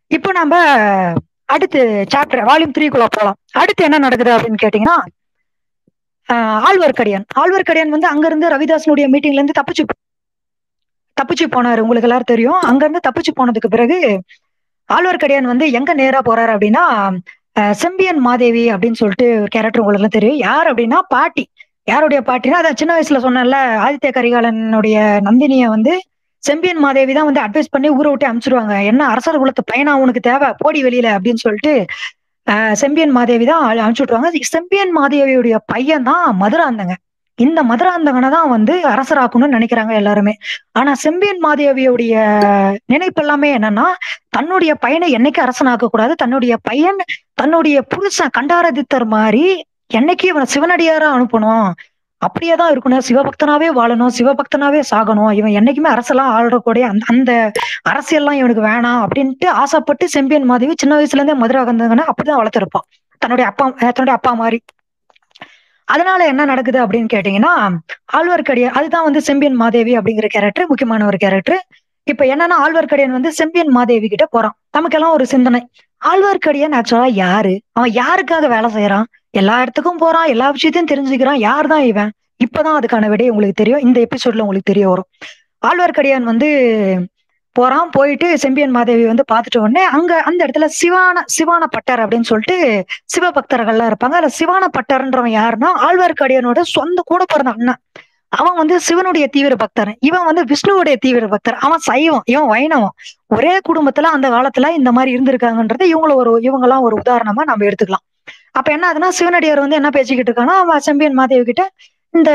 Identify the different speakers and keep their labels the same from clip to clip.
Speaker 1: இப்போ நம்ம அடுத்து சாப்டர் வால்யூம் த்ரீக்குள்ள போலாம் அடுத்து என்ன நடக்குது அப்படின்னு கேட்டீங்கன்னா ஆஹ் ஆழ்வார்க்கடியான் ஆழ்வார்க்கடியான் வந்து அங்கிருந்து ரவிதாசனுடைய மீட்டிங்ல இருந்து தப்பிச்சு தப்பிச்சு போனாரு உங்களுக்கு எல்லாரும் தெரியும் அங்க இருந்து தப்பிச்சு போனதுக்கு பிறகு ஆழ்வார்க்கடியான் வந்து எங்க நேரா போறாரு அப்படின்னா ஆஹ் செம்பியன் மாதேவி அப்படின்னு சொல்லிட்டு ஒரு கேரக்டர் உங்களுக்கு எல்லாம் தெரியும் யார் அப்படின்னா பாட்டி யாருடைய பாட்டினா அதான் சின்ன வயசுல சொன்னேன்ல ஆதித்ய கரிகாலனுடைய நந்தினிய வந்து செம்பியன் மாதேவி தான் வந்து அட்வைஸ் பண்ணி ஊரை விட்டு அனுப்பிச்சிருவாங்க என்ன அரசர் குலத்து பையனா உனக்கு தேவை போடி வெளியில அப்படின்னு சொல்லிட்டு ஆஹ் செம்பியன் மாதேவி தான் அனுப்பிச்சு விட்டுருவாங்க செம்பியன் மாதேவியுடைய பையன் தான் மதுராந்தங்க இந்த மதுராந்தகனை தான் வந்து அரசராக்கணும்னு நினைக்கிறாங்க எல்லாருமே ஆனா செம்பியன் மாதேவியுடைய நினைப்பு எல்லாமே என்னன்னா தன்னுடைய பையனை என்னைக்கு அரசனாக்க கூடாது தன்னுடைய பையன் தன்னுடைய புருஷன் கண்டாரதித்தர் மாதிரி என்னைக்கு இவனை சிவனடியாரா அனுப்பணும் அப்படியே தான் இருக்கணும் சிவபக்தனாவே வாழணும் சிவபக்தனாவே சாகணும் இவன் என்னைக்குமே அரசெல்லாம் ஆள்றக்கூடிய அந்த அந்த அரசியல்லாம் இவனுக்கு வேணாம் அப்படின்ட்டு ஆசைப்பட்டு செம்பியன் மாதேவி சின்ன வயசுல இருந்தே மதுராகந்தகனை அப்படிதான் வளர்த்திருப்பான் தன்னுடைய அப்பா தன்னுடைய அப்பா மாதிரி அதனால என்ன நடக்குது அப்படின்னு கேட்டீங்கன்னா ஆழ்வார்க்கடியான் அதுதான் வந்து செம்பியன் மாதேவி அப்படிங்கிற கேரக்டர் முக்கியமான ஒரு கேரக்டர் இப்ப என்னன்னா ஆழ்வார்க்கடியான் வந்து செம்பியன் மாதேவி கிட்ட போறான் நமக்கெல்லாம் ஒரு சிந்தனை ஆழ்வார்க்கடியான் ஆக்சுவலா யாரு அவன் யாருக்காக வேலை செய்யறான் எல்லா இடத்துக்கும் போறான் எல்லா விஷயத்தையும் தெரிஞ்சுக்கிறான் யார் தான் இவன் இப்பதான் அதுக்கான விடை உங்களுக்கு தெரியும் இந்த எபிசோட்ல உங்களுக்கு தெரிய வரும் ஆழ்வார்க்கடியான் வந்து போறான் போயிட்டு செம்பியன் மாதேவி வந்து பார்த்துட்ட உடனே அங்க அந்த இடத்துல சிவான சிவான பட்டர் அப்படின்னு சொல்லிட்டு சிவபக்தர்கள்லாம் இருப்பாங்க அதுல சிவான பட்டர்ன்றவன் யாருன்னா ஆழ்வார்க்கடியானோட சொந்த கூட பிறந்த அண்ணன் அவன் வந்து சிவனுடைய தீவிர பக்தர் இவன் வந்து விஷ்ணுவுடைய தீவிர பக்தர் அவன் சைவம் இவன் வைணவம் ஒரே குடும்பத்துல அந்த காலத்துல இந்த மாதிரி இருந்திருக்காங்கன்றது இவங்கள ஒரு இவங்கெல்லாம் ஒரு உதாரணமா நம்ம எடுத்துக்கலாம் அப்ப என்ன ஆகுதுன்னா சிவனடியார் வந்து என்ன பேசிக்கிட்டு இருக்கான்னா அவன் செம்பியன் மாதேவி கிட்ட இந்த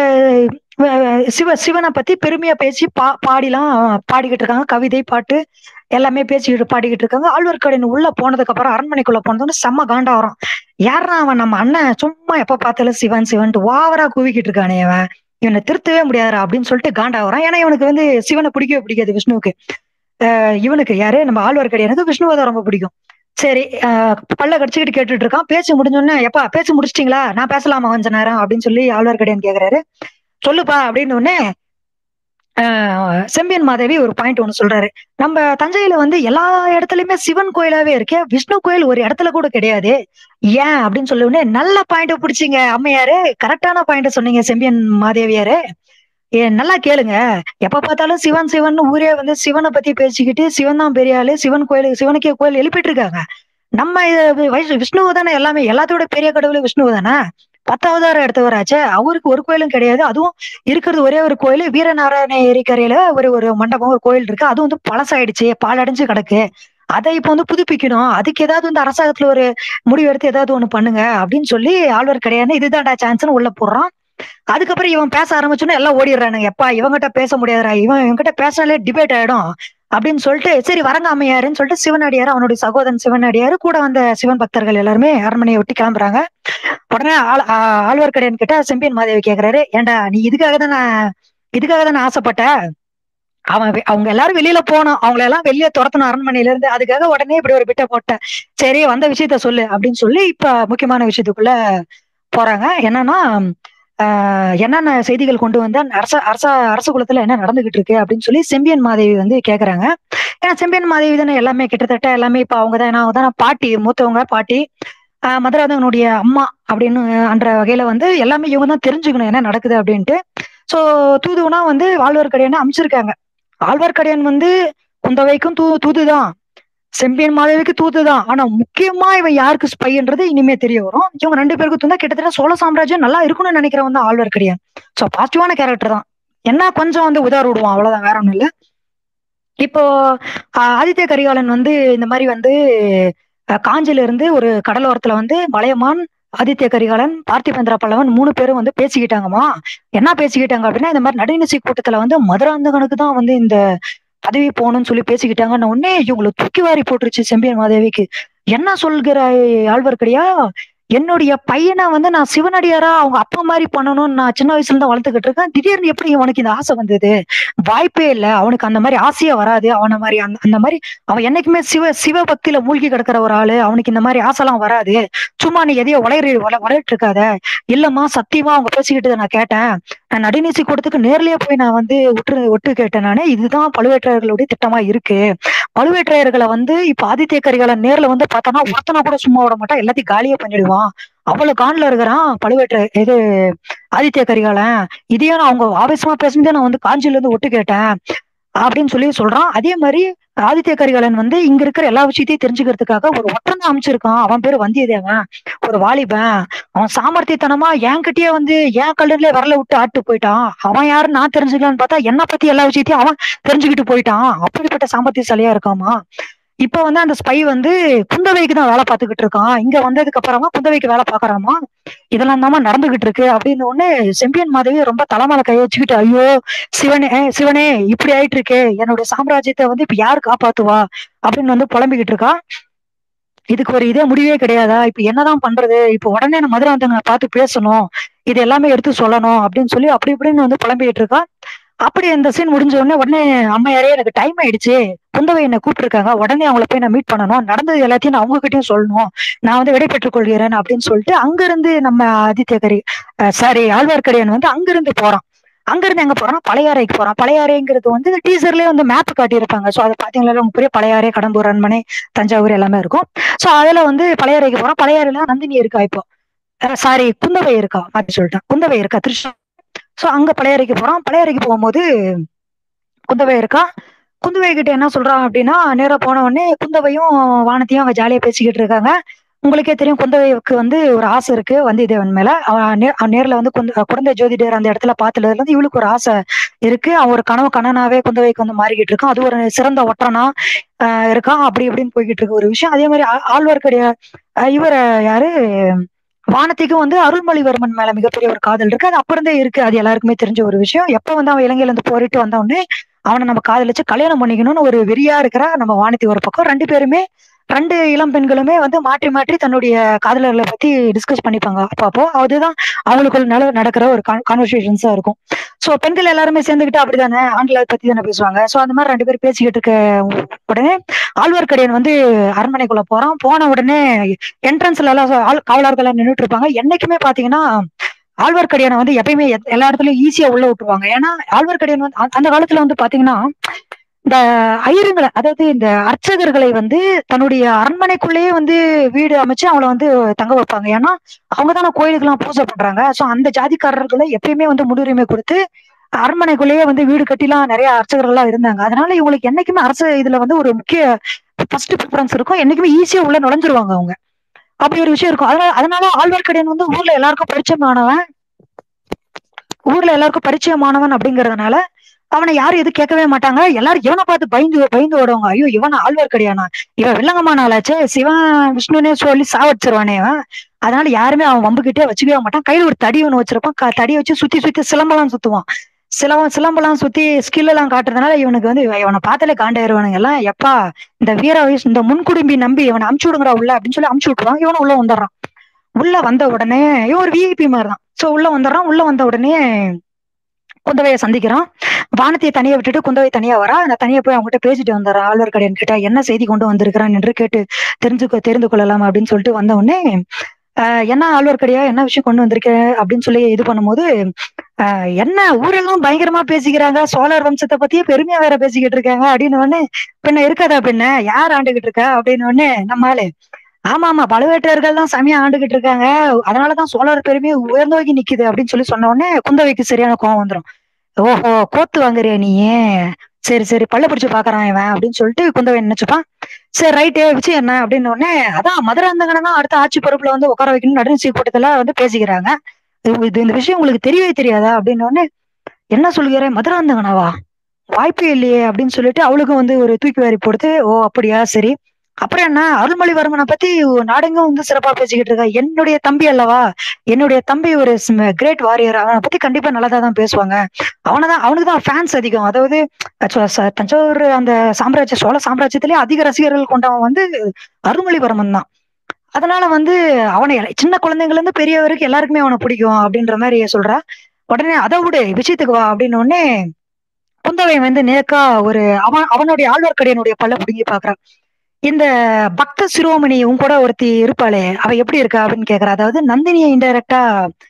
Speaker 1: சிவ சிவனை பத்தி பெருமையா பேசி பா பாடிலாம் பாடிக்கிட்டு இருக்காங்க கவிதை பாட்டு எல்லாமே பேசிக்கிட்டு பாடிக்கிட்டு இருக்காங்க ஆழ்வார்க்கடியின் உள்ள போனதுக்கு அப்புறம் அரண்மனைக்குள்ள போனது செம்ம காண்டா வரும் யாரா அவன் நம்ம அண்ணன் சும்மா எப்ப பார்த்தாலும் சிவன் சிவன்ட்டு வாவரா கூவிக்கிட்டு இருக்கானே அவன் இவனை திருத்தவே முடியாதுரா அப்படின்னு சொல்லிட்டு காண்டா வரான் ஏன்னா இவனுக்கு வந்து சிவனை பிடிக்கவே பிடிக்காது விஷ்ணுவுக்கு இவனுக்கு யாரு நம்ம ஆழ்வார்க்கடியானுக்கு விஷ்ணுவை தான் ரொம்ப பிடிக்கும் சரி பல்ல கடிச்சுக்கிட்டு கேட்டுட்டு இருக்கான் பேச்சு முடிஞ்சோடனே எப்பா பேச்சு முடிச்சிட்டீங்களா நான் பேசலாமா கொஞ்ச நேரம் அப்படின்னு சொல்லி ஆழ்வார்க்கடியான் கேக்குறாரு சொல்லுப்பா அப்படின்னு உடனே செம்பியன் மாதேவி ஒரு பாயிண்ட் ஒண்ணு சொல்றாரு நம்ம தஞ்சையில வந்து எல்லா இடத்துலயுமே சிவன் கோயிலாவே இருக்கே விஷ்ணு கோயில் ஒரு இடத்துல கூட கிடையாது ஏன் அப்படின்னு சொல்ல உடனே நல்ல பாயிண்ட் பிடிச்சிங்க அம்மையாரு கரெக்டான பாயிண்ட் சொன்னீங்க செம்பியன் மாதேவியாரு ஏ நல்லா கேளுங்க எப்ப பார்த்தாலும் சிவன் சிவன் ஊரே வந்து சிவனை பத்தி பேசிக்கிட்டு சிவன் தான் பெரிய ஆளு சிவன் கோயில் சிவனுக்கே கோயில் எழுப்பிட்டு இருக்காங்க நம்ம விஷ்ணுவு தானே எல்லாமே எல்லாத்தோட பெரிய கடவுள் விஷ்ணுவு தானே பத்தாவதாரம் எடுத்தவராச்சே அவருக்கு ஒரு கோயிலும் கிடையாது அதுவும் இருக்கிறது ஒரே ஒரு கோயில் வீரநாராயண ஏரிக்கரையில ஒரு ஒரு மண்டபம் ஒரு கோயில் இருக்கு அதுவும் வந்து பழசாயிடுச்சு பாலடைஞ்சு கிடக்கு அதை இப்போ வந்து புதுப்பிக்கணும் அதுக்கு ஏதாவது வந்து அரசாங்கத்துல ஒரு முடிவு எடுத்து ஏதாவது ஒண்ணு பண்ணுங்க அப்படின்னு சொல்லி ஆழ்வார் கிடையாது இதுதான்டா சான்ஸ்னு உள்ள போடுறான் அதுக்கப்புறம் இவன் பேச ஆரம்பிச்சோன்னா எல்லாம் ஓடிடுறானுங்க எப்பா இவங்கிட்ட பேச முடியாதுடா இவன் இவங்கிட்ட பேசினாலே டிபேட் ஆயிடும் அப்படின்னு சொல்லிட்டு சரி வரங்க அம்மையாருன்னு சொல்லிட்டு சிவனடியார் அவனுடைய சகோதரன் சிவனடியார் கூட வந்த சிவன் பக்தர்கள் எல்லாருமே அரண்மனையை ஒட்டி கிளம்புறாங்க உடனே ஆள் ஆழ்வார்க்கடையன் கிட்ட செம்பியன் மாதேவி கேக்குறாரு ஏண்டா நீ இதுக்காக தானே இதுக்காக தானே ஆசைப்பட்ட அவன் அவங்க எல்லாரும் வெளியில போனோம் அவங்கள எல்லாம் வெளியே துரத்தணும் அரண்மனையில இருந்து அதுக்காக உடனே இப்படி ஒரு பிட்ட போட்டேன் சரி வந்த விஷயத்த சொல்லு அப்படின்னு சொல்லி இப்ப முக்கியமான விஷயத்துக்குள்ள போறாங்க என்னன்னா என்னென்ன செய்திகள் கொண்டு வந்தா அரச அரச அரச குலத்துல என்ன நடந்துகிட்டு இருக்கு அப்படின்னு சொல்லி செம்பியன் மாதேவி வந்து கேக்குறாங்க ஏன்னா செம்பியன் மாதேவி தானே எல்லாமே கிட்டத்தட்ட எல்லாமே இப்ப அவங்க தான் அவங்க தானே பாட்டி மூத்தவங்க பாட்டி ஆஹ் மதுராதகனுடைய அம்மா அப்படின்னு அன்ற வகையில வந்து எல்லாமே இவங்க தான் தெரிஞ்சுக்கணும் என்ன நடக்குது அப்படின்ட்டு சோ தூதுவனா வந்து ஆழ்வார்க்கடியான்னு அமைச்சிருக்காங்க ஆழ்வார்க்கடியான் வந்து குந்தவைக்கும் தூ தூதுதான் செம்பியன் மாதவிக்கு தூதுதான் ஆனா முக்கியமா இவன் யாருக்கு ஸ்பைன்றது இனிமே தெரிய வரும் இவங்க ரெண்டு பேருக்கு தூந்தா கிட்டத்தட்ட சோழ சாம்ராஜ்யம் நல்லா இருக்கணும்னு நினைக்கிறவன் தான் ஆழ்வார்க்கடியான் சோ பாசிட்டிவான கேரக்டர் தான் என்ன கொஞ்சம் வந்து உதார விடுவான் அவ்வளவுதான் வேற ஒண்ணும் இல்ல இப்போ ஆதித்ய கரிகாலன் வந்து இந்த மாதிரி வந்து காஞ்சில இருந்து ஒரு கடலோரத்துல வந்து மலையமான் ஆதித்ய கரிகாலன் பார்த்திபேந்திர பல்லவன் மூணு பேரும் வந்து பேசிக்கிட்டாங்கம்மா என்ன பேசிக்கிட்டாங்க அப்படின்னா இந்த மாதிரி நடுநிசி கூட்டத்துல வந்து மதுராந்தகனுக்கு தான் வந்து இந்த பதவி போகணும்னு சொல்லி பேசிக்கிட்டாங்கன்னு உடனே இவங்களை தூக்கி வாரி போட்டுருச்சு செம்பியன் மாதேவிக்கு என்ன சொல்கிறாய் ஆழ்வார்க்கடியா என்னுடைய பையனை வந்து நான் சிவனடியாரா அவங்க அப்பா மாதிரி பண்ணணும்னு நான் சின்ன வயசுல இருந்து வளர்த்துக்கிட்டு இருக்கேன் திடீர்னு எப்படி உனக்கு இந்த ஆசை வந்தது வாய்ப்பே இல்ல அவனுக்கு அந்த மாதிரி ஆசையே வராது அவன மாதிரி அந்த அந்த மாதிரி அவன் என்னைக்குமே சிவ சிவ பக்தியில மூழ்கி கிடக்கிற ஒரு ஆளு அவனுக்கு இந்த மாதிரி ஆசைலாம் வராது சும்மா நீ எதையோ வளைய வளையிட்டு இருக்காத இல்லம்மா சத்தியமா அவங்க பேசிக்கிட்டு நான் கேட்டேன் நான் நடுநீசி கூடத்துக்கு நேர்லயே போய் நான் வந்து விட்டு விட்டு கேட்டேன் நானு இதுதான் பழுவேற்றையர்களுடைய திட்டமா இருக்கு பழுவேற்றையர்களை வந்து இப்ப ஆதித்ய கரிகால நேர்ல வந்து பார்த்தோன்னா ஒருத்தனா கூட சும்மா விட மாட்டான் எல்லாத்தையும் காலியே பண்ணிடுவான் அவ்வளவு கான்ல இருக்கிறான் பழுவேற்றை இது ஆதித்ய கரிகாலன் இதையும் நான் அவங்க ஆவேசமா பேசுனதே நான் வந்து காஞ்சில இருந்து ஒட்டு கேட்டேன் அப்படின்னு சொல்லி சொல்றான் அதே மாதிரி ஆதித்ய கரிகாலன் வந்து இங்க இருக்கிற எல்லா விஷயத்தையும் தெரிஞ்சுக்கிறதுக்காக ஒரு ஒற்றன் அமைச்சிருக்கான் அவன் பேரு வந்தியத்தேவன் ஒரு வாலிபன் அவன் சாமர்த்தியத்தனமா என்கிட்டயே வந்து என் கல்லுல விரல விட்டு ஆட்டு போயிட்டான் அவன் யாரு நான் தெரிஞ்சுக்கலான்னு பார்த்தா என்ன பத்தி எல்லா விஷயத்தையும் அவன் தெரிஞ்சுக்கிட்டு போயிட்டான் அப்படிப்பட்ட சாமர்த்தியசாலியா இருக்காமா இப்ப வந்து அந்த ஸ்பை வந்து குந்தவைக்கு தான் வேலை பார்த்துக்கிட்டு இருக்கான் இங்க வந்ததுக்கு அப்புறமா குந்தவைக்கு வேலை பாக்குறாமா இதெல்லாம் தாமா நடந்துகிட்டு இருக்கு அப்படின்னு உடனே செம்பியன் மாதவி ரொம்ப தலைமையில கை வச்சுக்கிட்டு ஐயோ சிவனே சிவனே இப்படி ஆயிட்டு இருக்கே என்னுடைய சாம்ராஜ்யத்தை வந்து இப்ப யாரு காப்பாத்துவா அப்படின்னு வந்து புலம்பிக்கிட்டு இருக்கா இதுக்கு ஒரு இதே முடிவே கிடையாதா இப்ப என்னதான் பண்றது இப்ப உடனே நான் மதுரை வந்தவங்களை பார்த்து பேசணும் இது எல்லாமே எடுத்து சொல்லணும் அப்படின்னு சொல்லி அப்படி இப்படின்னு வந்து புலம்பிக்கிட்டு இருக்கா அப்படி இந்த சீன் முடிஞ்ச உடனே உடனே அம்மையாரே எனக்கு டைம் ஆயிடுச்சு குந்தவை என்ன கூப்பிட்டுருக்காங்க உடனே அவங்கள போய் நான் மீட் பண்ணணும் நடந்தது எல்லாத்தையும் நான் அவங்க கிட்டயும் சொல்லணும் நான் வந்து விடை பெற்றுக் கொள்கிறேன் அப்படின்னு சொல்லிட்டு அங்க இருந்து நம்ம ஆதித்யகரி சாரி ஆழ்வார்க்கடியான் வந்து அங்க இருந்து போறான் அங்க இருந்து எங்க போறான் பழையாறைக்கு போறான் பழையாறைங்கிறது வந்து டீசர்லயே வந்து மேப் காட்டியிருப்பாங்க சோ அதை பாத்தீங்களா உங்களுக்கு பெரிய பழையாறை கடம்பூர் அரண்மனை தஞ்சாவூர் எல்லாமே இருக்கும் சோ அதுல வந்து பழையாறைக்கு போறான் பழையாறையில நந்தினி இருக்கா இப்போ சாரி குந்தவை இருக்கா மாத்தி சொல்லிட்டேன் குந்தவை இருக்கா திருஷ்ணா சோ அங்க பழையாறைக்கு போறான் பழையாறைக்கு போகும்போது குந்தவை இருக்கா குந்தவை கிட்ட என்ன சொல்றான் அப்படின்னா நேரா போன உடனே குந்தவையும் வானத்தையும் அவங்க ஜாலியா பேசிக்கிட்டு இருக்காங்க உங்களுக்கே தெரியும் குந்தவைக்கு வந்து ஒரு ஆசை இருக்கு வந்தியத்தேவன் மேல அவன் நே- அவன் நேர்ல வந்து குந்த குழந்தை ஜோதிடர் அந்த இடத்துல பார்த்ததுல இருந்து இவளுக்கு ஒரு ஆசை இருக்கு அவன் ஒரு கனவு கண்ணனாவே குந்தவைக்கு வந்து மாறிக்கிட்டு இருக்கான் அது ஒரு சிறந்த ஒற்றனா ஆஹ் இருக்கான் அப்படி இப்படின்னு போய்கிட்டு இருக்கு ஒரு விஷயம் அதே மாதிரி ஆ- ஆழ்வார்க்கடிய ஆஹ் இவர யாரு வானத்திக்கும் வந்து அருள்மொழிவர்மன் மேல மிகப்பெரிய ஒரு காதல் இருக்கு அது அப்புறந்தே இருக்கு அது எல்லாருக்குமே தெரிஞ்ச ஒரு விஷயம் எப்ப வந்து அவன் இலங்கையில இருந்து போரிட்டு வந்த உடனே அவனை நம்ம காதலிச்சு கல்யாணம் பண்ணிக்கணும்னு ஒரு வெறியா இருக்கிற நம்ம வானதி ஒரு பக்கம் ரெண்டு பேருமே ரெண்டு இளம் பெண்களுமே வந்து மாற்றி மாற்றி தன்னுடைய காதலர்களை பத்தி டிஸ்கஸ் பண்ணிப்பாங்க அப்போ அப்போ அதுதான் அவங்களுக்குள்ள நட நடக்கிற ஒரு கான்வர்சேஷன்ஸா இருக்கும் சோ பெண்கள் எல்லாருமே சேர்ந்துக்கிட்டு அப்படிதானே ஆண்களை பத்தி தானே பேசுவாங்க சோ அந்த மாதிரி ரெண்டு பேரும் பேசிக்கிட்டு இருக்க உடனே ஆழ்வார்க்கடியான் வந்து அரண்மனைக்குள்ள போறான் போன உடனே என்ட்ரன்ஸ்ல எல்லாம் ஆள் காவலர்கள் நின்றுட்டு இருப்பாங்க என்னைக்குமே பாத்தீங்கன்னா ஆழ்வார்க்கடியானை வந்து எப்பயுமே எத்- எல்லா இடத்துலயும் ஈஸியா உள்ள விட்டுருவாங்க ஏன்னா ஆழ்வார்க்கடியான் வந்து அந்த- அந்த காலத்துல வந்து பாத்தீங்கன்னா இந்த ஐயருங்களை அதாவது இந்த அர்ச்சகர்களை வந்து தன்னுடைய அரண்மனைக்குள்ளேயே வந்து வீடு அமைச்சு அவங்கள வந்து தங்க வைப்பாங்க ஏன்னா அவங்க தானே கோயிலுக்கெல்லாம் பூஜை பண்றாங்க சோ அந்த ஜாதிக்காரர்களை எப்பயுமே வந்து முன்னுரிமை கொடுத்து அரண்மனைக்குள்ளேயே வந்து வீடு கட்டிலாம் நிறைய அர்ச்சகர்கள் எல்லாம் இருந்தாங்க அதனால இவங்களுக்கு என்னைக்குமே அரசு இதுல வந்து ஒரு முக்கிய ஃபர்ஸ்ட் ப்ரிஃபரன்ஸ் இருக்கும் என்னைக்குமே ஈஸியா உள்ள நுழைஞ்சிருவாங்க அவங்க அப்படி ஒரு விஷயம் இருக்கும் அதனால அதனால ஆழ்வார்க்கடியான் வந்து ஊர்ல எல்லாருக்கும் பரிச்சயமானவன் ஊர்ல எல்லாருக்கும் பரிச்சயமானவன் அப்படிங்கறதுனால அவனை யாரும் எது கேட்கவே மாட்டாங்க எல்லாரும் இவனை பார்த்து பயந்து பயந்து ஓடுவாங்க ஐயோ இவன் ஆழ்வார்க்கடியானா இவன் வில்லங்கமான ஆளாச்சே சிவன் விஷ்ணுனே சொல்லி சாவடிச்சிருவானே இவன் அதனால யாருமே அவன் வம்புக்கிட்டே வச்சுக்கவே மாட்டான் கையில ஒரு தடி ஒண்ணு வச்சிருப்பான் க- தடி வச்சு சுத்தி சுத்தி சிலம்பெல்லாம் சுத்துவான் சிலம்பம் சிலம்பெல்லாம் சுத்தி ஸ்கில் எல்லாம் காட்டுறதுனால இவனுக்கு வந்து இவ- இவனை பார்த்தாலே காண்டாயிருவானுங்க எல்லாம் எப்பா இந்த வீர வயசு இந்த முன்குடும்பி நம்பி இவனை அமுச்சு விடுங்கடா உள்ள அப்படின்னு சொல்லி அமுச்சு விட்டுருவான் இவனும் உள்ள வந்துடுறான் உள்ள வந்த உடனே இவன் ஒரு விஐபி மாதிரி தான் சோ உள்ள வந்துடுறான் உள்ள வந்த உடனே குந்தவையை சந்திக்கிறான் வானத்தையை தனியா விட்டுட்டு குந்தவை தனியா வரா நான் தனியா போய் அவங்ககிட்ட பேசிட்டு வந்துடுறேன் ஆழ்வார்க்கடியான் கிட்ட என்ன செய்தி கொண்டு வந்திருக்கிறான் என்று கேட்டு தெரிஞ்சுக்க தெரிந்து கொள்ளலாம் அப்படின்னு சொல்லிட்டு வந்த உடனே ஆஹ் என்ன ஆழ்வார்க்கடியா என்ன விஷயம் கொண்டு வந்திருக்க அப்படின்னு சொல்லி இது பண்ணும்போது ஆஹ் என்ன ஊரெல்லாம் பயங்கரமா பேசிக்கிறாங்க சோழர் வம்சத்தை பத்தியே பெருமையா வேற பேசிக்கிட்டு இருக்காங்க அப்படின்னு உடனே பின்ன இருக்காதா பின்ன யார் ஆண்டுகிட்டு இருக்கா அப்படின்னு உடனே நம்ம ஆளு ஆமா ஆமா பழுவேட்டரையர்கள் தான் செமையா ஆண்டுகிட்டு இருக்காங்க அதனாலதான் சோழர் பெருமையை உயர்ந்தோக்கி நிக்குது அப்படின்னு சொல்லி சொன்ன உடனே குந்தவைக்கு சரியான கோவம் வந்துரும் ஓஹோ கோத்து வாங்குறியா நீ சரி சரி பல்ல பிடிச்சு பாக்குறான் இவன் அப்படின்னு சொல்லிட்டு குந்தவை நினைச்சுப்பான் சரி ரைட்டு விஷயம் என்ன அப்படின்னு உடனே அதான் மதுராந்தகனை தான் அடுத்த ஆட்சி பொறுப்புல வந்து உட்கார வைக்கணும் நடுநிசி கூட்டத்துல வந்து பேசிக்கிறாங்க இது இது- இந்த விஷயம் உங்களுக்கு தெரியவே தெரியாதா அப்படின்னு உடனே என்ன சொல்கிறேன் மதுராந்தகனாவா வாய்ப்பே இல்லையே அப்படின்னு சொல்லிட்டு அவளுக்கும் வந்து ஒரு தூக்கி வாரி போடுத்து ஓ அப்படியா சரி அப்புறம் என்ன அருள்மொழிவர்மனை பத்தி நாடெங்கும் வந்து சிறப்பா பேசிக்கிட்டு இருக்கா என்னுடைய தம்பி அல்லவா என்னுடைய தம்பி ஒரு கிரேட் வாரியர் அவனை பத்தி கண்டிப்பா நல்லதா தான் பேசுவாங்க அவனதான் அவனுக்கு தான் ஃபேன்ஸ் அதிகம் அதாவது சோ- ச- தஞ்சாவூர் அந்த சாம்ராஜ்ய சோழ சாம்ராஜ்யத்திலேயே அதிக ரசிகர்கள் கொண்டவன் வந்து அருள்மொழிவர்மன் தான் அதனால வந்து அவனை எல்லா- சின்ன குழந்தைங்கள்ல இருந்து பெரியவருக்கு எல்லாருக்குமே அவனை பிடிக்கும் அப்படின்ற மாதிரி சொல்றா உடனே அதை விடு விஷயத்துக்கு வா அப்படின்னு உடனே குந்தவை வந்து நேக்கா ஒரு அவன் அவனுடைய ஆழ்வார்க்கடியனுடைய பல்ல பிடுங்கி பாக்குறான் இந்த பக்த சிரோமணி உன் கூட ஒருத்தி இருப்பாளே அவ எப்படி இருக்கா அப்படின்னு கேக்குறா அதாவது நந்தினியை இன்டைரக்டா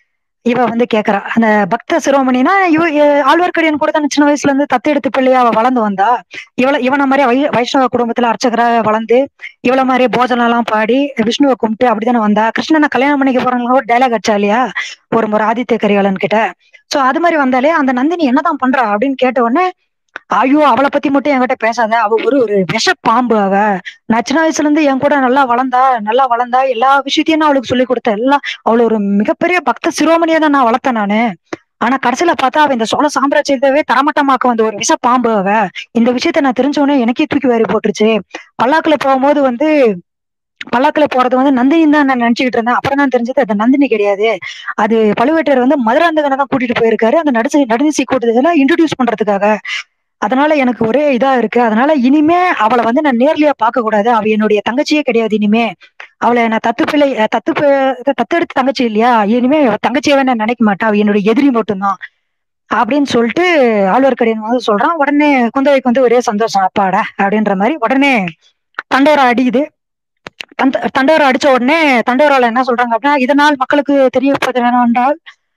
Speaker 1: இவ வந்து கேக்குறா அந்த பக்த சிரோமணினா இவ எ- ஆழ்வார்க்கடியான் கூட தான் சின்ன வயசுல இருந்து தத்தெடுத்து பிள்ளையா அவ வளர்ந்து வந்தா இவள இவன மாதிரியே வை வைஷ்ணவ குடும்பத்துல அர்ச்சகரா வளர்ந்து இவள மாதிரியே போஜனம் எல்லாம் பாடி விஷ்ணுவை கும்பிட்டு அப்படித்தானே வந்தா கிருஷ்ணனை கல்யாணம் பண்ணிக்க போறாங்க ஒரு டைலாக் அடிச்சா இல்லையா ஒரு முறை ஆதித்ய கரிகாலன் கிட்ட சோ அது மாதிரி வந்தாலே அந்த நந்தினி என்னதான் பண்றா அப்படின்னு கேட்ட உடனே ஐயோ அவளை பத்தி மட்டும் என்கிட்ட பேசாத அவ ஒரு ஒரு விஷ பாம்பு அவ நான் சின்ன வயசுல இருந்து என் கூட நல்லா வளர்ந்தா நல்லா வளர்ந்தா எல்லா விஷயத்தையும் நான் அவளுக்கு சொல்லி கொடுத்தேன் எல்லாம் அவள ஒரு மிகப்பெரிய பக்த சிரோமணியா தான் நான் வளர்த்தேன் நானு ஆனா கடைசியில பார்த்தா அவ இந்த சோழ சாம்ராஜ்யத்தவே தரமட்டமாக்க வந்த ஒரு விஷ பாம்பு அவ இந்த விஷயத்த நான் தெரிஞ்ச உடனே எனக்கே தூக்கி வாரி போட்டுருச்சு பல்லாக்குல போகும்போது வந்து பல்லாக்குல போறது வந்து நந்தினி தான் நான் நினைச்சுக்கிட்டு இருந்தேன் அப்புறம் தான் தெரிஞ்சது அது நந்தினி கிடையாது அது பழுவேட்டர் வந்து மதுராந்தகனை தான் கூட்டிட்டு போயிருக்காரு அந்த நடுசி நடுநிசி கூட்டத்துல இன்ட்ரடியூஸ் பண்றதுக்காக அதனால எனக்கு ஒரே இதா இருக்கு அதனால இனிமே அவளை வந்து நான் நேர்லயா பார்க்க கூடாது அவ என்னுடைய தங்கச்சியே கிடையாது இனிமே அவளை நான் தத்து பிள்ளை அஹ் தத்து பி- தத்தெடுத்த தங்கச்சி இல்லையா இனிமே அவ தங்கச்சியவே நான் நினைக்க மாட்டேன் அவ என்னுடைய எதிரி மட்டும்தான் அப்படின்னு சொல்லிட்டு ஆழ்வார்க்கடியன் வந்து சொல்றான் உடனே குந்தவைக்கு வந்து ஒரே சந்தோஷம் அப்பாட அப்படின்ற மாதிரி உடனே தண்டோரா அடிக்குது தண்ட தண்டோரா அடிச்ச உடனே தண்டோரால என்ன சொல்றாங்க அப்படின்னா இதனால் மக்களுக்கு தெரியப்படுத்த என்னவென்றால்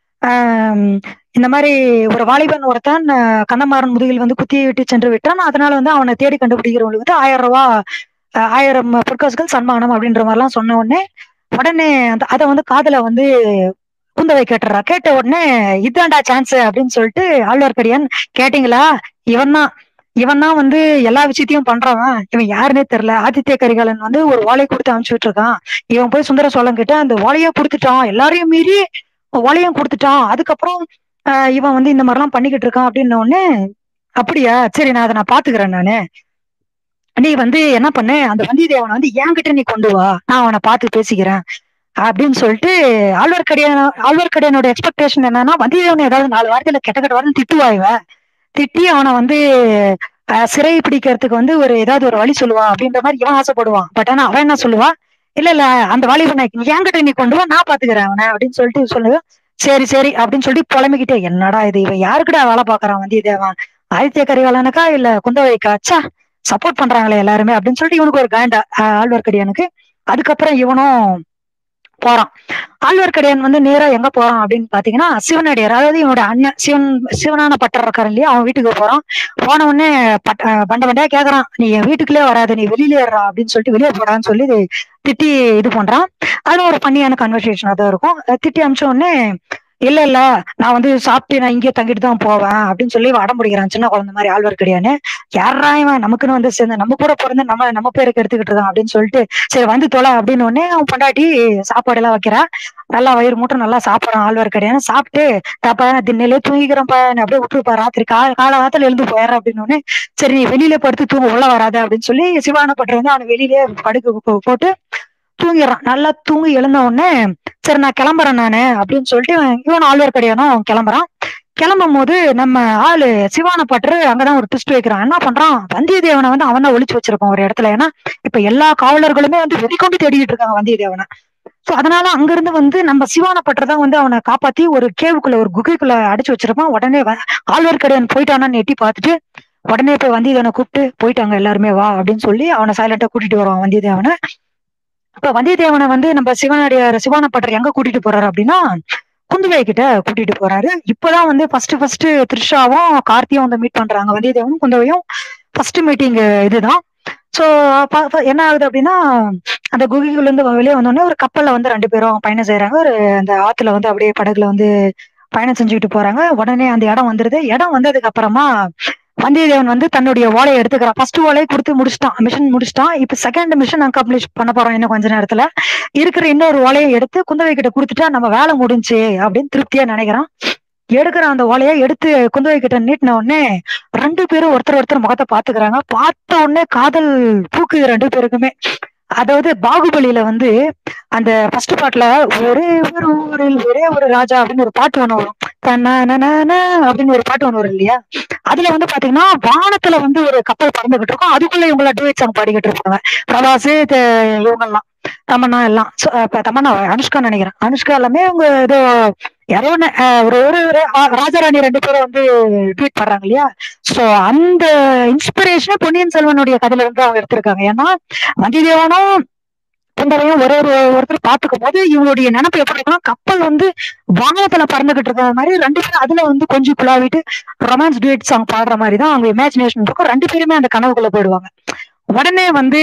Speaker 1: ஆம், இந்த மாதிரி ஒரு வாலிபன் ஒருத்தன் அஹ், கண்ணமாறன் முதுகில் வந்து குத்தி விட்டு சென்று விட்டான் அதனால வந்து அவனை தேடி கண்டுபிடிக்கிறவங்களுக்கு வந்து ஆயிரம் ரூபாய் அஹ், ஆயிரம் பொற்காசுகள் சன்மானம் அப்படின்ற மாதிரிலாம் சொன்ன உடனே உடனே அந்த அதை வந்து காதுல வந்து குந்தவை கேட்டுறா கேட்ட உடனே இதான்டா சான்ஸ் அப்படின்னு சொல்லிட்டு ஆழ்வார்க்கடியான் கேட்டீங்களா இவன் தான் இவன் தான் வந்து எல்லா விஷயத்தையும் பண்றவன் இவன் யாருன்னே தெரியல ஆதித்ய கரிகாலன் வந்து ஒரு ஓலை கொடுத்து அனுப்பிச்சு இருக்கான் இவன் போய் சுந்தர சோழன் கிட்ட அந்த ஓலையை கொடுத்துட்டான் எல்லாரையும் மீறி ஓலையும் கொடுத்துட்டான் அதுக்கப்புறம் ஆஹ் இவன் வந்து இந்த மாதிரிலாம் பண்ணிக்கிட்டு இருக்கான் அப்படின்ன உடனே அப்படியா சரி நான் அதை நான் பாத்துக்கிறேன் நானு நீ வந்து என்ன பண்ணு அந்த வந்தியத்தேவனை வந்து என்கிட்ட நீ கொண்டு வா நான் அவனை பார்த்து பேசிக்கிறேன் அப்படின்னு சொல்லிட்டு ஆழ்வார்க்கடியான ஆழ்வார்க்கடியானோட எக்ஸ்பெக்டேஷன் என்னன்னா வந்தியத்தேவனை ஏதாவது நாலு வாரத்துல கெட்ட கெட்ட வாரம் திட்டுவா இவ திட்டி அவனை வந்து அஹ், சிறை பிடிக்கிறதுக்கு வந்து ஒரு ஏதாவது ஒரு வழி சொல்லுவா அப்படின்ற மாதிரி இவன் ஆசைப்படுவான் பட் ஆனா அவன் என்ன சொல்லுவா இல்ல இல்ல அந்த வாலிபனை என்கிட்ட நீ கொண்டு வா நான் பாத்துக்கிறேன் அவனை அப்படின்னு சொல்லிட்டு சொல்லுவா சரி சரி அப்படின்னு சொல்லிட்டு புலம்பிக்கிட்டே என்னடா இது இவன் யாருக்குடா வேலை பாக்குறான் வந்தியத்தேவன் ஆதித்ய கரிகாலனுக்கா இல்ல குந்தவைக்கா ச்சே சப்போர்ட் பண்றாங்களே எல்லாருமே அப்படின்னு சொல்லிட்டு இவனுக்கு ஒரு காண்டா ஆஹ் ஆழ்வார்க்கடியானுக்கு அதுக்கப்புறம் இவனும் போறான் ஆழ்வார்க்கடியான் வந்து நேரா எங்க போறான் அப்படின்னு பாத்தீங்கன்னா சிவனடியார் அதாவது இவனோட அண்ணன் சிவன் சிவனான பட்டர் இருக்காரு இல்லையா அவன் வீட்டுக்கு போறான் போன உடனே பட் ஆஹ் பண்ட பண்டையா கேக்குறான் நீ என் வீட்டுக்குள்ளே வராத நீ வெளியில ஏறா அப்படின்னு சொல்லிட்டு வெளியே போடான்னு சொல்லி இது திட்டி இது பண்றான் அதுல ஒரு பண்ணியான கன்வர்சேஷன் தான் இருக்கும் அஹ் திட்டி அமிச்ச உடனே இல்ல இல்ல நான் வந்து சாப்பிட்டு நான் இங்கேயே தங்கிட்டு தான் போவேன் அப்படின்னு சொல்லி இவன் அடம் பிடிக்கிறான் சின்ன குழந்தை மாதிரி ஆழ்வார்க்கடியான்னு யாரா இவன் நமக்குன்னு வந்து சேர்ந்து நம்ம கூட பிறந்து நம்ம நம்ம பேருக்கு எடுத்துக்கிட்டு இருக்கான் அப்படின்னு சொல்லிட்டு சரி வந்து தொலை அப்படின்னு உடனே அவன் பொண்டாட்டி சாப்பாடு எல்லாம் வைக்கிறா நல்லா வயிறு மூட்டம் நல்லா சாப்பிடறான் ஆழ்வார்க்கடியான்னு சாப்பிட்டு தாப்பா நான் திண்ணையிலே தூங்கிக்கிறேன்ப்பா நீ அப்படியே விட்டுருப்பா ராத்திரி கா கால வாரத்துல எழுந்து போயிடுற அப்படின்னு உடனே சரி நீ வெளியில படுத்து தூங்க உள்ள வராத அப்படின்னு சொல்லி சிவான பட்டர் வந்து அவனை வெளியிலே படுக்க போ- போட்டு தூங்கிடுறான் நல்லா தூங்கி எழுந்த உடனே சரி நான் கிளம்புறேன் நானு அப்படின்னு சொல்லிட்டு இவன் இவன் ஆழ்வார்க்கடியானும் கிளம்புறான் கிளம்பும் போது நம்ம ஆளு சிவான பட்டரு அங்கதான் ஒரு ட்விஸ்ட் வைக்கிறான் என்ன பண்றான் வந்தியத்தேவனை வந்து அவன் தான் ஒளிச்சு வச்சிருப்பான் ஒரு இடத்துல ஏன்னா இப்ப எல்லா காவலர்களுமே வந்து வெறிக்கொண்டு தேடிட்டு இருக்காங்க வந்தியத்தேவனை சோ அதனால அங்கிருந்து வந்து நம்ம சிவான பட்டர் தான் வந்து அவனை காப்பாத்தி ஒரு கேவுக்குள்ள ஒரு குகைக்குள்ள அடைச்சு வச்சிருப்பான் உடனே வ- ஆழ்வார்க்கடியான் போயிட்டானான்னு எட்டி பார்த்துட்டு உடனே போய் வந்தியத்தேவனை கூப்பிட்டு போயிட்டாங்க எல்லாருமே வா அப்படின்னு சொல்லி அவனை சைலண்டா கூட்டிட்டு வருவான் வந்தியத்தேவனை இப்ப வந்தியத்தேவனை வந்து நம்ம சிவனுடைய சிவான பட்டர் எங்க கூட்டிட்டு போறாரு அப்படின்னா குந்துவை கிட்ட கூட்டிட்டு போறாரு இப்பதான் வந்து ஃபர்ஸ்ட் ஃபர்ஸ்ட் த்ரிஷாவும் கார்த்தியும் வந்து மீட் பண்றாங்க வந்தியத்தேவனும் குந்தவையும் ஃபர்ஸ்ட் மீட்டிங் இதுதான் சோ என்ன ஆகுது அப்படின்னா அந்த குகைக்குள்ள இருந்து வெளியே வந்தோடனே ஒரு கப்பல்ல வந்து ரெண்டு பேரும் பயணம் செய்யறாங்க ஒரு அந்த ஆத்துல வந்து அப்படியே படகுல வந்து பயணம் செஞ்சுக்கிட்டு போறாங்க உடனே அந்த இடம் வந்துருது இடம் வந்ததுக்கு அப்புறமா வந்தியத்தேவன் வந்து தன்னுடைய ஓலையை எடுத்துக்கிறான் ஃபர்ஸ்ட் ஓலையை கொடுத்து முடிச்சிட்டான் மிஷன் முடிச்சிட்டான் இப்ப செகண்ட் மிஷன் அக்கம்ப்ளிஷ் பண்ண போறோம் இன்னும் கொஞ்ச நேரத்துல இருக்கிற இன்னொரு ஓலையை எடுத்து குந்தவை கிட்ட கொடுத்துட்டா நம்ம வேலை முடிஞ்சு அப்படின்னு திருப்தியா நினைக்கிறான் எடுக்கிற அந்த ஓலையை எடுத்து குந்தவை கிட்ட நீட்டின உடனே ரெண்டு பேரும் ஒருத்தர் ஒருத்தர் முகத்தை பாத்துக்கிறாங்க பார்த்த உடனே காதல் பூக்குது ரெண்டு பேருக்குமே அதாவது பாகுபலியில வந்து அந்த ஃபர்ஸ்ட் பாட்டுல ஒரே ஒரு ஊரில் ஒரே ஒரு ராஜா அப்படின்னு ஒரு பாட்டு ஒண்ணு வரும் தன்னானனானா அப்படின்னு ஒரு பாட்டு ஒண்ணு வரும் இல்லையா அதுல வந்து பாத்தீங்கன்னா வானத்துல வந்து ஒரு கப்பல் பறந்துகிட்டு இருக்கும் அதுக்குள்ள இவங்கள டூயட் சாங் பாடிக்கிட்டு இருப்பாங்க பிரபாஸ் இவங்கெல்லாம் தமன்னா எல்லாம் So, அஹ் இப்ப தமன்னா அனுஷ்கா நினைக்கிறேன் அனுஷ்கா எல்லாமே அவங்க ஏதோ யாரோ ஒண்ணு, அஹ் ஒரு ஒரு ஒரு, அஹ் ராஜாராணி ரெண்டு பேரும் வந்து ட்வீட் பண்றாங்க இல்லையா சோ அந்த இன்ஸ்பிரேஷன் பொன்னியின் செல்வனுடைய கதையில இருந்து அவங்க எடுத்திருக்காங்க ஏன்னா வந்தியத்தேவனும் குந்தவையும் ஒரு ஒரு ஒருத்தர் பாத்துக்கும் போது இவங்களுடைய நினைப்பு எப்படி இருக்குன்னா கப்பல் வந்து வானத்துல பறந்துகிட்டு இருக்கிற மாதிரி ரெண்டு பேரும் அதுல வந்து கொஞ்சம் குழாவிட்டு ரொமான்ஸ் டூயட் சாங் பாடுற மாதிரி தான் அவங்க இமேஜினேஷன் இருக்கும் ரெண்டு பேருமே அந்த கனவுக்குள்ள போயிடுவாங்க உடனே வந்து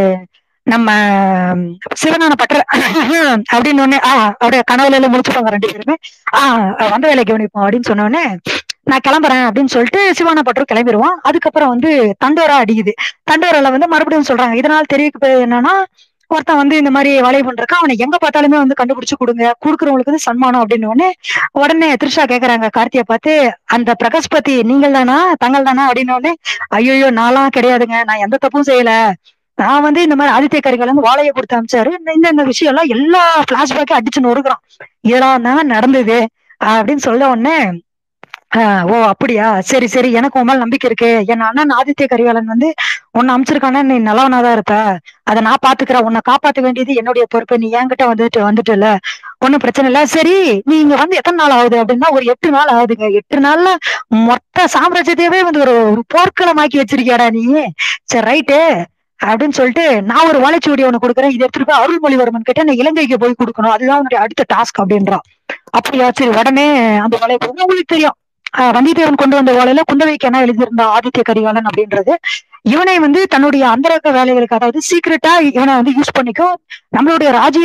Speaker 1: நம்ம சிவனான பட்டர் அப்படின்னு ஒண்ணு ஆஹ் அப்படியே கனவுல எல்லாம் முடிச்சுப்பாங்க ரெண்டு பேருமே ஆஹ் வந்த வேலை கவனிப்போம் அப்படின்னு சொன்ன உடனே நான் கிளம்புறேன் அப்படின்னு சொல்லிட்டு சிவானா பட்டர் கிளம்பிடுவான் அதுக்கப்புறம் வந்து தண்டோரா அடிக்குது தண்டோரால வந்து மறுபடியும் சொல்றாங்க இதனால் தெரிவிக்க என்னன்னா ஒருத்தன் வந்து இந்த மாதிரி வேலையை பண்றக்க அவனை எங்க பார்த்தாலுமே வந்து கண்டுபிடிச்சு கொடுங்க கொடுக்குறவங்களுக்கு வந்து சன்மானம் அப்படின்னு உடனே உடனே த்ரிஷா கேக்குறாங்க கார்த்தியை பார்த்து அந்த பிரகஸ்பதி நீங்கள் தானா தங்கள் தானா அப்படின்னு உடனே ஐயோ நான்லாம் கிடையாதுங்க நான் எந்த தப்பும் செய்யல நான் வந்து இந்த மாதிரி ஆதித்ய கரிகால வந்து வாழையை கொடுத்து அமிச்சாரு இந்த இந்த இந்த விஷயம் எல்லாம் எல்லா பிளாஷ்பேக்கும் அடிச்சு நொறுக்குறான் இதெல்லாம் தான் நடந்தது அப்படின்னு சொல்ல உடனே ஆஹ் ஓ அப்படியா சரி சரி எனக்கு உன் மேல நம்பிக்கை இருக்கு என் அண்ணன் ஆதித்ய கரிகாலன் வந்து உன்னை அமிச்சிருக்கானே நீ நல்லவனாதான் இருப்ப அதை நான் பாத்துக்கிறேன் உன்னை காப்பாத்த வேண்டியது என்னுடைய பொறுப்பு நீ என்கிட்ட வந்துட்டு வந்துட்டுல ஒண்ணும் பிரச்சனை இல்ல சரி நீ இங்க வந்து எத்தனை நாள் ஆகுது அப்படின்னா ஒரு எட்டு நாள் ஆகுதுங்க எட்டு நாள்ல மொத்த சாம்ராஜ்யத்தையவே வந்து ஒரு ஒரு போர்க்களமாக்கி வச்சிருக்கியாடா நீ சரி ரைட்டு அப்படின்னு சொல்லிட்டு நான் ஒரு வாழைச்சுவடி உனக்கு கொடுக்குறேன் இதை எடுத்துட்டு போய் அருள்மொழிவர்மன் கிட்ட நீ இலங்கைக்கு போய் கொடுக்கணும் அதுதான் உன்னுடைய அடுத்த டாஸ்க் அப்படின்றான் அப்படியா சரி உடனே அந்த வாழை உங்களுக்கு தெரியும் ஆஹ் வந்தியத்தேவன் கொண்டு வந்த வாழையில குந்தவைக்கு என்ன எழுதியிருந்தா ஆதித்ய கரிகாலன் அப்படின்றது இவனை வந்து தன்னுடைய அந்தரங்க வேலைகளுக்கு அதாவது சீக்கிரட்டா இவனை வந்து யூஸ் பண்ணிக்கோ நம்மளுடைய ராஜ்ய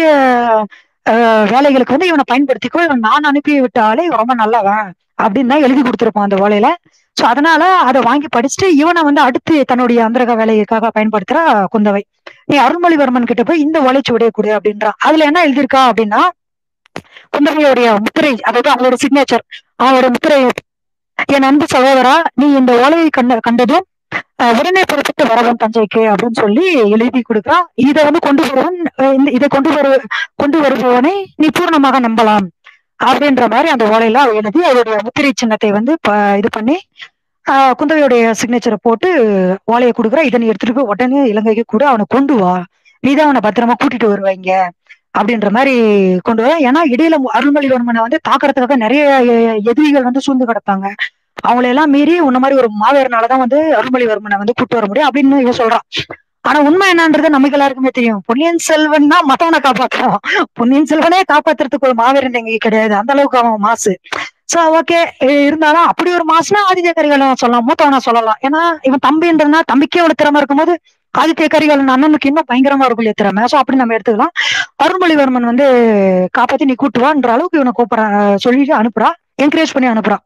Speaker 1: ஆஹ் வேலைகளுக்கு வந்து இவனை பயன்படுத்திக்கோ இவன் நான் அனுப்பி விட்ட ஆளே இவன் ரொம்ப நல்லவன் அப்படின்னு தான் எழுதி கொடுத்திருப்பான் அந்த ஓலையில சோ அதனால அதை வாங்கி படிச்சுட்டு இவனை வந்து அடுத்து தன்னுடைய அந்தரக வேலைக்காக பயன்படுத்துறா குந்தவை நீ அருள்மொழிவர்மன் கிட்ட போய் இந்த ஓலைச்சுவடியை கொடு அப்படின்றா அதுல என்ன எழுதியிருக்கா அப்படின்னா குந்தவையுடைய முத்திரை அதாவது அவளோட சிக்னேச்சர் அவளோட முத்திரை என் அன்பு சகோதரா நீ இந்த ஓலையை கண்ட கண்டதும் அஹ், உடனே புறப்பட்டு வரவன் தஞ்சைக்கு அப்படின்னு சொல்லி எழுதி கொடுக்குறான் இதை வந்து கொண்டு வருவன் அஹ், இந்த இதை கொண்டு வரு கொண்டு வருபவனை நீ பூர்ணமாக நம்பலாம் அப்படின்ற மாதிரி அந்த ஓலையில அவ எழுதி அவருடைய முத்திரை சின்னத்தை வந்து ப- இது பண்ணி ஆஹ் குந்தவையுடைய சிக்னேச்சரை போட்டு ஓலையை கொடுக்குறா இதை நீ எடுத்துட்டு போய் உடனே இலங்கைக்கு கூட அவனை கொண்டு வா நீதான் அவனை பத்திரமா கூட்டிட்டு வருவாங்க அப்படின்ற மாதிரி கொண்டு வர ஏன்னா இடையில மு- அருள்மொழிவர்மனை வந்து தாக்குறதுக்காக நிறைய எ- எதிரிகள் வந்து சூழ்ந்து கிடப்பாங்க அவங்களை எல்லாம் மீறி உன்ன மாதிரி ஒரு மாவீரனாலதான் வந்து அருள்மொழிவர்மனை வந்து கூட்டு வர முடியும் அப்படின்னு இவன் சொல்றான் ஆனா உண்மை என்னன்றது நமக்கு எல்லாருக்குமே தெரியும் பொன்னியின் செல்வன் தான் மத்தவனை காப்பாற்றுவான் பொன்னியின் செல்வனே காப்பாத்துறதுக்கு ஒரு மாவீரன் எங்க கிடையாது அந்த அளவுக்கு அவன் மாசு சோ ஓகே இருந்தாலும் அப்படி ஒரு மாசுனா ஆதித்ய கரிகாலன் சொல்லலாம் மூத்தவனா சொல்லலாம் ஏன்னா இவன் தம்பின்றதுனா தம்பிக்கே ஒரு திறமை இருக்கும்போது ஆதித்ய கரிகாலன் அண்ணனுக்கு இன்னும் பயங்கரமா இருக்கும் இல்லையா திறமை சோ அப்படி நம்ம எடுத்துக்கலாம் அருள்மொழிவர்மன் வந்து காப்பாத்தி நீ கூட்டுவான்ற அளவுக்கு இவனை கூப்பிட சொல்லிட்டு அனுப்புறா என்கரேஜ் பண்ணி அனுப்புறா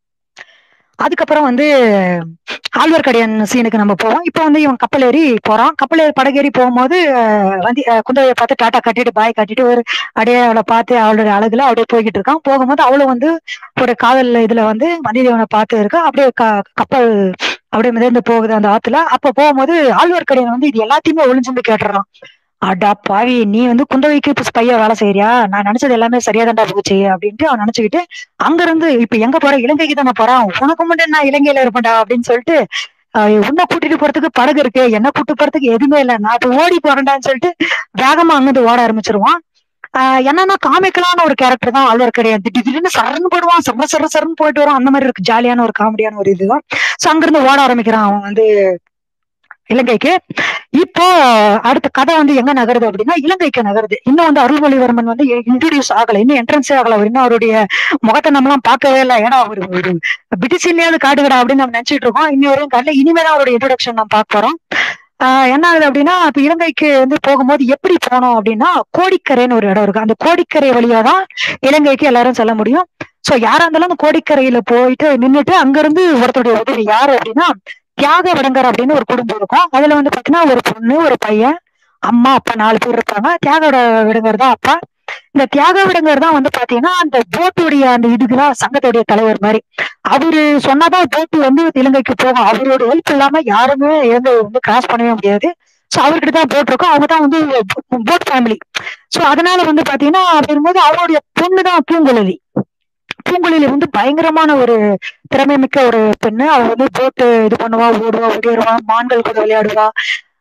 Speaker 1: அதுக்கப்புறம் வந்து ஆழ்வார்க்கடியான் சீனுக்கு நம்ம போவோம் இப்போ வந்து இவன் கப்பல் ஏறி போறான் கப்பல் ஏறி படகேறி போகும்போது அஹ், வந்து அஹ், குந்தவையை பார்த்து டாட்டா கட்டிட்டு பாய் கட்டிட்டு ஒரு அப்படியே அவளை பார்த்து அவளுடைய அழகுல அப்படியே போய்கிட்டு இருக்கான் போகும்போது அவளும் வந்து ஒரு காதல் இதுல வந்து வந்தியத்தேவனை பார்த்து இருக்கா அப்படியே க- கப்பல் அப்படியே மிதந்து போகுது அந்த ஆத்துல அப்ப போகும்போது ஆழ்வார்க்கடியான் வந்து இது எல்லாத்தையுமே ஒளிஞ்சுந்து கேட்டுறான் அடா பாவி நீ வந்து குந்தவைக்கு இப்ப ஸ்பையா வேலை செய்யறியா நான் நினைச்சது எல்லாமே சரியா தான்டா போச்சு அப்படின்ட்டு அவன் நினைச்சுக்கிட்டு அங்க இருந்து இப்ப எங்க போற இலங்கைக்கு தானே போறான் உனக்கு மட்டும் நான் இலங்கையில இருப்பேன்டா அப்படின்னு சொல்லிட்டு ஆஹ் உன்னை கூட்டிட்டு போறதுக்கு படகு இருக்கு என்ன கூட்டிட்டு போறதுக்கு எதுவுமே இல்லை நான் இப்ப ஓடி போறேன்டான்னு சொல்லிட்டு வேகமா அங்கிருந்து ஓட ஆரம்பிச்சிருவான் ஆஹ் என்னன்னா காமிக்கலான ஒரு கேரக்டர் தான் ஆழ்வார் கிடையாது திடீர் திடீர்னு சரன்னு போயிடுவான் சர சர சரன்னு போயிட்டு வரும் அந்த மாதிரி இருக்கு ஜாலியான ஒரு காமெடியான ஒரு இதுதான் சோ அங்கிருந்து ஓட ஆரம்பிக்கிறான் அவன் வந்து இலங்கைக்கு இப்போ அடுத்த கதை வந்து எங்க நகருது அப்படின்னா இலங்கைக்கு நகருது இன்னும் வந்து அருள்மொழிவர்மன் வந்து இன்ட்ரோடியூஸ் ஆகல இன்னும் என்ட்ரன்ஸே ஆகல அவர் இன்னும் அவருடைய முகத்தை நம்மலாம் பார்க்கவே இல்லை ஏன்னா அவர் ஒரு பிரிட்டிஷ்லயாவது காட்டுகடா அப்படின்னு நம்ம நினைச்சிட்டு இருக்கோம் இன்னி வரையும் காட்டல இனிமேதான் அவருடைய இன்ட்ரோடக்ஷன் நம்ம பார்க்க போறோம் ஆஹ் என்ன ஆகுது அப்படின்னா இப்ப இலங்கைக்கு வந்து போகும்போது எப்படி போனோம் அப்படின்னா கோடிக்கரைன்னு ஒரு இடம் இருக்கு அந்த கோடிக்கரை வழியா தான் இலங்கைக்கு எல்லாரும் செல்ல முடியும் சோ யாரா இருந்தாலும் அந்த கோடிக்கரையில போயிட்டு நின்னுட்டு அங்க இருந்து ஒருத்தருடைய உதவி யாரு அப்படின்னா தியாக விடங்கர் அப்படின்னு ஒரு குடும்பம் இருக்கும் அதுல வந்து பாத்தீங்கன்னா ஒரு பொண்ணு ஒரு பையன் அம்மா அப்பா நாலு பேர் இருப்பாங்க தியாக விட- விடங்கர் தான் அப்பா இந்த தியாக விடங்கர் தான் வந்து பாத்தீங்கன்னா அந்த போட்டுடைய அந்த இதுக்குதான் சங்கத்துடைய தலைவர் மாதிரி அவரு சொன்னாதான் போட்டு வந்து இலங்கைக்கு போகும் அவரோட ஹெல்ப் இல்லாம யாருமே இலங்கை வந்து கிராஸ் பண்ணவே முடியாது சோ அவர்கிட்ட தான் போட் இருக்கும் அவங்க தான் வந்து போட் ஃபேமிலி சோ அதனால வந்து பாத்தீங்கன்னா அப்படிங்கும்போது அவருடைய பொண்ணு தான் பூங்குழலி பூங்குழலி வந்து பயங்கரமான ஒரு திறமை மிக்க ஒரு பெண்ணு அவ வந்து போட்டு இது பண்ணுவா ஓடுவா ஓடிடுவா மான்கள் கூட விளையாடுவா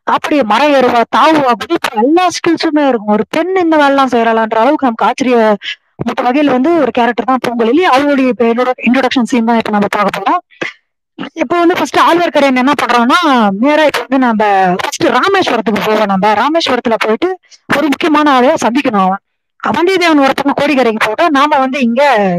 Speaker 1: அப்படியே மரம் ஏறுவா தாவுவா குதிப்பா எல்லா ஸ்கில்ஸுமே இருக்கும் ஒரு பெண் இந்த வேலைலாம் செய்யறாளான்ற அளவுக்கு நமக்கு ஆச்சரிய மற்ற வகையில் வந்து ஒரு கேரக்டர் தான் பூங்குழலி அவளுடைய இப்ப இன்ட்ரோடக்ஷன் சீன் தான் இப்ப நம்ம பார்க்க போறோம் இப்போ வந்து ஃபர்ஸ்ட் ஆழ்வார்க்கரையன் என்ன பண்றோம்னா நேரா இப்ப வந்து நம்ம ஃபர்ஸ்ட் ராமேஸ்வரத்துக்கு போவோம் நம்ம ராமேஸ்வரத்துல போயிட்டு ஒரு முக்கியமான ஆளைய சந்திக்கணும் அவன் வந்தியத்தேவன் ஒரு பக்கம் கோடிக்கரைக்கு போட்டா நாம வந்து இங்க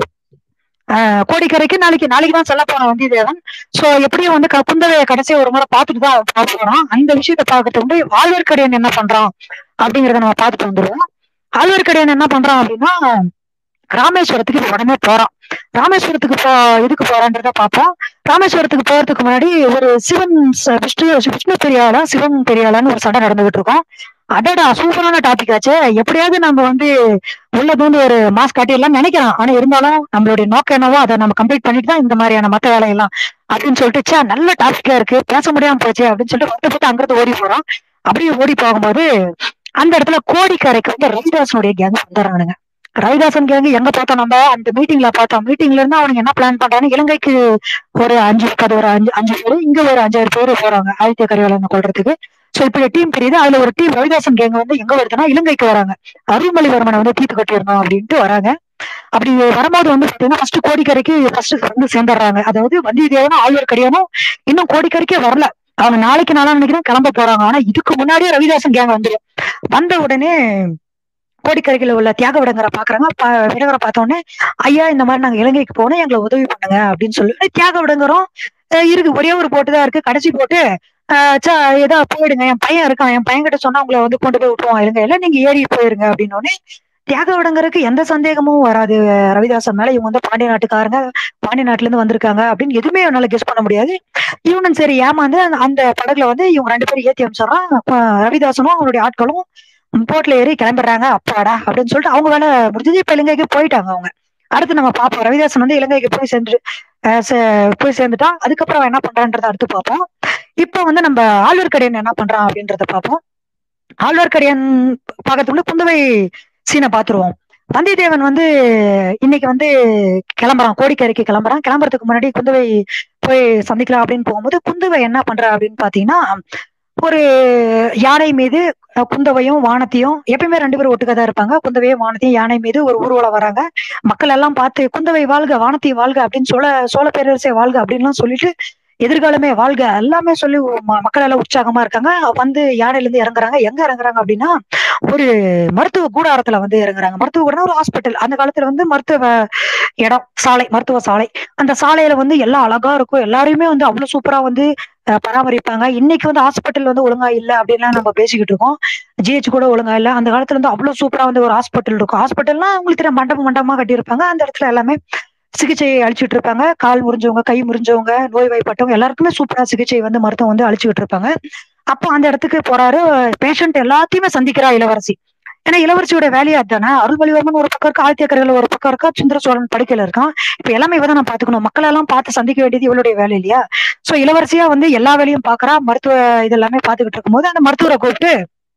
Speaker 1: ஆஹ், கோடிக்கரைக்கு நாளைக்கு நாளைக்கு தான் செல்ல போறோம் வந்தியத்தேவன் சோ எப்படியும் வந்து க- குந்தவையை கடைசியா ஒரு முறை பார்த்துட்டு தான் பார்க்க போறோம் அந்த விஷயத்த பார்க்கறதுக்கு முன்னாடி ஆழ்வார்க்கரையன் என்ன பண்றான் அப்படிங்கறத நம்ம பார்த்துட்டு வந்துருவோம் ஆழ்வார்க்கரையன் என்ன பண்றான் அப்படின்னா ராமேஸ்வரத்துக்கு இப்ப உடனே போறான் ராமேஸ்வரத்துக்கு போ எதுக்கு போறான்றத பார்ப்போம் ராமேஸ்வரத்துக்கு போறதுக்கு முன்னாடி ஒரு சிவன் ச- விஷ்ணு விஷ்ணு பெரியாளா சிவன் பெரியாளான்னு ஒரு சண்டை நடந்துகிட்டு இருக்கோம் அடடா சூப்பரான டாபிக் ஆச்சு எப்படியாவது நம்ம வந்து உள்ள வந்து ஒரு மாஸ் காட்டிடலாம் நினைக்கிறோம் ஆனா இருந்தாலும் நம்மளுடைய நோக்கம் என்னவோ அதை நம்ம கம்ப்ளீட் பண்ணிட்டு தான் இந்த மாதிரியான மத்த வேலையெல்லாம் அப்படின்னு சொல்லிட்டு ச்சே நல்ல டாபிக்கா இருக்கு பேச முடியாம போச்சு அப்படின்னு சொல்லிட்டு வருத்தப்பட்டு அங்கிருந்து ஓடி போறோம் அப்படியே ஓடி போகும்போது அந்த இடத்துல கோடிக்கரைக்கு வந்து ரவிதாசனுடைய கேங் வந்துடுறானுங்க ரவிதாசன் கேங் எங்க பார்த்தோம் நம்ம அந்த மீட்டிங்ல பார்த்தோம் மீட்டிங்ல இருந்து அவனுங்க என்ன பிளான் பண்றாங்க இலங்கைக்கு ஒரு அஞ்சு அது ஒரு அஞ்சு அஞ்சு பேர் இங்க ஒரு அஞ்சாறு பேர் போறாங்க ஆதித்ய கரிகாலன் கொள்றதுக்கு சோ இப்படி டீம் பிரியுது அதுல ஒரு டீம் ரவிதாசன் கேங் வந்து எங்க வருதுன்னா இலங்கைக்கு வராங்க அருள்மொழிவர்மனை வந்து தீர்த்து கட்டிடணும் அப்படின்ட்டு வராங்க அப்படி வரும்போது வந்து பாத்தீங்கன்னா ஃபர்ஸ்ட் கோடிக்கரைக்கு ஃபர்ஸ்ட் வந்து சேர்ந்துடுறாங்க அதாவது வந்தியத்தேவனும் ஆழ்வார்க்கடியானும் இன்னும் கோடிக்கரைக்கே வரல அவங்க நாளைக்கு நாளா நினைக்கிறேன் கிளம்ப போறாங்க ஆனா இதுக்கு முன்னாடியே ரவிதாசன் கேங் வந்துடும் வந்த உடனே கோடிக்கரைக்குள்ள உள்ள தியாக விடங்கரை பாக்குறாங்க ப- விடங்கரை பார்த்த உடனே ஐயா இந்த மாதிரி நாங்க இலங்கைக்கு போனோம் எங்களை உதவி பண்ணுங்க அப்படின்னு சொல்லி தியாக விடங்கரும் "அஹ் இருக்கு ஒரே ஒரு போட்டு தான் இருக்கு கடைசி போட்டு "அஹ் சா ஏதோ போயிடுங்க என் பையன் இருக்கான் என் பையன் கிட்ட சொன்னா உங்களை வந்து கொண்டு போய் விட்டுருவான் இலங்கையில நீங்க ஏறி போயிருங்க அப்படின்னு உடனே தியாக விடங்கருக்கு எந்த சந்தேகமும் வராது ரவிதாசன் மேல இவங்க வந்து பாண்டிய நாட்டுக்காரங்க பாண்டிய நாட்டுல இருந்து வந்திருக்காங்க அப்படின்னு எதுவுமே என்னால கெஸ் பண்ண முடியாது இவனும் சரி ஏமாந்து அந்த- அந்த படகுல வந்து இவங்க ரெண்டு பேரும் ஏத்தி அமிச்சிடறான் ரவிதாசனும் அவனுடைய ஆட்களும் போட்ல ஏறி கிளம்பிடுறாங்க அப்பாடா அப்படின்னு சொல்லிட்டு அவங்க வேலை முடிஞ்சது இப்ப இலங்கைக்கு போயிட்டாங்க அவங்க அடுத்து நம்ம பார்ப்போம் ரவிதாசன் வந்து இலங்கைக்கு போய் சென்று அஹ் சே- போய் சேர்ந்துட்டான் அதுக்கப்புறம் அவன் என்ன பண்றான்றத அடுத்து பார்ப்போம் இப்ப வந்து நம்ம ஆழ்வார்க்கடியன் என்ன பண்றான் அப்படின்றத பார்ப்போம் ஆழ்வார்க்கடியன் பார்க்கறதுக்குள்ள குந்தவை சீனை பார்த்துருவோம் வந்தியத்தேவன் வந்து இன்னைக்கு வந்து கிளம்புறான் கோடிக்கரைக்கு கிளம்புறான் கிளம்புறதுக்கு முன்னாடி குந்தவை போய் சந்திக்கலாம் அப்படின்னு போகும்போது குந்தவை என்ன பண்றா அப்படின்னு பாத்தீங்கன்னா ஒரு யானை மீது அஹ், குந்தவையும் வானத்தையும் எப்பயுமே ரெண்டு பேரும் ஒட்டுக்கா தான் இருப்பாங்க குந்தவையும் வானத்தையும் யானை மீது ஒரு ஊர்வலம் வராங்க மக்கள் எல்லாம் பார்த்து குந்தவை வாழ்க வானத்தை வாழ்க அப்படின்னு சோழ சோழ பேரரசை வாழ்க அப்படின்லாம் சொல்லிட்டு எதிர்காலமே வாழ்க எல்லாமே சொல்லி ம- மக்கள் எல்லாம் உற்சாகமா இருக்காங்க வந்து யானையில இருந்து இறங்குறாங்க எங்க இறங்குறாங்க அப்படின்னா ஒரு மருத்துவ கூடாரத்துல வந்து இறங்குறாங்க மருத்துவ கூடம் ஒரு ஹாஸ்பிட்டல் அந்த காலத்துல வந்து மருத்துவ இடம் சாலை மருத்துவ சாலை அந்த சாலையில வந்து எல்லாம் அழகா இருக்கும் எல்லாரையுமே வந்து அவ்வளவு சூப்பரா வந்து அஹ், பராமரிப்பாங்க இன்னைக்கு வந்து ஹாஸ்பிட்டல் வந்து ஒழுங்கா இல்ல அப்படின்லாம் நம்ம பேசிக்கிட்டு இருக்கோம் ஜிஹெச் கூட ஒழுங்கா இல்ல அந்த காலத்துல வந்து அவ்வளவு சூப்பரா வந்து ஒரு ஹாஸ்பிட்டல் இருக்கும் ஹாஸ்பிட்டல்னா உங்களுக்கு தெரியும் மண்டபம் மண்டபமா கட்டியிருப்பாங்க அந்த இடத்துல எல்லாமே சிகிச்சை அளிச்சுட்டு இருப்பாங்க கால் முறிஞ்சவங்க கை முறிஞ்சவங்க நோய்வாய்ப்பட்டவங்க எல்லாருக்குமே சூப்பரா சிகிச்சை வந்து மருத்துவம் வந்து அளிச்சுக்கிட்டு இருப்பாங்க அப்போ அந்த இடத்துக்கு போறாரு பேஷண்ட் எல்லாத்தையுமே சந்திக்கிறா இளவரசி ஏன்னா இளவரசியோட வேலையா தானே அருள்மொழிவர்மன் ஒரு பக்கம் இருக்கா ஆதித்யக்கர்கள் ஒரு பக்கம் இருக்கா சுந்தர சோழன் படுக்கையில இருக்கான் இப்ப எல்லாமே இவதான் நான் பாத்துக்கணும் மக்கள் எல்லாம் பார்த்து சந்திக்க வேண்டியது இவளுடைய வேலை இல்லையா சோ இளவரசியா வந்து எல்லா வேலையும் பாக்குறா மருத்துவ இது எல்லாமே பாத்துக்கிட்டு இருக்கும்போது அந்த மருத்துவரை கூப்பிட்டு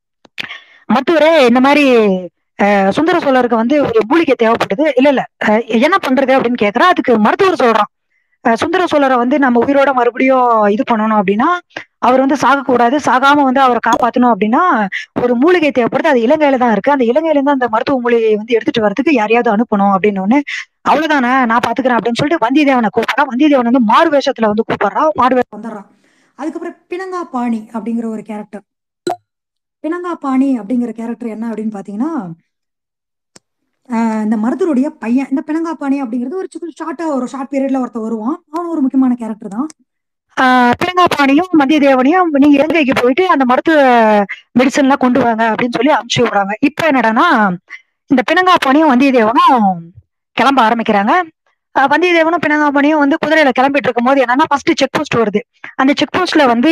Speaker 1: மருத்துவரே இந்த மாதிரி அஹ், சுந்தர சோழருக்கு வந்து ஒரு மூலிகை தேவைப்படுது இல்ல இல்ல அஹ், என்ன பண்றது அப்படின்னு கேக்குறா அதுக்கு மருத்துவர் சொல்றான் அஹ், சுந்தர சோழரை வந்து நம்ம உயிரோட மறுபடியும் இது பண்ணணும் அப்படின்னா அவர் வந்து சாகக்கூடாது சாகாம வந்து அவரை காப்பாத்தணும் அப்படின்னா ஒரு மூலிகை தேவைப்படுது அது இலங்கையில தான் இருக்கு அந்த இலங்கையில இருந்து அந்த மருத்துவ மூலிகையை வந்து எடுத்துட்டு வரதுக்கு யாரையாவது அனுப்பணும் அப்படின்னு ஒண்ணு அவ்வளவுதானே நான் பாத்துக்கிறேன் அப்படின்னு சொல்லிட்டு வந்தியத்தேவனை கூப்பிடுறான் வந்தியத்தேவன் வந்து மாறு வேஷத்துல வந்து கூப்பிடுறான் மாறு வேஷம் வந்துடுறான் அதுக்கப்புறம் பிணங்கா பாணி அப்படிங்கிற ஒரு கேரக்டர் பிணங்கா பாணி அப்படிங்கிற கேரக்டர் என்ன அப்படின்னு பாத்தீங்கன்னா ஆஹ் இந்த மருத்துவருடைய பையன் இந்த பிணங்கா பாணி அப்படிங்கிறது ஒரு சின்ன ஷார்ட்டா ஒரு ஷார்ட் பீரியட்ல ஒருத்தர் வருவான் அவன் ஒரு முக்கியமான கேரக்டர் தான் ஆஹ் பிணங்காபாணியும் வந்தியத்தேவனையும் நீங்க இலங்கைக்கு போயிட்டு அந்த மருத்துவ மெடிசன் எல்லாம் கொண்டு வாங்க அப்படின்னு சொல்லி அனுப்பிச்சு விடுறாங்க இப்ப என்னடான்னா இந்த பிணங்காபாணியும் வந்தியத்தேவனும் கிளம்ப ஆரம்பிக்கிறாங்க ஆஹ் வந்தியத்தேவனும் பிணங்காபாணியும் வந்து குதிரையில கிளம்பிட்டு இருக்கும்போது என்னன்னா ஃபர்ஸ்ட் செக் போஸ்ட் வருது அந்த செக் போஸ்ட்ல வந்து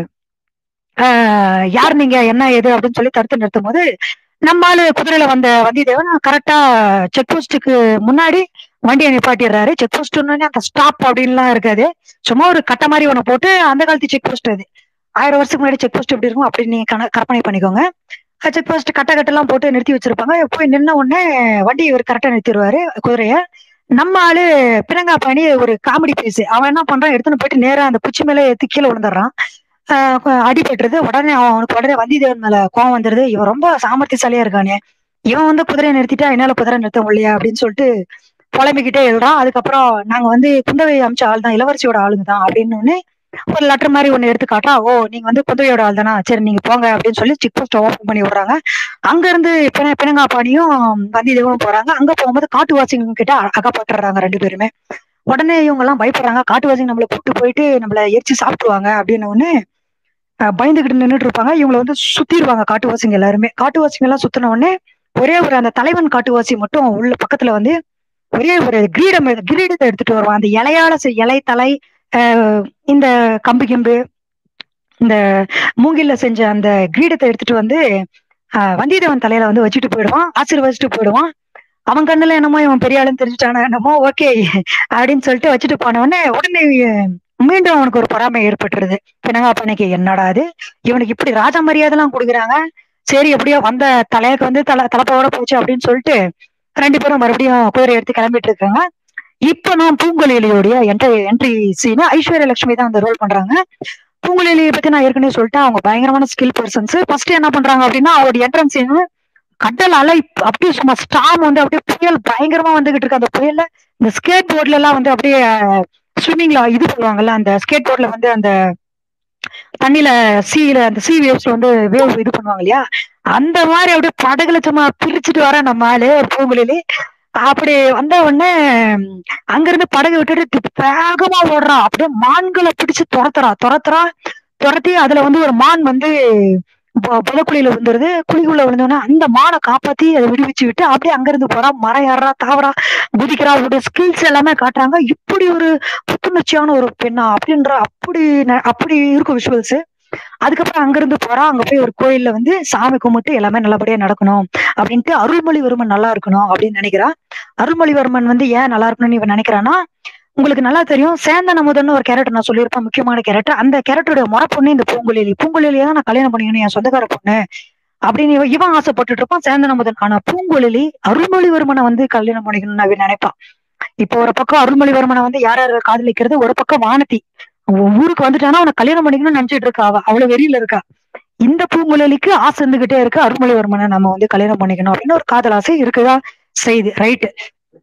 Speaker 1: ஆஹ் யார் நீங்க என்ன ஏது அப்படின்னு சொல்லி தடுத்து நிறுத்தும் போது நம்ம ஆளு குதிரையில வந்த வந்தியத்தேவன் கரெக்டா செக் போஸ்ட்டுக்கு முன்னாடி வண்டியை நிப்பாட்டிடுறாரு செக் போஸ்ட் அந்த ஸ்டாப் அப்படின்லாம் இருக்காது சும்மா ஒரு கட்டை மாதிரி ஒண்ணு போட்டு அந்த காலத்து செக் போஸ்ட் அது ஆயிரம் வருஷத்துக்கு முன்னாடி செக் போஸ்ட் எப்படி இருக்கும் அப்படி நீங்க கண- கற்பனை பண்ணிக்கோங்க செக் போஸ்ட் கட்ட கட்டெல்லாம் போட்டு நிறுத்தி வச்சிருப்பாங்க போய் நின்ன உடனே வண்டி இவர் கரெக்டா நிறுத்திடுவாரு குதிரைய நம்ம ஆளு பிறங்கா பண்ணி ஒரு காமெடி பீஸ் அவன் என்ன பண்றான் எடுத்துன்னு போயிட்டு நேரா அந்த குச்சி மேல ஏத்தி கீழே விழுந்துடுறான் ஆஹ் கு- அடிபட்டுருது உடனே அவனுக்கு உடனே வந்தியத்தேவன் மேல கோவம் வந்துருது இவன் ரொம்ப சாமர்த்தியசாலியா இருக்கானே இவன் வந்து குதிரையை நிறுத்திட்டா என்னால குதிரை நிறுத்த முடியலையா அப்படின்னு சொல்லிட்டு புலம்பிக்கிட்டே எழுறான் அதுக்கப்புறம் நாங்க வந்து குந்தவை அமிச்ச ஆள் தான் இளவரசியோட ஆளுங்க தான் அப்படின்னு ஒண்ணு ஒரு லெட்டர் மாதிரி ஒண்ணு எடுத்து காட்டா ஓ நீங்க வந்து குந்தவையோட ஆள் தானா சரி நீங்க போங்க அப்படின்னு சொல்லி செக் போஸ்ட் ஓபன் பண்ணி விடுறாங்க அங்க இருந்து பிண பிணங்காப்பாணியும் வந்தியத்தேவனும் போறாங்க அங்க போகும்போது காட்டுவாசிங்க கிட்ட அ- அகப்பட்டுறாங்க ரெண்டு பேருமே உடனே இவங்க எல்லாம் பயப்படுறாங்க காட்டுவாசிங்க நம்மள கூப்பிட்டு போயிட்டு நம்மள எரிச்சு சாப்பிட்டுருவாங்க அப்படின்னு ஒண்ணு அஹ் பயந்துகிட்டு நின்னுட்டு இருப்பாங்க இவங்களை வந்து சுத்திடுவாங்க காட்டுவாசிங்க எல்லாருமே காட்டுவாசிங்க எல்லாம் சுத்தின உடனே ஒரே ஒரு அந்த தலைவன் காட்டுவாசி மட்டும் உள்ள பக்கத்துல வந்து ஒரே ஒரு கிரீடம் எடு- கிரீடத்தை எடுத்துட்டு வருவான் அந்த இலையால செய்- இலை தலை ஆஹ் இந்த கம்பு கிம்பு இந்த மூங்கில்ல செஞ்ச அந்த கிரீடத்தை எடுத்துட்டு வந்து ஆஹ் வந்தியத்தேவன் தலையில வந்து வச்சுட்டு போயிடுவான் ஆசீர்வதிச்சுட்டு போயிடுவான் அவன் கண்ணுல என்னமோ இவன் பெரிய ஆளுன்னு தெரிஞ்சுட்டானா என்னமோ ஓகே அப்படின்னு சொல்லிட்டு வச்சுட்டு போன உடனே உடனே மீண்டும் அவனுக்கு ஒரு பொறாமை ஏற்பட்டுருது பினங்காப்பனைக்கு என்னடா அது இவனுக்கு இப்படி ராஜ மரியாதை எல்லாம் கொடுக்குறாங்க சரி எப்படியோ வந்த தலையக்கு வந்து தலை தலைப்போட போச்சு அப்படின்னு சொல்லிட்டு ரெண்டு பேரும் மறுபடியும் குதிரை எடுத்து கிளம்பிட்டு இருக்காங்க இப்ப நான் பூங்குழலியோடைய entry entry scene Aishwarya Lakshmi தான் அந்த ரோல் பண்றாங்க பூங்குழலியை பத்தி நான் ஏற்கனவே சொல்லிட்டேன் அவங்க பயங்கரமான ஸ்கில் பர்சன்ஸ் ஃபர்ஸ்ட் என்ன பண்றாங்க அப்படின்னா அவருடைய என்ட்ரன்ஸ் சீன் கடல் அலை அப்படியே சும்மா ஸ்டாம் வந்து அப்படியே புயல் பயங்கரமா வந்துகிட்டு இருக்கு அந்த புயல்ல இந்த ஸ்கேட் போர்ட்ல எல்லாம் வந்து அப்படியே ஸ்விம்மிங்ல இது பண்ணுவாங்கல்ல அந்த ஸ்கேட் போர்ட்ல வந்து அந்த தண்ணியில சீல அந்த சீ வேவ்ஸ்ல வந்து வேவ் இது பண்ணுவாங்க இல்லையா அந்த மாதிரி அப்படியே படகுல சும்மா பிரிச்சுட்டு வர நம்ம ஆளு பூங்குழலி அப்படி வந்த உடனே அங்க இருந்து படகு விட்டுட்டு வேகமா ஓடுறான் அப்படியே மான்களை பிடிச்சு துரத்துறா துரத்துறா துரத்தி அதுல வந்து ஒரு மான் வந்து பு- புதக்குழியில விழுந்துருது குழிக்குள்ள விழுந்தோடனே அந்த மானை காப்பாத்தி அதை விடுவிச்சு விட்டு அப்படியே அங்க இருந்து போறா மரம் ஏறா தாவரா குதிக்கிறா அவருடைய ஸ்கில்ஸ் எல்லாமே காட்டுறாங்க இப்படி ஒரு புத்துணர்ச்சியான ஒரு பெண்ணா அப்படின்ற அப்படி ந- அப்படி இருக்கும் விஷுவல்ஸ் அதுக்கப்புறம் அங்க இருந்து போறா அங்க போய் ஒரு கோயில்ல வந்து சாமி கும்பிட்டு எல்லாமே நல்லபடியா நடக்கணும் அப்படின்ட்டு அருள்மொழிவர்மன் நல்லா இருக்கணும் அப்படின்னு நினைக்கிறா அருள்மொழிவர்மன் வந்து ஏன் நல்லா இருக்கணும்னு இவன் நினைக்கிறான்னா உங்களுக்கு நல்லா தெரியும் சேந்தன் அமுதன்னு ஒரு கேரக்டர் நான் சொல்லியிருப்பேன் முக்கியமான கேரக்டர் அந்த கேரக்டரோட முறை பொண்ணு இந்த பூங்குழலி பூங்குழலியை தான் நான் கல்யாணம் பண்ணிக்கணும் என் சொந்தக்கார பொண்ணு அப்படின்னு இவன் இவன் ஆசைப்பட்டுட்டு இருப்பான் சேந்தன் அமுதன் ஆனா பூங்குழலி அருள்மொழிவர்மனை வந்து கல்யாணம் பண்ணிக்கணும்னு அவன் நினைப்பான் இப்போ ஒரு பக்கம் அருள்மொழிவர்மனை வந்து யார் யார் காதலிக்கிறது ஒரு பக்கம் வானதி அவன் ஊருக்கு வந்துட்டானா அவனை கல்யாணம் பண்ணிக்கணும்னு நினைச்சிட்டு இருக்கா அவ அவ்வளவு வெறியில இருக்கா இந்த பூங்குழலிக்கு ஆசை இருந்துகிட்டே இருக்கு அருள்மொழிவர்மனை நம்ம வந்து கல்யாணம் பண்ணிக்கணும் அப்படின்னு ஒரு காதல் ஆசை இருக்குதா செய்யுது ரைட்டு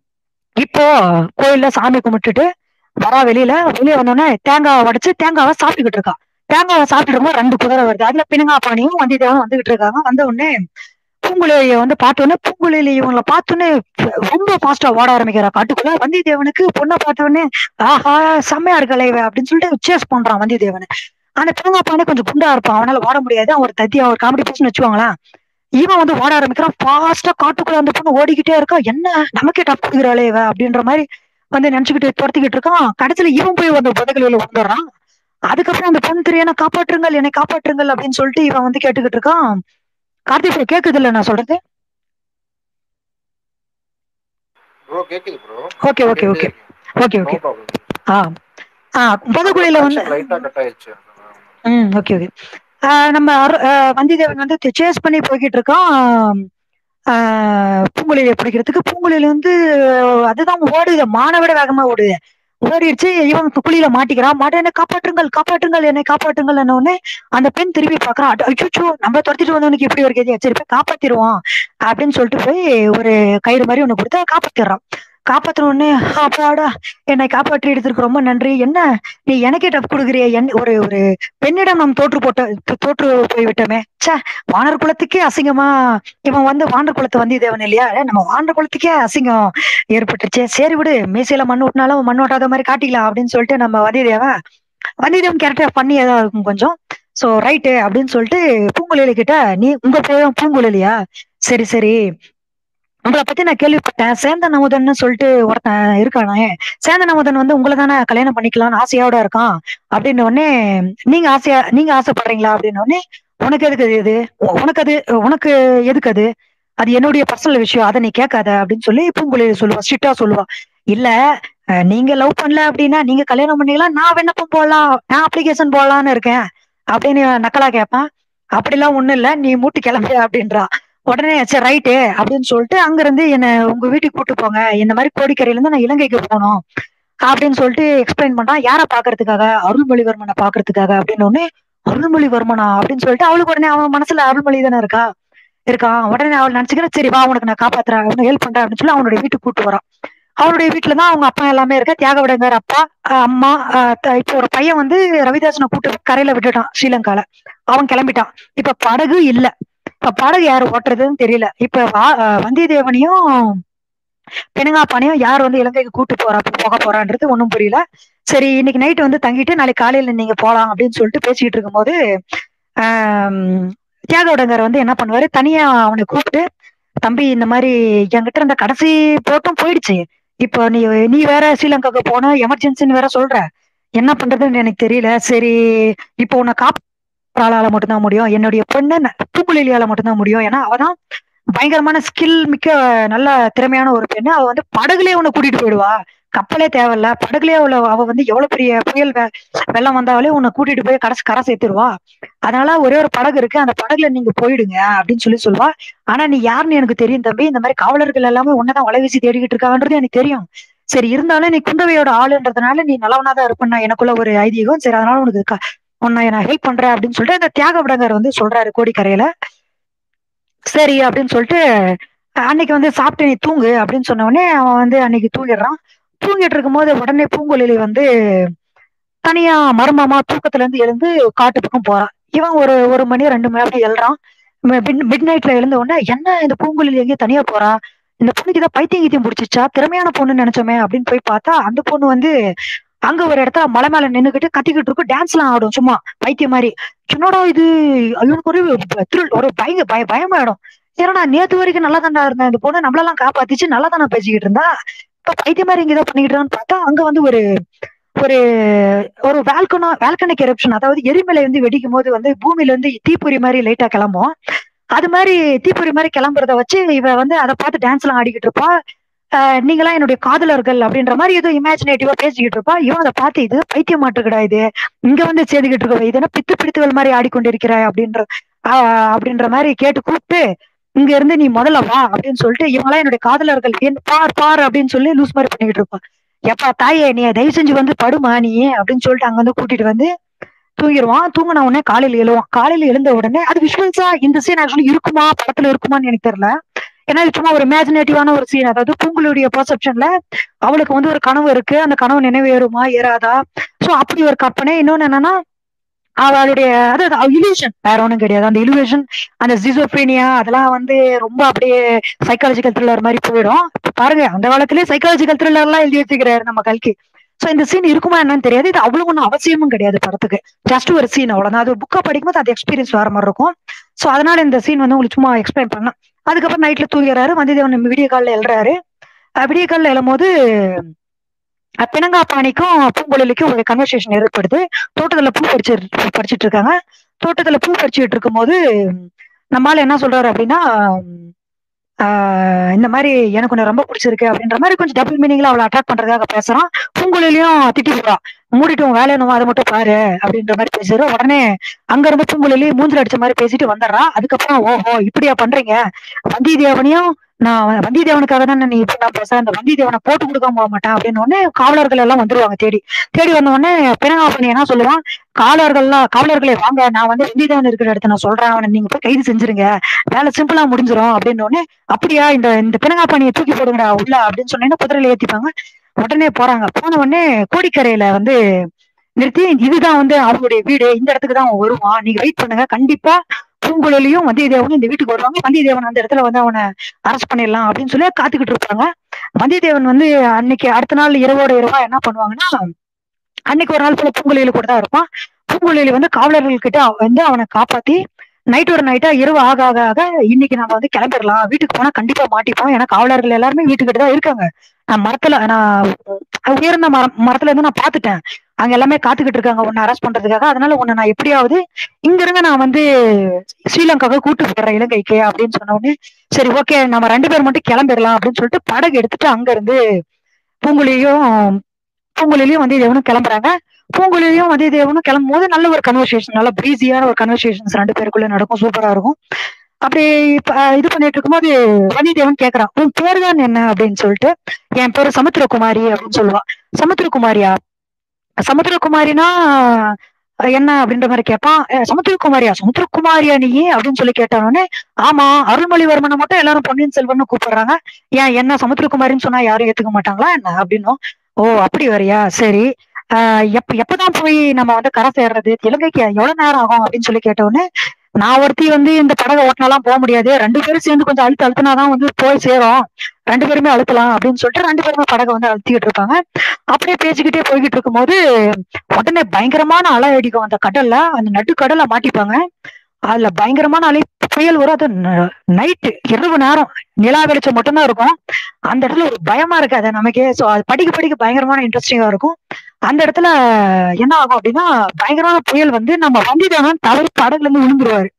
Speaker 1: இப்போ கோயில்ல சாமி கும்பிட்டுட்டு வரா வெளியில வெளியே வந்தோடனே தேங்காவை உடைச்சு தேங்காவை சாப்பிட்டுக்கிட்டு இருக்கா தேங்காவை சாப்பிட்டுட்டு இருக்கும்போது ரெண்டு குதிரை வருது அதுல பிணுங்கா பாணியும் வந்தியத்தேவனும் வந்துகிட்டு இருக்காங்க வந்த உடனே பூங்குழலிய வந்து பார்த்த உடனே பூங்குழலி இவங்களை பார்த்தோன்னே ரொம்ப ஃபாஸ்டா ஓட ஆரம்பிக்கிறா காட்டுக்குள்ள வந்தியத்தேவனுக்கு பொண்ணை பார்த்த உடனே ஆஹா செம்மையா இருக்கலை இவ அப்படின்னு சொல்லிட்டு சேஸ் பண்றான் வந்தியத்தேவனை அந்த பிணுங்கா பாணி கொஞ்சம் குண்டா இருப்பான் அவனால ஓட முடியாது அவன் ஒரு தத்தி அவர் காமெடி பர்சன் வச்சுவாங்களா இவன் வந்து ஓட ஆரம்பிக்கிறான் ஃபாஸ்டா காட்டுக்குள்ள அந்த பொண்ணு ஓடிக்கிட்டே இருக்கா என்ன நமக்கே டப் கொடுக்குறாளே இவ அப்படின்ற மாதிரி வந்து நினைச்சுக்கிட்டு துரத்திக்கிட்டு இருக்கான் கடைசியில இவன் போய் அந்த புதகலில வந்துடுறான் அதுக்கப்புறம் அந்த பொண்ணு திரு என்னை காப்பாற்றுங்கள் என்னை காப்பாற்றுங்கள் அப்படின்னு சொல்லிட்டு இவன் வந்து கேட்டுக்கிட்டு இருக்கான் கார்த்திக் கேக்குது இல்ல நான் சொல்றது
Speaker 2: ப்ரோ கேக்குது bro
Speaker 1: okay okay okay okay
Speaker 2: no
Speaker 1: okay
Speaker 2: problem
Speaker 1: ஆ ஆ புதகுழியில வந்து
Speaker 2: லைட்டா கட் ஆயிடுச்சு
Speaker 1: ம் ஓகே ஓகே நம்ம அரு- ஆ, வந்தியத்தேவன் வந்து சேஸ் பண்ணி போய்கிட்டு இருக்கான் ஆஹ் பூங்குழலியை பிடிக்கிறதுக்கு பூங்குழலி வந்து அதுதான் ஓடுது மானை விட வேகமா ஓடுது ஓடிடுச்சு இவன் குழியில மாட்டிக்கிறான் மாட்ட என்னை காப்பாற்றுங்கள் காப்பாற்றுங்கள் என்னை காப்பாற்றுங்கள் என்ன உடனே அந்த பெண் திரும்பி பாக்குறான் அச்சோ நம்ம துரத்திட்டு வந்தவனுக்கு இப்படி ஒரு கதியா சரி போய் காப்பாத்திடுவோம் அப்படின்னு சொல்லிட்டு போய் ஒரு கயிறு மாதிரி ஒண்ணு கொடுத்து காப்பாத்திடுறான் காப்பாத்தின உடனே அப்பாடா என்னை காப்பாற்றி எடுத்திருக்கு ரொம்ப நன்றி என்ன நீ எனக்கே டப் கொடுக்குறிய என் ஒரு ஒரு பெண்ணிடம் நாம் தோற்று போட்ட தோற்று போய் விட்டோமே ச்சே வானர் குலத்துக்கே அசிங்கமா இவன் வந்து வாண்டர் குலத்தை வந்தியத்தேவன் இல்லையா அட, நம்ம வாண்டர் குலத்துக்கே அசிங்கம் ஏற்பட்டுருச்சு சரி விடு மீசையில மண் ஓட்டினாலும் மண் ஓட்டாத மாதிரி காட்டிக்கலாம் அப்படின்னு சொல்லிட்டு நம்ம வந்தியத்தேவன் வந்தியத்தேவன் கேரக்டர் பண்ணியே தான் இருக்கும் கொஞ்சம் சோ ரைட்டு அப்படின்னு சொல்லிட்டு பூங்குழலி கிட்ட நீ உங்க பேரும் பூங்குழலியா சரி சரி உங்களை பத்தி நான் கேள்விப்பட்டேன் சேந்தன் அமுதன்னு சொல்லிட்டு ஒருத்தன் இருக்கானே சேந்தன் அமுதன் வந்து உங்களை தானே கல்யாணம் பண்ணிக்கலாம்னு ஆசையோட இருக்கான் அப்படின்னு உடனே நீங்க ஆசையா நீங்க ஆசைப்படுறீங்களா அப்படின்னு உடனே உனக்கு எதுக்கு இது உ- உனக்கு அது உனக்கு எதுக்கு அது அது என்னுடைய பர்சனல் விஷயம் அதை நீ கேட்காத அப்படின்னு சொல்லி பூங்குழலி சொல்லுவா ஸ்ட்ரிக்டா சொல்லுவா இல்ல அஹ், நீங்க லவ் பண்ணல அப்படின்னா நீங்க கல்யாணம் பண்ணிக்கலாம் நான் விண்ணப்பம் போடலாம் நான் அப்ளிகேஷன் போடலாம்னு இருக்கேன் அப்படின்னு நக்கலா கேட்பான் அப்படிலாம் ஒண்ணும் இல்ல நீ மூட்டு கிளம்பு அப்படின்றா உடனே சரி ரைட்டு அப்படின்னு சொல்லிட்டு அங்க இருந்து என்ன உங்க வீட்டுக்கு கூட்டு போங்க இந்த மாதிரி கோடிக்கரையில இருந்து நான் இலங்கைக்கு போகணும் அப்படின்னு சொல்லிட்டு எக்ஸ்பிளைன் பண்றான் யாரை பாக்குறதுக்காக அருள்மொழிவர்மனை பாக்குறதுக்காக அப்படின்னு உடனே அருள்மொழிவர்மனா அப்படின்னு சொல்லிட்டு அவளுக்கு உடனே அவன் மனசுல அருள்மொழி தானே இருக்கா இருக்கான் உடனே அவள் நினைச்சுக்கிற சரி வா உனக்கு நான் காப்பாத்துறேன் அவனுக்கு ஹெல்ப் பண்றேன் அப்படின்னு சொல்லி அவனுடைய வீட்டுக்கு கூட்டு வரான் அவனுடைய வீட்டுல தான் அவங்க அப்பா எல்லாமே இருக்க தியாகவிடங்கர் அப்பா அஹ் அம்மா அஹ் த- இப்போ ஒரு பையன் வந்து ரவிதாசனை கூட்டு போய் கரையில விட்டுட்டான் ஸ்ரீலங்கால அவன் கிளம்பிட்டான் இப்ப படகு இல்ல இப்ப படகு யாரு ஓட்டுறதுன்னு தெரியல இப்ப வா- அஹ் வந்தியத்தேவனையும் பெணுங்காப்பானையும் யார் வந்து இலங்கைக்கு கூட்டு போறா போக போறான்றது ஒண்ணும் புரியல சரி இன்னைக்கு நைட் வந்து தங்கிட்டு நாளைக்கு காலையில நீங்க போலாம் அப்படின்னு சொல்லிட்டு பேசிக்கிட்டு இருக்கும்போது ஆம், தியாகவுடங்கர் வந்து என்ன பண்ணுவாரு தனியா அவனை கூப்பிட்டு தம்பி இந்த மாதிரி என்கிட்ட இருந்த கடைசி போட்டும் போயிடுச்சு இப்போ நீ நீ வேற ஸ்ரீலங்காக்கு போன எமர்ஜென்சின்னு வேற சொல்ற என்ன பண்றதுன்னு எனக்கு தெரியல சரி இப்போ உன்னை காப்பாளால மட்டும்தான் முடியும் என்னுடைய பொண்ணு ந- பூங்குழலியால மட்டும்தான் முடியும் ஏன்னா அவதான் பயங்கரமான ஸ்கில் மிக்க நல்ல திறமையான ஒரு பெண்ணு அவ வந்து படகுலயே உன்னை கூட்டிட்டு போயிடுவா கப்பலே தேவையில்ல படகுலயே அவள அவ வந்து எவ்வளவு பெரிய புயல் வெ- வெள்ளம் வந்தாலே உன்னை கூட்டிட்டு போய் கடைசி கரை சேர்த்துருவா அதனால ஒரே ஒரு படகு இருக்கு அந்த படகுல நீங்க போயிடுங்க அப்படின்னு சொல்லி சொல்லுவா ஆனா நீ யாருன்னு எனக்கு தெரியும் தம்பி இந்த மாதிரி காவலர்கள் எல்லாமே உன்னதான் வலை வீசி தேடிக்கிட்டு இருக்காங்கன்றது எனக்கு தெரியும் சரி இருந்தாலும் நீ குந்தவையோட ஆளுன்றதுனால நீ நல்லவனாதான் இருப்பேன் எனக்குள்ள ஒரு ஐதீகம் சரி அதனால உனக்கு க- உன்னை நான் ஹெல்ப் பண்றேன் அப்படின்னு சொல்லிட்டு அந்த தியாக விடங்கர் வந்து சொல்றாரு கோடிக்கரையில சரி அப்படின்னு சொல்லிட்டு அன்னைக்கு வந்து சாப்பிட்டு நீ தூங்கு அப்படின்னு சொன்ன உடனே அவன் வந்து அன்னைக்கு தூங்கிடுறான் தூங்கிட்டு இருக்கும்போது உடனே பூங்குழலி வந்து தனியா மர்மமா தூக்கத்துல இருந்து எழுந்து காட்டு பக்கம் போறான் இவன் ஒரு ஒரு மணி ரெண்டு மணி அப்படி எழுறான் மிட் நைட்ல எழுந்த உடனே என்ன இந்த பூங்குழலி எங்கேயும் தனியா போறா இந்த பொண்ணுக்கு தான் பைத்தியம் கீத்தியம் பிடிச்சிச்சா திறமையான பொண்ணுன்னு நினைச்சோமே அப்படின்னு போய் பார்த்தா அந்த பொண்ணு வந்து அங்க ஒரு இடத்துல மலை மேல நின்னுக்கிட்டு கத்திக்கிட்டு இருக்கும் டான்ஸ் எல்லாம் ஆடும் சும்மா பைத்தியம் மாதிரி என்னடா இது அவனுக்கு ஒரு thrill, ஒரு பயங்க பய பயமாயிடும் ஏன்னா நேத்து வரைக்கும் நல்லா தாண்டா இருந்தேன் இந்த பொண்ணு நம்மளெல்லாம் காப்பாத்திச்சு நல்லா தானே பேசிக்கிட்டு இருந்தா இப்ப பைத்தியம் மாதிரி இங்க ஏதோ பண்ணிக்கிட்டு இருக்கான்னு பார்த்தா அங்க வந்து ஒரு ஒரு ஒரு வேல்கனோ வேல்கனிக் எரப்ஷன் அதாவது எரிமலை வந்து வெடிக்கும் போது வந்து பூமியில இருந்து தீப்பொறி மாதிரி லைட்டா கிளம்பும் அது மாதிரி தீப்பொறி மாதிரி கிளம்புறத வச்சு இவ வந்து அதை பார்த்து டான்ஸ் எல்லாம் ஆடிக்கிட்டு இருப்பா ஆஹ் நீங்களாம் என்னுடைய காதலர்கள் அப்படின்ற மாதிரி ஏதோ இமேஜினேட்டிவா பேசிக்கிட்டு இருப்பா இவன் அதை பார்த்து இது பைத்தியம் மாட்டுக்கடா இது இங்க வந்து சேதுக்கிட்டு இருக்க இது என்ன பித்து பிடித்துகள் மாதிரி ஆடிக்கொண்டிருக்கிறாய் அப்படின்ற ஆஹ் அப்படின்ற மாதிரி கேட்டு கூப்பிட்டு இங்க இருந்து நீ முதல்ல வா அப்படின்னு சொல்லிட்டு இவங்களாம் என்னுடைய காதலர்கள் என் பார் பார் அப்படின்னு சொல்லி லூஸ் மாதிரி பண்ணிக்கிட்டு இருப்பான் எப்பா தாயே நீ தயவு செஞ்சு வந்து படுமா நீ அப்படின்னு சொல்லிட்டு அங்க வந்து கூட்டிட்டு வந்து தூங்கிடுவான் தூங்கின உடனே காலையில எழுவான் காலையில எழுந்த உடனே அது விஷுவல்ஸா இந்த சீன் ஆக்சுவலி இருக்குமா படத்துல இருக்குமான்னு எனக்கு தெரியல ஏன்னா இது சும்மா ஒரு இமேஜினேட்டிவான ஒரு சீன் அதாவது பூங்குழுடைய பெர்செப்ஷன்ல அவளுக்கு வந்து ஒரு கனவு இருக்கு அந்த கனவு நினைவேறுமா ஏறாதா சோ அப்படி ஒரு கற்பனை இன்னொன்னு என்னன்னா அவளுடைய அதாவது இல்யூஷன் வேற ஒண்ணும் கிடையாது அந்த இல்யூஷன் அந்த ஜிசோப்ரீனியா அதெல்லாம் வந்து ரொம்ப அப்படியே சைக்காலஜிக்கல் த்ரில்லர் மாதிரி போயிடும் இப்ப பாருங்க அந்த காலத்திலேயே சைக்காலஜிக்கல் த்ரில்லர் எல்லாம் எழுதி வச்சுக்கிறாரு நம்ம கல்கி சோ இந்த சீன் இருக்குமா என்னன்னு தெரியாது இது அவ்வளவு ஒன்றும் அவசியமும் கிடையாது படத்துக்கு ஜஸ்ட் ஒரு சீன் அவ்வளவுதான் அது புக்கா படிக்கும்போது அது எக்ஸ்பீரியன்ஸ் வர மாதிரி இருக்கும் சோ அதனால இந்த சீன் வந்து உங்களுக்கு சும்மா எக்ஸ்பிளைன் பண்ணலாம் அதுக்கப்புறம் நைட்ல தூங்கிறாரு வந்தியத்தேவன் விடிய காலில் எழுறாரு அஹ் விடிய காலில் எழும்போது அஹ் பிணங்காப்பாணிக்கும் பூங்குழலிக்கும் ஒரு கன்வர்சேஷன் ஏற்படுது தோட்டத்துல பூ பறிச்சு பறிச்சிட்டு இருக்காங்க தோட்டத்துல பூ பறிச்சுட்டு இருக்கும்போது நம்மால என்ன சொல்றாரு அப்படின்னா ஆஹ் இந்த மாதிரி எனக்கு உன்னை ரொம்ப பிடிச்சிருக்கு அப்படின்ற மாதிரி கொஞ்சம் டபுள் மீனிங்ல அவளை அட்ராக்ட் பண்றதுக்காக பேசுறான் பூங்குழலியும் திட்டி போடுறான் மூடிட்டு உன் வேலை என்னமோ அதை மட்டும் பாரு அப்படின்ற மாதிரி பேசுற உடனே அங்க இருந்து பூங்குழலி மூஞ்சில் அடிச்ச மாதிரி பேசிட்டு வந்துடுறா அதுக்கப்புறம் ஓஹோ இப்படியா பண்றீங்க வந்தியத்தேவனையும் நான் வ- வந்தியத்தேவனுக்காக தானே நீ இப்படி நான் பேசுறேன் அந்த வந்தியத்தேவனை போட்டு கொடுக்காம போக மாட்டேன் அப்படின்னு உடனே காவலர்கள் எல்லாம் வந்துருவாங்க தேடி தேடி வந்த உடனே பிணங்காப்பணி என்ன சொல்லுவான் காவலர்கள்லாம் காவலர்களே வாங்க நான் வந்து வந்தியத்தேவன் இருக்கிற இடத்த நான் சொல்றேன் அவனை நீங்க போய் கைது செஞ்சிருங்க வேலை சிம்பிளா முடிஞ்சிரும் அப்படின்னு உடனே அப்படியா இந்த இந்த பிணங்காப்பணியை தூக்கி போடுங்கடா உள்ள அப்படின்னு சொன்னீங்கன்னா குதிரையில ஏத்திப்பாங்க உடனே போறாங்க போன உடனே கோடிக்கரையில வந்து நிறுத்தி இதுதான் வந்து அவங்களுடைய வீடு இந்த இடத்துக்கு தான் அவன் வருவான் நீங்க வெயிட் பண்ணுங்க கண்டிப்பா பூங்குழலியும் வந்தியத்தேவனும் இந்த வீட்டுக்கு வருவாங்க வந்தியத்தேவன் அந்த இடத்துல வந்து அவனை அரெஸ்ட் பண்ணிடலாம் அப்படின்னு சொல்லி காத்துக்கிட்டு இருப்பாங்க வந்தியத்தேவன் வந்து அன்னைக்கு அடுத்த நாள் இரவோட இரவா என்ன பண்ணுவாங்கன்னா அன்னைக்கு ஒரு நாள் போல பூங்குழலி கூட தான் இருப்பான் பூங்குழலி வந்து காவலர்கள் கிட்ட அவ- வந்து அவனை காப்பாத்தி நைட்டோட நைட்டா இரவு ஆக ஆக ஆக இன்னைக்கு நம்ம வந்து கிளம்பிடலாம் வீட்டுக்கு போனா கண்டிப்பா மாட்டிப்போம் ஏன்னா காவலர்கள் எல்லாருமே வீட்டுக்கிட்ட தான் இருக்காங்க நான் மரத்துல நான் உயர்ந்த மரம் மரத்துல இருந்து நான் பாத்துட்டேன் அங்க எல்லாமே காத்துக்கிட்டு இருக்காங்க உன்னை அரெஸ்ட் பண்றதுக்காக அதனால உன்னை நான் எப்படியாவது இங்க இருந்து நான் வந்து ஸ்ரீலங்காவுக்கு கூட்டு போடுறேன் இலங்கைக்கு அப்படின்னு சொன்ன உடனே சரி ஓகே நம்ம ரெண்டு பேர் மட்டும் கிளம்பிடலாம் அப்படின்னு சொல்லிட்டு படகு எடுத்துட்டு அங்க இருந்து பூங்குழியும் பூங்குழிலையும் வந்தியத்தேவனும் கிளம்புறாங்க பூங்குழிலையும் வந்தியத்தேவனும் கிளம்பும் போது நல்ல ஒரு கன்வர்சேஷன் நல்ல பிரீஸியான ஒரு கன்வர்சேஷன்ஸ் ரெண்டு பேருக்குள்ள நடக்கும் சூப்பரா இருக்கும் அப்படி இப்ப, அஹ், இது பண்ணிட்டு இருக்கும்போது வந்தியத்தேவன் கேக்குறான் உன் பேர் தான் என்ன அப்படின்னு சொல்லிட்டு என் பேரு சமுத்திரகுமாரி அப்படின்னு சொல்லுவான் சமுத்திரகுமாரியா சமுத்திரகுமாரினா அஹ் என்ன அப்படின்ற மாதிரி கேட்பான் "அஹ் சமுத்திரகுமாரியா சமுத்திரகுமாரியா நீ அப்படின்னு சொல்லி கேட்டவனே ஆமா அருள்மொழிவர்மனை மட்டும் எல்லாரும் பொன்னியின் செல்வன்னு கூப்பிடுறாங்க ஏன் என்ன சமுத்திரகுமாரின்னு சொன்னா யாரும் ஏத்துக்க மாட்டாங்களா என்ன அப்படின்னும் ஓ அப்படி வரியா சரி ஆஹ் எப்ப எப்பதான் போய் நம்ம வந்து கரை சேர்றது இலங்கைக்கு எவ்வளவு நேரம் ஆகும் அப்படின்னு சொல்லி கேட்டவுடனே நான் ஒருத்தி வந்து இந்த படகை ஓட்டினாலாம் போக முடியாது ரெண்டு பேரும் சேர்ந்து கொஞ்சம் அழுத்து அழுத்தினாதான் வந்து போய் சேரும் ரெண்டு பேருமே அழுத்தலாம் அப்படின்னு சொல்லிட்டு ரெண்டு பேருமே படகை வந்து அழுத்திக்கிட்டு இருப்பாங்க அப்படியே பேசிக்கிட்டே போய்கிட்டு இருக்கும்போது உடனே பயங்கரமான அலை அடிக்கும் அந்த கடல்ல அந்த நடுக்கடல்ல மாட்டிப்பாங்க அதுல பயங்கரமான அலை புயல் வரும் அது நைட்டு இரவு நேரம் நிலா வெளிச்சம் மட்டும்தான் இருக்கும் அந்த இடத்துல ஒரு பயமா இருக்காது நமக்கே சோ அது படிக்க படிக்க பயங்கரமான இன்ட்ரெஸ்டிங்கா இருக்கும் அந்த இடத்துல என்ன ஆகும் அப்படின்னா பயங்கரமான புயல் வந்து நம்ம வந்திதானன் தவறி படகுல இருந்து விழுந்துருவாரு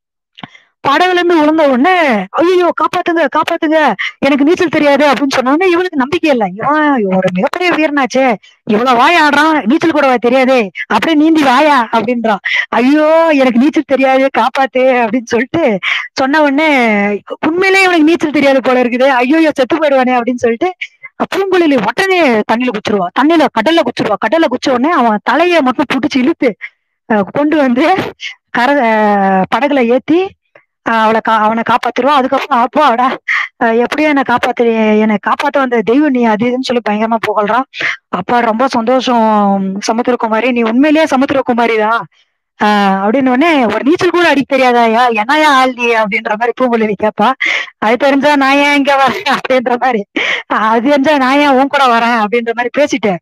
Speaker 1: படகுல இருந்து விழுந்த உடனே ஐயோ காப்பாத்துங்க காப்பாத்துங்க எனக்கு நீச்சல் தெரியாது அப்படின்னு சொன்ன உடனே இவனுக்கு நம்பிக்கை இல்லை இவன் ஒரு மிகப்பெரிய வீரனாச்சே இவ்வளவு வாய் ஆடுறான் நீச்சல் கூட தெரியாதே அப்படியே நீந்தி வாயா அப்படின்றான் ஐயோ எனக்கு நீச்சல் தெரியாது காப்பாத்து அப்படின்னு சொல்லிட்டு சொன்ன உடனே உண்மையிலேயே இவனுக்கு நீச்சல் தெரியாது போல இருக்குது ஐயோ செத்து போயிடுவானே அப்படின்னு சொல்லிட்டு பூங்குழலி உடனே தண்ணியில குச்சிருவா தண்ணியில கடல்ல குச்சிருவா கடல்ல குச்ச உடனே அவன் தலைய மட்டும் புடிச்சு இழுத்து அஹ் கொண்டு வந்து கரை அஹ் படகுல ஏத்தி அஹ் அவளை கா அவனை காப்பாத்திருவான் அதுக்கப்புறம் அப்பாடா அஹ் எப்படியோ என்னை காப்பாத்து என்னை காப்பாத்த வந்த தெய்வம் நீ அது இதுன்னு சொல்லி பயங்கரமா புகழ்றான் அப்பா ரொம்ப சந்தோஷம் சமுத்திரகுமாரி நீ உண்மையிலேயே சமுத்திரகுமாரி தான் ஆஹ் அப்படின்னு உடனே ஒரு நீச்சல் கூட அடிக்க தெரியாதாயா என்னையா ஆள் நீ அப்படின்ற மாதிரி பூங்குழலி கேப்பா அது தெரிஞ்சா நான் ஏன் இங்க வரேன் அப்படின்ற மாதிரி அது தெரிஞ்சா நான் ஏன் உன் கூட வரேன் அப்படின்ற மாதிரி பேசிட்டு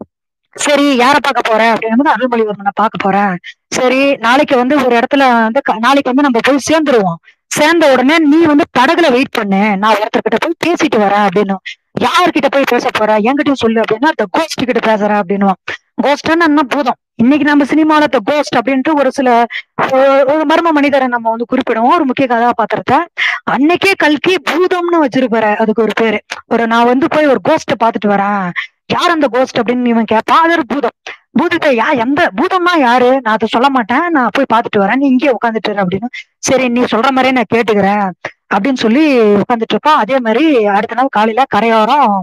Speaker 1: சரி யார பார்க்க போற அப்படின்னு அருள்மொழிவர்மனை பார்க்க போறேன் சரி நாளைக்கு வந்து ஒரு இடத்துல வந்து க- நாளைக்கு வந்து நம்ம போய் சேர்ந்துருவோம் சேர்ந்த உடனே நீ வந்து படகுல வெயிட் பண்ணு நான் ஒருத்தர்கிட்ட போய் பேசிட்டு வரேன் அப்படின்னு யார்கிட்ட போய் பேச போற என்கிட்டயும் சொல்லு அப்படின்னா அந்த கோஸ்ட் கிட்ட பேசுறேன் அப்படின்னுவான் கோஸ்ட்னா என்ன பூதம் இன்னைக்கு நம்ம சினிமால த கோஸ்ட் அப்படின்ட்டு ஒரு சில ஒரு- ஒரு மர்ம மனிதரை நம்ம வந்து குறிப்பிடுவோம் ஒரு முக்கிய கதாபாத்திரத்தை அன்னைக்கே கல்கி பூதம்னு வச்சிருப்பாரு அதுக்கு ஒரு பேரு ஒரு நான் வந்து போய் ஒரு கோஸ்ட பாத்துட்டு வரேன் யார் அந்த கோஸ்ட் அப்படின்னு இவன் கேட்பான் அது ஒரு பூதம் பூதத்தை யா எந்த பூதம்னா யாரு நான் அதை சொல்ல மாட்டேன் நான் போய் பாத்துட்டு வரேன் நீ இங்கே உட்காந்துட்டு இரு அப்படின்னு சரி நீ சொல்ற மாதிரியே நான் கேட்டுக்கிறேன் அப்படின்னு சொல்லி உட்காந்துட்டு இருப்பான் அதே மாதிரி அடுத்த நாள் காலையில கரையோரம்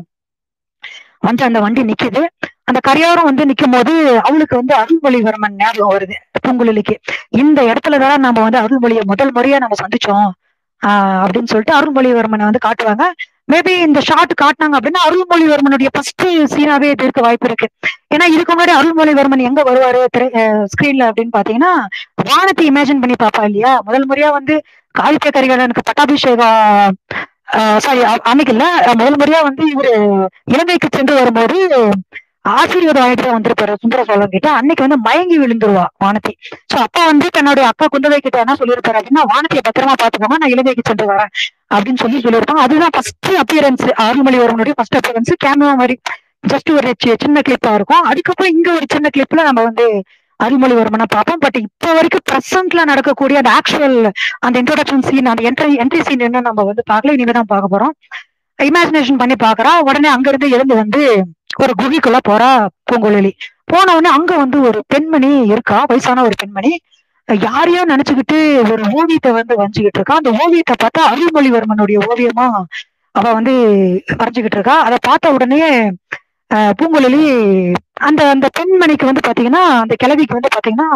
Speaker 1: வந்து அந்த வண்டி நிக்குது அந்த கரையோரம் வந்து நிக்கும் போது அவளுக்கு வந்து அருள்மொழிவர்மன் ஞாபகம் வருது பூங்குழலிக்கு இந்த இடத்துலதான் நம்ம வந்து அருள்மொழியை முதல் முறையா நம்ம சந்திச்சோம் ஆஹ் அப்படின்னு சொல்லிட்டு அருள்மொழிவர்மனை வந்து காட்டுவாங்க மேபி இந்த ஷாட் காட்டினாங்க அப்படின்னா அருள்மொழிவர்மனுடைய ஃபர்ஸ்ட் சீனாவே இது இருக்க வாய்ப்பு இருக்கு ஏன்னா இதுக்கு முன்னாடி அருள்மொழிவர்மன் எங்க வருவாரு திரை ஸ்கிரீன்ல அப்படின்னு பாத்தீங்கன்னா வானத்தை இமேஜின் பண்ணி பாப்பா இல்லையா முதல் முறையா வந்து ஆதித்ய கரிகாலனுக்கு பட்டாபிஷேகம் சாரி அன்னைக்கு இல்ல முதல் முறையா வந்து இவரு இலங்கைக்கு சென்று வரும்போது ஆசீர்வாதம் வாங்கிட்டு தான் வந்திருப்பாரு சுந்தர சோழன் கிட்ட அன்னைக்கு வந்து மயங்கி விழுந்துருவா வானதி சோ அப்பா வந்து தன்னுடைய அக்கா குந்தவை கிட்ட என்ன சொல்லியிருப்பாரு அப்படின்னா வானதியை பத்திரமா பாத்துக்கோங்க நான் இலங்கைக்கு சென்று வரேன் அப்படின்னு சொல்லி சொல்லியிருப்பாங்க அதுதான் ஃபர்ஸ்ட் அப்பியரன்ஸ் அருள்மொழிவர்மனுடைய ஃபர்ஸ்ட் அப்பியரன்ஸ் கேமரா மாதிரி ஜஸ்ட் ஒரு சி- சின்ன கிளிப்பா இருக்கும் அதுக்கப்புறம் இங்க ஒரு சின்ன கிளிப்ல நம்ம வந்து அருள்மொழிவர்மனை பார்ப்போம் பட் இப்போ வரைக்கும் பிரசன்ட்ல நடக்கக்கூடிய அந்த ஆக்சுவல் அந்த இன்ட்ரோடக்ஷன் சீன் அந்த என்ட்ரி என்ட்ரி சீன் என்ன நம்ம வந்து பார்க்கல இனிமே தான் பார்க்க போறோம் இமேஜினேஷன் பண்ணி பாக்குறா உடனே அங்க இருந்து எழுந்து வந்து ஒரு குகைக்குள்ள போறா பூங்குழலி போன உடனே அங்க வந்து ஒரு பெண்மணி இருக்கா வயசான ஒரு பெண்மணி யாரையோ நினைச்சுக்கிட்டு ஒரு ஓவியத்தை வந்து வரைஞ்சுக்கிட்டு இருக்கா அந்த ஓவியத்தை பார்த்தா அருள்மொழிவர்மனுடைய ஓவியமா அவ வந்து வரைஞ்சுக்கிட்டு இருக்கா அதை பார்த்த உடனே அஹ், பூங்குழலி அந்த அந்த பெண்மணிக்கு வந்து பாத்தீங்கன்னா அந்த கிழவிக்கு வந்து பாத்தீங்கன்னா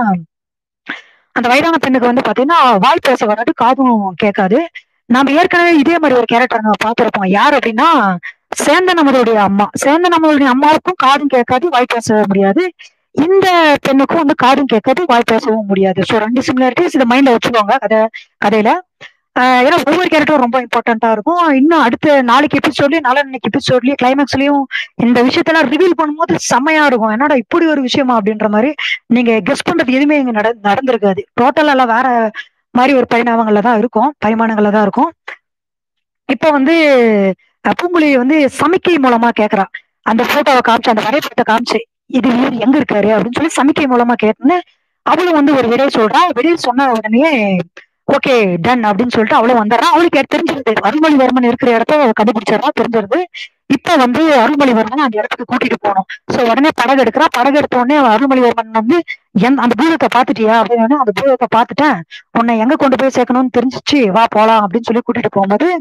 Speaker 1: அந்த வயதான பெண்ணுக்கு வந்து பாத்தீங்கன்னா வாய் பேச வராது காதும் கேட்காது நாம ஏற்கனவே இதே மாதிரி ஒரு கேரக்டர் நம்ம பார்த்திருப்போம் யார் அப்படின்னா சேந்தன் அமுதோடைய அம்மா சேந்தன் அமுதோடைய அம்மாவுக்கும் காதும் கேட்காது வாய் பேச முடியாது இந்த பெண்ணுக்கும் வந்து காதும் கேட்காது வாய் பேசவும் முடியாது ஸோ ரெண்டு சிமிலாரிட்டிஸ் இதை மைண்ட்ல வச்சுக்கோங்க கதை கதையில ஆஹ் ஏன்னா ஒவ்வொரு கேரக்டரும் ரொம்ப இம்பார்ட்டண்டா இருக்கும் இன்னும் அடுத்த நாளைக்கு எபிசோட்லயும் நாளைக்கு எபிசோட்லயும் கிளைமேக்ஸ்லயும் இந்த விஷயத்தெல்லாம் ரிவீல் பண்ணும்போது செம்மையா இருக்கும் என்னடா இப்படி ஒரு விஷயமா அப்படின்ற மாதிரி நீங்க கெஸ் பண்றது எதுவுமே இங்க நட நடந்திருக்காது டோட்டல் எல்லாம் வேற மாதிரி ஒரு பரிணாமங்கள்ல தான் இருக்கும் பரிமாணங்கள்ல தான் இருக்கும் இப்போ வந்து அஹ், பூங்குழலி வந்து சமிக்கை மூலமா கேக்குறா அந்த போட்டோவை காமிச்சு அந்த வரைபடத்தை காமிச்சு இது இவர் எங்க இருக்காரு அப்படின்னு சொல்லி சமிக்கை மூலமா கேட்டுன்னு அவளும் வந்து ஒரு விடை சொல்றா விடை சொன்ன உடனே ஓகே டன் அப்படின்னு சொல்லிட்டு அவளும் வந்துடுறா அவளுக்கு எனக்கு தெரிஞ்சிருது அருள்மொழிவர்மன் இருக்கிற இடத்த அவ கண்டுபிடிச்சிடறா தெரிஞ்சிருது இப்ப வந்து அருள்மொழிவர்மன் அந்த இடத்துக்கு கூட்டிட்டு போகணும் சோ உடனே படகு எடுக்கிறா படகு எடுத்த உடனே அருள்மொழிவர்மன் வந்து என் அந்த பூதத்தை பாத்துட்டியா அப்படின்னு உடனே அந்த பூதத்தை பார்த்துட்டேன் உன்னை எங்க கொண்டு போய் சேர்க்கணும்னு தெரிஞ்சிச்சு வா போலாம் அப்படின்னு சொல்லி கூட்டிட்டு போகும்போது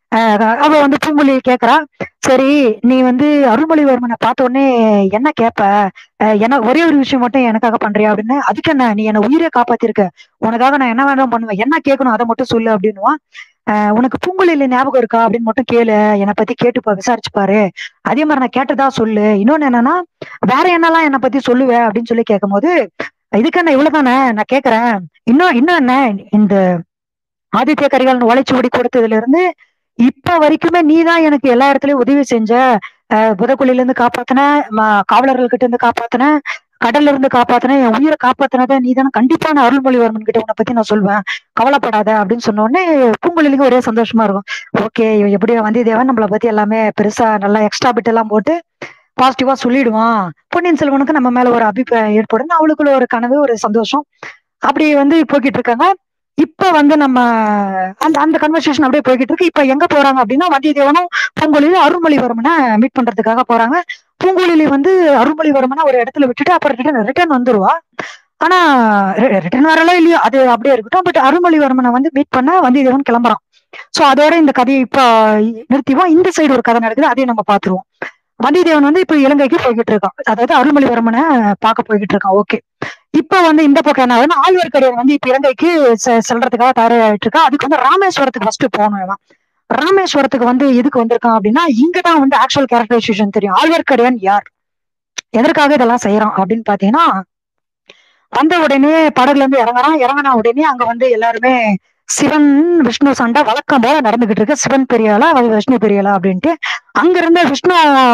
Speaker 1: ஆஹ் அவ வந்து பூங்குழி கேக்குறா சரி நீ வந்து அருள்மொழிவர்மனை பார்த்த உடனே என்ன கேப்ப ஆஹ் என்ன ஒரே ஒரு விஷயம் மட்டும் எனக்காக பண்றியா அப்படின்னு அதுக்கு என்ன நீ என்ன உயிரை காப்பாத்திருக்க உனக்காக நான் என்ன வேணாலும் பண்ணுவேன் என்ன கேட்கணும் அதை மட்டும் சொல்லு அப்படின்னுவான் ஆஹ் உனக்கு பூங்குழியில ஞாபகம் இருக்கா அப்படின்னு மட்டும் கேளு என்னை பத்தி கேட்டுப்பா விசாரிச்சு பாரு அதே மாதிரி நான் கேட்டதா சொல்லு இன்னொன்னு என்னன்னா வேற என்னெல்லாம் என்னை பத்தி சொல்லுவேன் அப்படின்னு சொல்லி கேட்கும்போது இதுக்கு என்ன இவ்வளவுதானே நான் கேக்குறேன் இன்னும் இன்னும் என்ன இந்த ஆதித்ய கரிகாலன் உழைச்சுபடி கொடுத்ததுல இருந்து இப்ப வரைக்குமே நீதான் எனக்கு எல்லா இடத்துலயும் உதவி செஞ்ச அஹ் புதக்குழியில இருந்து காப்பாத்தின ம- காவலர்கள் கிட்ட இருந்து காப்பாத்தின கடல்ல இருந்து காப்பாத்தின என் உயிரை காப்பாத்தினத நீ தானே கண்டிப்பா நான் அருள்மொழிவர்மன் கிட்ட உன்னை பத்தி நான் சொல்வேன் கவலைப்படாத அப்படின்னு சொன்ன உடனே பூங்குழலிக்கு ஒரே சந்தோஷமா இருக்கும் ஓகே எப்படியோ வந்தியத்தேவன் நம்மளை பத்தி எல்லாமே பெருசா நல்லா எக்ஸ்ட்ரா பிட் எல்லாம் போட்டு பாசிட்டிவா சொல்லிடுவான் பொன்னியின் செல்வனுக்கு நம்ம மேல ஒரு அபிப்பிராயம் ஏற்படும் அவளுக்குள்ள ஒரு கனவு ஒரு சந்தோஷம் அப்படி வந்து போய்கிட்டு இருக்காங்க இப்ப வந்து நம்ம அந்த அந்த கன்வர்சேஷன் அப்படியே போய்கிட்டு இருக்கு இப்ப எங்க போறாங்க அப்படின்னா வந்தியத்தேவனும் பூங்குழியில அருள்மொழிவர்மனை மீட் பண்றதுக்காக போறாங்க பூங்குழிலி வந்து அருள்மொழிவர்மனை ஒரு இடத்துல விட்டுட்டு அப்புறம் ரிட்டர்ன் ரிட்டர்ன் வந்துருவா ஆனா ரிட்டர்ன் வரலோ இல்லையோ அது அப்படியே இருக்கட்டும் பட் அருள்மொழிவர்மனை வந்து மீட் பண்ண வந்தியத்தேவன் கிளம்புறான் சோ அதோட இந்த கதையை இப்ப நிறுத்திவோம் இந்த சைடு ஒரு கதை நடக்குது அதையும் நம்ம பாத்துருவோம் வந்தியத்தேவன் வந்து இப்ப இலங்கைக்கு போய்கிட்டு இருக்கான் அதாவது அருள்மொழிவர்மனை பார்க்க போய்கிட்டு இருக்கான் ஓகே இப்ப வந்து இந்த பக்கம் என்ன ஆகுதுன்னா ஆழ்வார்க்கடியான் வந்து இப்ப இலங்கைக்கு செ- செல்றதுக்காக தயாராகிட்டு இருக்கான் அதுக்கு வந்து ராமேஸ்வரத்துக்கு ஃபர்ஸ்ட் போகணும் இவன் ராமேஸ்வரத்துக்கு வந்து எதுக்கு வந்திருக்கான் அப்படின்னா இங்கதான் வந்து ஆக்சுவல் கேரக்டரைசேஷன் தெரியும் ஆழ்வார்க்கடியான் யார் எதற்காக இதெல்லாம் செய்யறான் அப்படின்னு பாத்தீங்கன்னா வந்த உடனே படகுல இருந்து இறங்குறான் இறங்கின உடனே அங்க வந்து எல்லாருமே சிவன் விஷ்ணு சண்டை வழக்கம் போல நடந்துகிட்டு இருக்கு சிவன் பெரியாளா அது விஷ்ணு பெரியாளா அப்படின்ட்டு அங்க இருந்த விஷ்ணு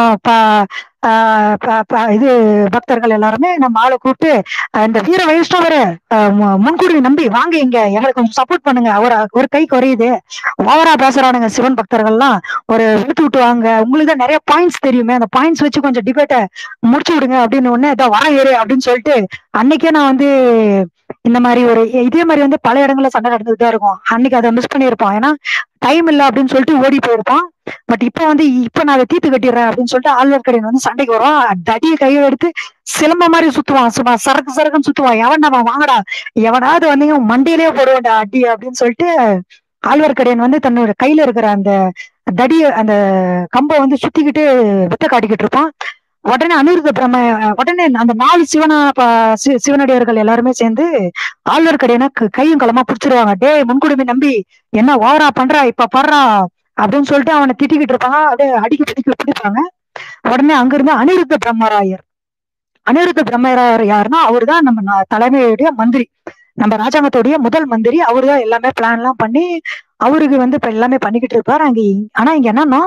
Speaker 1: ப- ஆஹ் ப- ப- இது பக்தர்கள் எல்லாருமே நம்ம ஆளை கூப்பிட்டு அஹ் இந்த வீர வைஷ்ணவரு அஹ் மு- முன்கூடி நம்பி வாங்க இங்க எங்களுக்கு கொஞ்சம் சப்போர்ட் பண்ணுங்க ஒரு ஒரு கை குறையுது ஓவரா பேசுறானுங்க சிவன் பக்தர்கள்லாம் ஒரு இழுத்து விட்டு வாங்க உங்களுக்கு தான் நிறைய பாயிண்ட்ஸ் தெரியுமே அந்த பாயிண்ட்ஸ் வச்சு கொஞ்சம் டிபேட்டை முடிச்சு விடுங்க அப்படின்னு உடனே இதோ வர ஏறு அப்படின்னு சொல்லிட்டு அன்னைக்கே நான் வந்து இந்த மாதிரி ஒரு இதே மாதிரி வந்து பல இடங்கள்ல சண்டை நடந்துட்டு தான் இருக்கும் அன்னைக்கு அதை மிஸ் பண்ணியிருப்பான் ஏன்னா டைம் இல்ல அப்படின்னு சொல்லிட்டு ஓடி போயிருப்பான் பட் இப்ப வந்து இப்ப நான் அதை தீத்து கட்டிடுறேன் அப்படின்னு சொல்லிட்டு ஆழ்வார்க்கடியன் வந்து சண்டைக்கு வரும் தடியை கையில எடுத்து சிலம்ப மாதிரி சுத்துவான் சும்மா சரக்கு சரக்குன்னு சுத்துவான் எவன் நம்ம வாங்கடா எவனாவது வந்தீங்க மண்டையிலே போடுவான்டா அடி அப்படின்னு சொல்லிட்டு ஆழ்வார்க்கடியன் வந்து தன்னோட கையில இருக்கிற அந்த தடிய அந்த கம்பை வந்து சுத்திக்கிட்டு வித்த காட்டிக்கிட்டு இருப்பான் உடனே அனிருத்த பிரம்ம உடனே அந்த நாலு சிவனா ப- சி- சிவனடியார்கள் எல்லாருமே சேர்ந்து ஆழ்வார்க்கடியனை க- கையும் களமா பிடிச்சிருவாங்க டேய் முன்குடுமி நம்பி என்ன ஓவரா பண்றா இப்ப படுறா அப்படின்னு சொல்லிட்டு அவனை திட்டிக்கிட்டு இருப்பாங்க அப்படியே அடிக்க பிடிக்க பிடிப்பாங்க உடனே அங்கிருந்து அனிருத்த பிரம்மராயர் அனிருத்த பிரம்மராயர் யாருன்னா அவர்தான் நம்ம நா- தலைமையுடைய மந்திரி நம்ம ராஜாங்கத்துடைய முதல் மந்திரி அவர்தான் எல்லாமே பிளான் எல்லாம் பண்ணி அவருக்கு வந்து இப்ப எல்லாமே பண்ணிக்கிட்டு இருப்பாரு அங்க இ- ஆனா இங்க என்னன்னா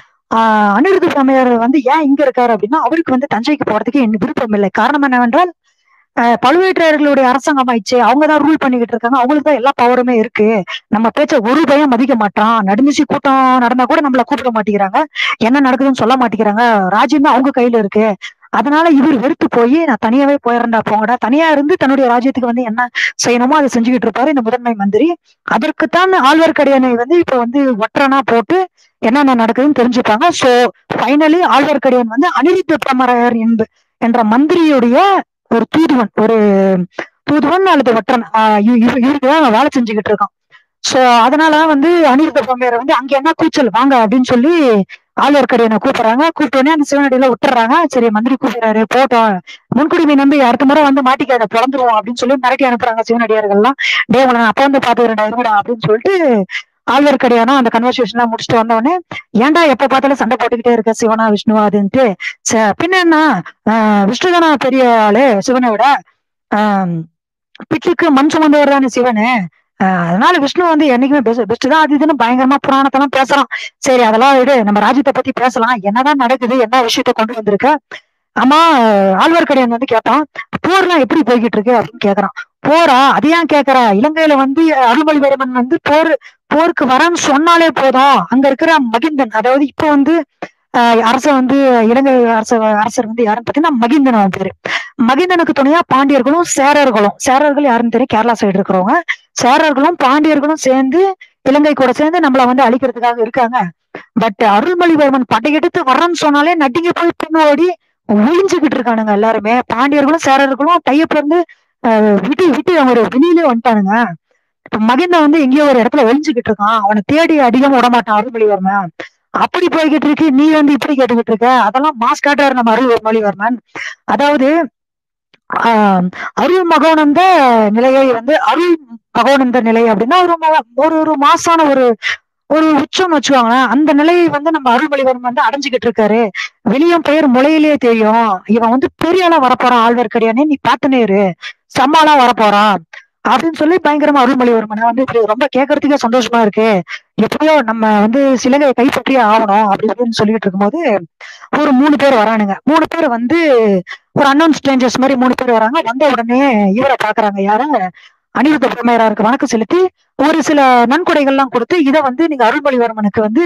Speaker 1: ஆஹ் அனிருத்த பிரம்மையார் வந்து ஏன் இங்க இருக்காரு அப்படின்னா அவருக்கு வந்து தஞ்சைக்கு போறதுக்கு என்ன விருப்பம் இல்லை காரணம் என்னவென்றால் ஆஹ் பழுவேற்றையர்களுடைய அரசாங்கம் ஆயிடுச்சு அவங்கதான் ரூல் பண்ணிக்கிட்டு இருக்காங்க அவங்களுக்கு தான் எல்லா பவருமே இருக்கு நம்ம பேச்ச ஒரு பயம் மதிக்க மாட்டான் நடுநிசி கூட்டம் நடந்தா கூட நம்மள கூப்பிட மாட்டேங்கிறாங்க என்ன நடக்குதுன்னு சொல்ல மாட்டேங்கிறாங்க ராஜ்யம் அவங்க கையில இருக்கு அதனால இவர் வெறுத்து போய் நான் தனியாவே போயிடறேன்டா போங்கடா தனியா இருந்து தன்னுடைய ராஜ்யத்துக்கு வந்து என்ன செய்யணுமோ அதை செஞ்சுக்கிட்டு இருப்பாரு இந்த முதன்மை மந்திரி அதற்குத்தான் ஆழ்வார்க்கடியானை வந்து இப்ப வந்து ஒற்றனா போட்டு என்னென்ன நடக்குதுன்னு தெரிஞ்சுப்பாங்க சோ ஃபைனலி ஆழ்வார்க்கடியான் வந்து அனிருத்த பிரமராயர் என்ப என்ற மந்திரியுடைய ஒரு தூதுவன் ஒரு தூதுவன் அல்லது ஒற்றன் ஆஹ் இவ- இவ- இவருக்கு தான் வேலை செஞ்சுக்கிட்டு இருக்கான் சோ அதனால வந்து அனிருத்த பிரம்மரை வந்து அங்க என்ன கூச்சல் வாங்க அப்படின்னு சொல்லி ஆழ்வார்க்கடியனை கூப்பிடுறாங்க கூப்பிட்ட உடனே அந்த சிவனடியில விட்டுறாங்க சரி மந்திரி கூப்பிடுறாரு போட்டோம் முன்குடிமை நம்பி அடுத்த முறை வந்து மாட்டிக்காத பிறந்துருவோம் அப்படின்னு சொல்லி மிரட்டி அனுப்புறாங்க சிவனடியார்கள்லாம் டே உங்களை நான் அப்ப வந்து பாத்துக்கிறேன் இருங்கடா அப்படின்னு சொல்லிட்டு ஆழ்வார்க்கடியானா அந்த கன்வர்சேஷன் எல்லாம் முடிச்சுட்டு வந்த உடனே ஏன்டா எப்ப பார்த்தாலும் சண்டை போட்டுக்கிட்டே இருக்க சிவனா விஷ்ணுவா அதுன்ட்டு ச- பின்ன என்ன ஆஹ் விஷ்ணு தானா பெரிய ஆளு சிவனை விட ஆஹ் பிட்டுக்கு மண் சுமந்தவர் தானே சிவனு ஆஹ் அதனால விஷ்ணு வந்து என்னைக்குமே பெஸ்ட் பெஸ்ட் தான் அது இதுன்னு பயங்கரமா புராணத்தெல்லாம் பேசுறான் சரி அதெல்லாம் விடு நம்ம ராஜ்யத்தை பத்தி பேசலாம் என்னதான் நடக்குது என்ன விஷயத்த கொண்டு வந்திருக்க ஆமா ஆழ்வார்க்கடியான் வந்து கேட்டான் போர்லாம் எப்படி போய்கிட்டு இருக்கு அப்படின்னு கேக்குறான் போரா அது ஏன் கேக்குற இலங்கையில வந்து அருள்மொழிவர்மன் வந்து போர் போருக்கு வரேன்னு சொன்னாலே போதும் அங்க இருக்கிற மகிந்தன் அதாவது இப்ப வந்து ஆஹ் அரசர் வந்து இலங்கை அரசர் அரசர் வந்து யாருன்னு பாத்தீங்கன்னா மகிந்தன் அவன் பேரு மகிந்தனுக்கு துணையா பாண்டியர்களும் சேரர்களும் சேரர்கள் யாருன்னு தெரியும் கேரளா சைடு இருக்கிறவங்க சேரர்களும் பாண்டியர்களும் சேர்ந்து இலங்கை கூட சேர்ந்து நம்மள வந்து அழிக்கிறதுக்காக இருக்காங்க பட் அருள்மொழிவர்மன் படையெடுத்து வரேன்னு சொன்னாலே நட்டிங்க போய் பின்னாடி ஒளிஞ்சுக்கிட்டு இருக்கானுங்க எல்லாருமே பாண்டியர்களும் சேரர்களும் டையப் இருந்து ஆஹ் விட்டு விட்டு அவங்க ஒரு வெளியிலே வந்துட்டானுங்க இப்ப மகிந்த வந்து எங்கேயோ ஒரு இடத்துல ஒளிஞ்சுக்கிட்டு இருக்கான் அவனை தேடி அதிகமா விடமாட்டான் அருள்மொழிவர்மன் அப்படி போய்கிட்டு இருக்கு நீ வந்து இப்படி கேட்டுக்கிட்டு இருக்க அதெல்லாம் மாஸ் காட்டுறாரு நம்ம அருள்மொழிவர்மன் அதாவது ஆஹ் அருள் மகோனந்த நிலையை வந்து அருள் மகோனந்த நிலை அப்படின்னா ஒரு ம- ஒரு ஒரு மாசான ஒரு ஒரு உச்சம் வச்சுக்கோங்களேன் அந்த நிலையை வந்து நம்ம அருள்மொழிவர்மன் வந்து அடைஞ்சுக்கிட்டு இருக்காரு வெளியும் பெயர் முளையிலேயே தெரியும் இவன் வந்து பெரிய ஆளா வரப்போறான் ஆழ்வார்க்கடியானே நீ பார்த்துனே இரு செம்மாளா வரப்போறான் அப்படின்னு சொல்லி பயங்கரமா அருள்மொழிவர்மனை வந்து இப்படி ரொம்ப கேட்கறதுக்கே சந்தோஷமா இருக்கு எப்படியோ நம்ம வந்து சிலகையை கைப்பற்றியே ஆகணும் அப்படி இப்படின்னு சொல்லிட்டு இருக்கும்போது ஒரு மூணு பேர் வரானுங்க மூணு பேர் வந்து ஒரு அன்னோன் ஸ்ட்ரேஞ்சர்ஸ் மாதிரி மூணு பேர் வராங்க வந்த உடனே இவரை பாக்குறாங்க யார அனிருத்த பிரமேயராருக்கு வணக்கம் செலுத்தி ஒரு சில நன்கொடைகள்லாம் கொடுத்து இதை வந்து நீங்க அருள்மொழிவர்மனுக்கு வந்து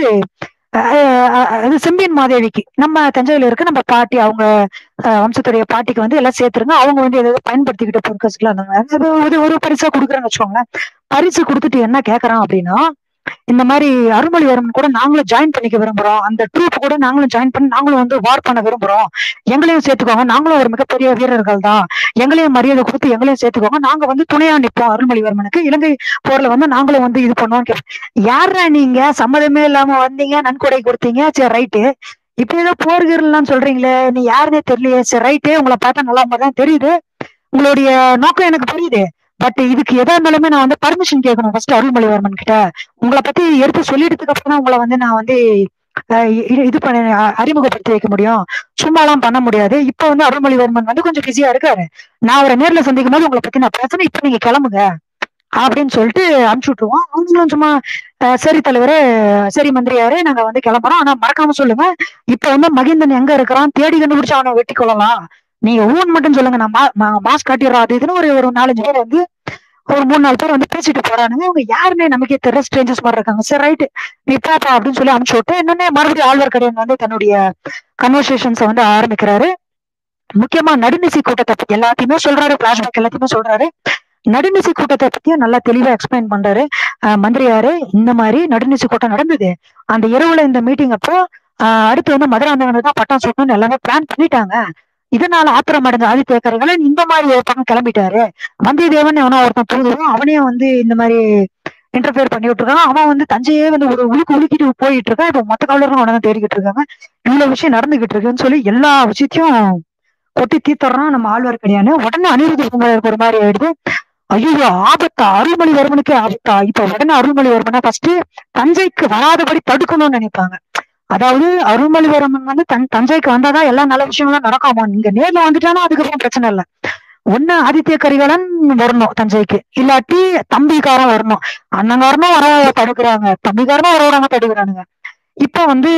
Speaker 1: அஹ், அஹ், அது செம்பியன் மாதேவிக்கு நம்ம தஞ்சையில இருக்க நம்ம பாட்டி அவங்க அஹ், வம்சத்துடைய பாட்டிக்கு வந்து எல்லாம் சேர்த்துருங்க அவங்க வந்து எதாவது பயன்படுத்திக்கிட்ட பொருட்கள் அந்த மாதிரி அது ஒரு- ஒரு பரிசா கொடுக்குறேன்னு வச்சுக்கோங்களேன் பரிசு கொடுத்துட்டு என்ன கேக்குறான் அப்படின்னா இந்த மாதிரி அருள்மொழிவர்மன் கூட நாங்களும் ஜாயின் பண்ணிக்க விரும்புறோம் அந்த ட்ரூப் கூட நாங்களும் ஜாயின் பண்ணி நாங்களும் வந்து வார் பண்ண விரும்புறோம் எங்களையும் சேர்த்துக்கோங்க நாங்களும் ஒரு மிகப்பெரிய வீரர்கள் தான் எங்களையும் மரியாதை கொடுத்து எங்களையும் சேர்த்துக்கோங்க நாங்க வந்து துணையா நிற்போம் அருள்மொழிவர்மனுக்கு இலங்கை போர்ல வந்து நாங்களும் வந்து இது பண்ணுவோம் கேப்ப- யார்ரா நீங்க சம்மதமே இல்லாம வந்தீங்க நன்கொடை கொடுத்தீங்க சரி ரைட்டு இப்ப ஏதோ போர்கிறலாம் சொல்றீங்களே நீ யாருன்னே தெரியலையே சரி ரைட்டு உங்களை பார்த்தா நல்லா தான் தெரியுது உங்களுடைய நோக்கம் எனக்கு புரியுது பட் இதுக்கு எதா இருந்தாலுமே நான் வந்து பர்மிஷன் கேட்கணும் ஃபர்ஸ்ட் அருள்மொழிவர்மன் கிட்ட உங்களை பத்தி எடுத்து சொல்லிட்டதுக்கு அப்புறம் தான் உங்களை வந்து நான் வந்து அஹ், இ- இது பண்ண அ- அறிமுகப்படுத்தி வைக்க முடியும் சும்மாலாம் பண்ண முடியாது இப்ப வந்து அருள்மொழிவர்மன் வந்து கொஞ்சம் பிஸியா இருக்காரு நான் அவரை நேர்ல சந்திக்கும் போது உங்களை பத்தி நான் பேசுறேன் இப்ப நீங்க கிளம்புங்க அப்படின்னு சொல்லிட்டு அனுப்பிச்சு விட்டுருவோம் அவங்களும் சும்மா அஹ், சரி தலைவரே சரி மந்திரியாரே நாங்க வந்து கிளம்புறோம் ஆனா மறக்காம சொல்லுங்க இப்ப வந்து மகிந்தன் எங்க இருக்கிறான் தேடி கண்டுபிடிச்சு அவனை வெட்டி கொள்ளலாம் நீங்க ஊன் மட்டும் சொல்லுங்க நான் மா- மா- மாஸ் காட்டிடுறோம் அது இதுன்னு ஒரு ஒரு நாலஞ்சு பேர் வந்து ஒரு மூணு நாலு பேர் வந்து பேசிட்டு போறானுங்க அவங்க யாருன்னே நமக்கே தெரியல ஸ்ட்ரேஞ்சர்ஸ் மாதிரி இருக்காங்க சரி ரைட்டு நீ பாப்பா அப்படின்னு சொல்லி அனுப்பிச்சு விட்டு இன்னொன்னே மறுபடியும் ஆழ்வார்க்கடியான் வந்து தன்னுடைய கன்வர்சேஷன்ஸை வந்து ஆரம்பிக்கிறாரு முக்கியமா நடுநிசி கூட்டத்தை பத்தி எல்லாத்தையுமே சொல்றாரு பிளாஷ்பேக் எல்லாத்தையுமே சொல்றாரு நடுநிசி கூட்டத்தை பத்தியும் நல்லா தெளிவா எக்ஸ்பிளைன் பண்றாரு அஹ் மந்திரியாரு இந்த மாதிரி நடுநிசி கூட்டம் நடந்தது அந்த இரவுல இந்த மீட்டிங் அப்போ அஹ் அடுத்து வந்து மதுராந்தகனுக்கு தான் பட்டம் சுட்டணும்னு எல்லாமே பிளான் பண்ணிட்டாங்க இதனால ஆத்திரம் அடைஞ்ச ஆதித்ய கரிகாலன் இந்த மாதிரி ஒரு பக்கம் கிளம்பிட்டாரு வந்தியத்தேவன் அவனா ஒருத்தன் தூதுவான் அவனையும் வந்து இந்த மாதிரி இன்டர்ஃபியர் பண்ணி விட்டுருக்கான் அவன் வந்து தஞ்சையே வந்து ஒரு உழுக்கு உலுக்கிட்டு போயிட்டு இருக்கான் இப்ப மொத்த கவலரும் அவனை தேடிக்கிட்டு இருக்காங்க இவ்வளவு விஷயம் நடந்துகிட்டு இருக்குன்னு சொல்லி எல்லா விஷயத்தையும் கொட்டி தீத்துறான் நம்ம ஆழ்வார்க்கடியானு உடனே அனிருத்த குமாருக்கு ஒரு மாதிரி ஆயிடுது ஐயோ ஆபத்தா அருள்மொழிவர்மனுக்கே ஆபத்தா இப்ப உடனே அருள்மொழிவர்மனை ஃபர்ஸ்ட் தஞ்சைக்கு வராதபடி தடுக்கணும்னு நினைப்பாங்க அதாவது அருள்மொழிவர்மன் வந்து தன் தஞ்சைக்கு வந்தாதான் எல்லா நல்ல விஷயங்களும் நடக்காமா நீங்க நேர்ல வந்துட்டானா அதுக்கப்புறம் பிரச்சனை இல்ல ஒண்ணு ஆதித்ய கரிகாலன் வரணும் தஞ்சைக்கு இல்லாட்டி தம்பிக்காரன் வரணும் அண்ணங்காரனும் வர தடுக்கிறாங்க தம்பிக்காரனும் வரவராங்க தடுக்கிறானுங்க இப்ப வந்து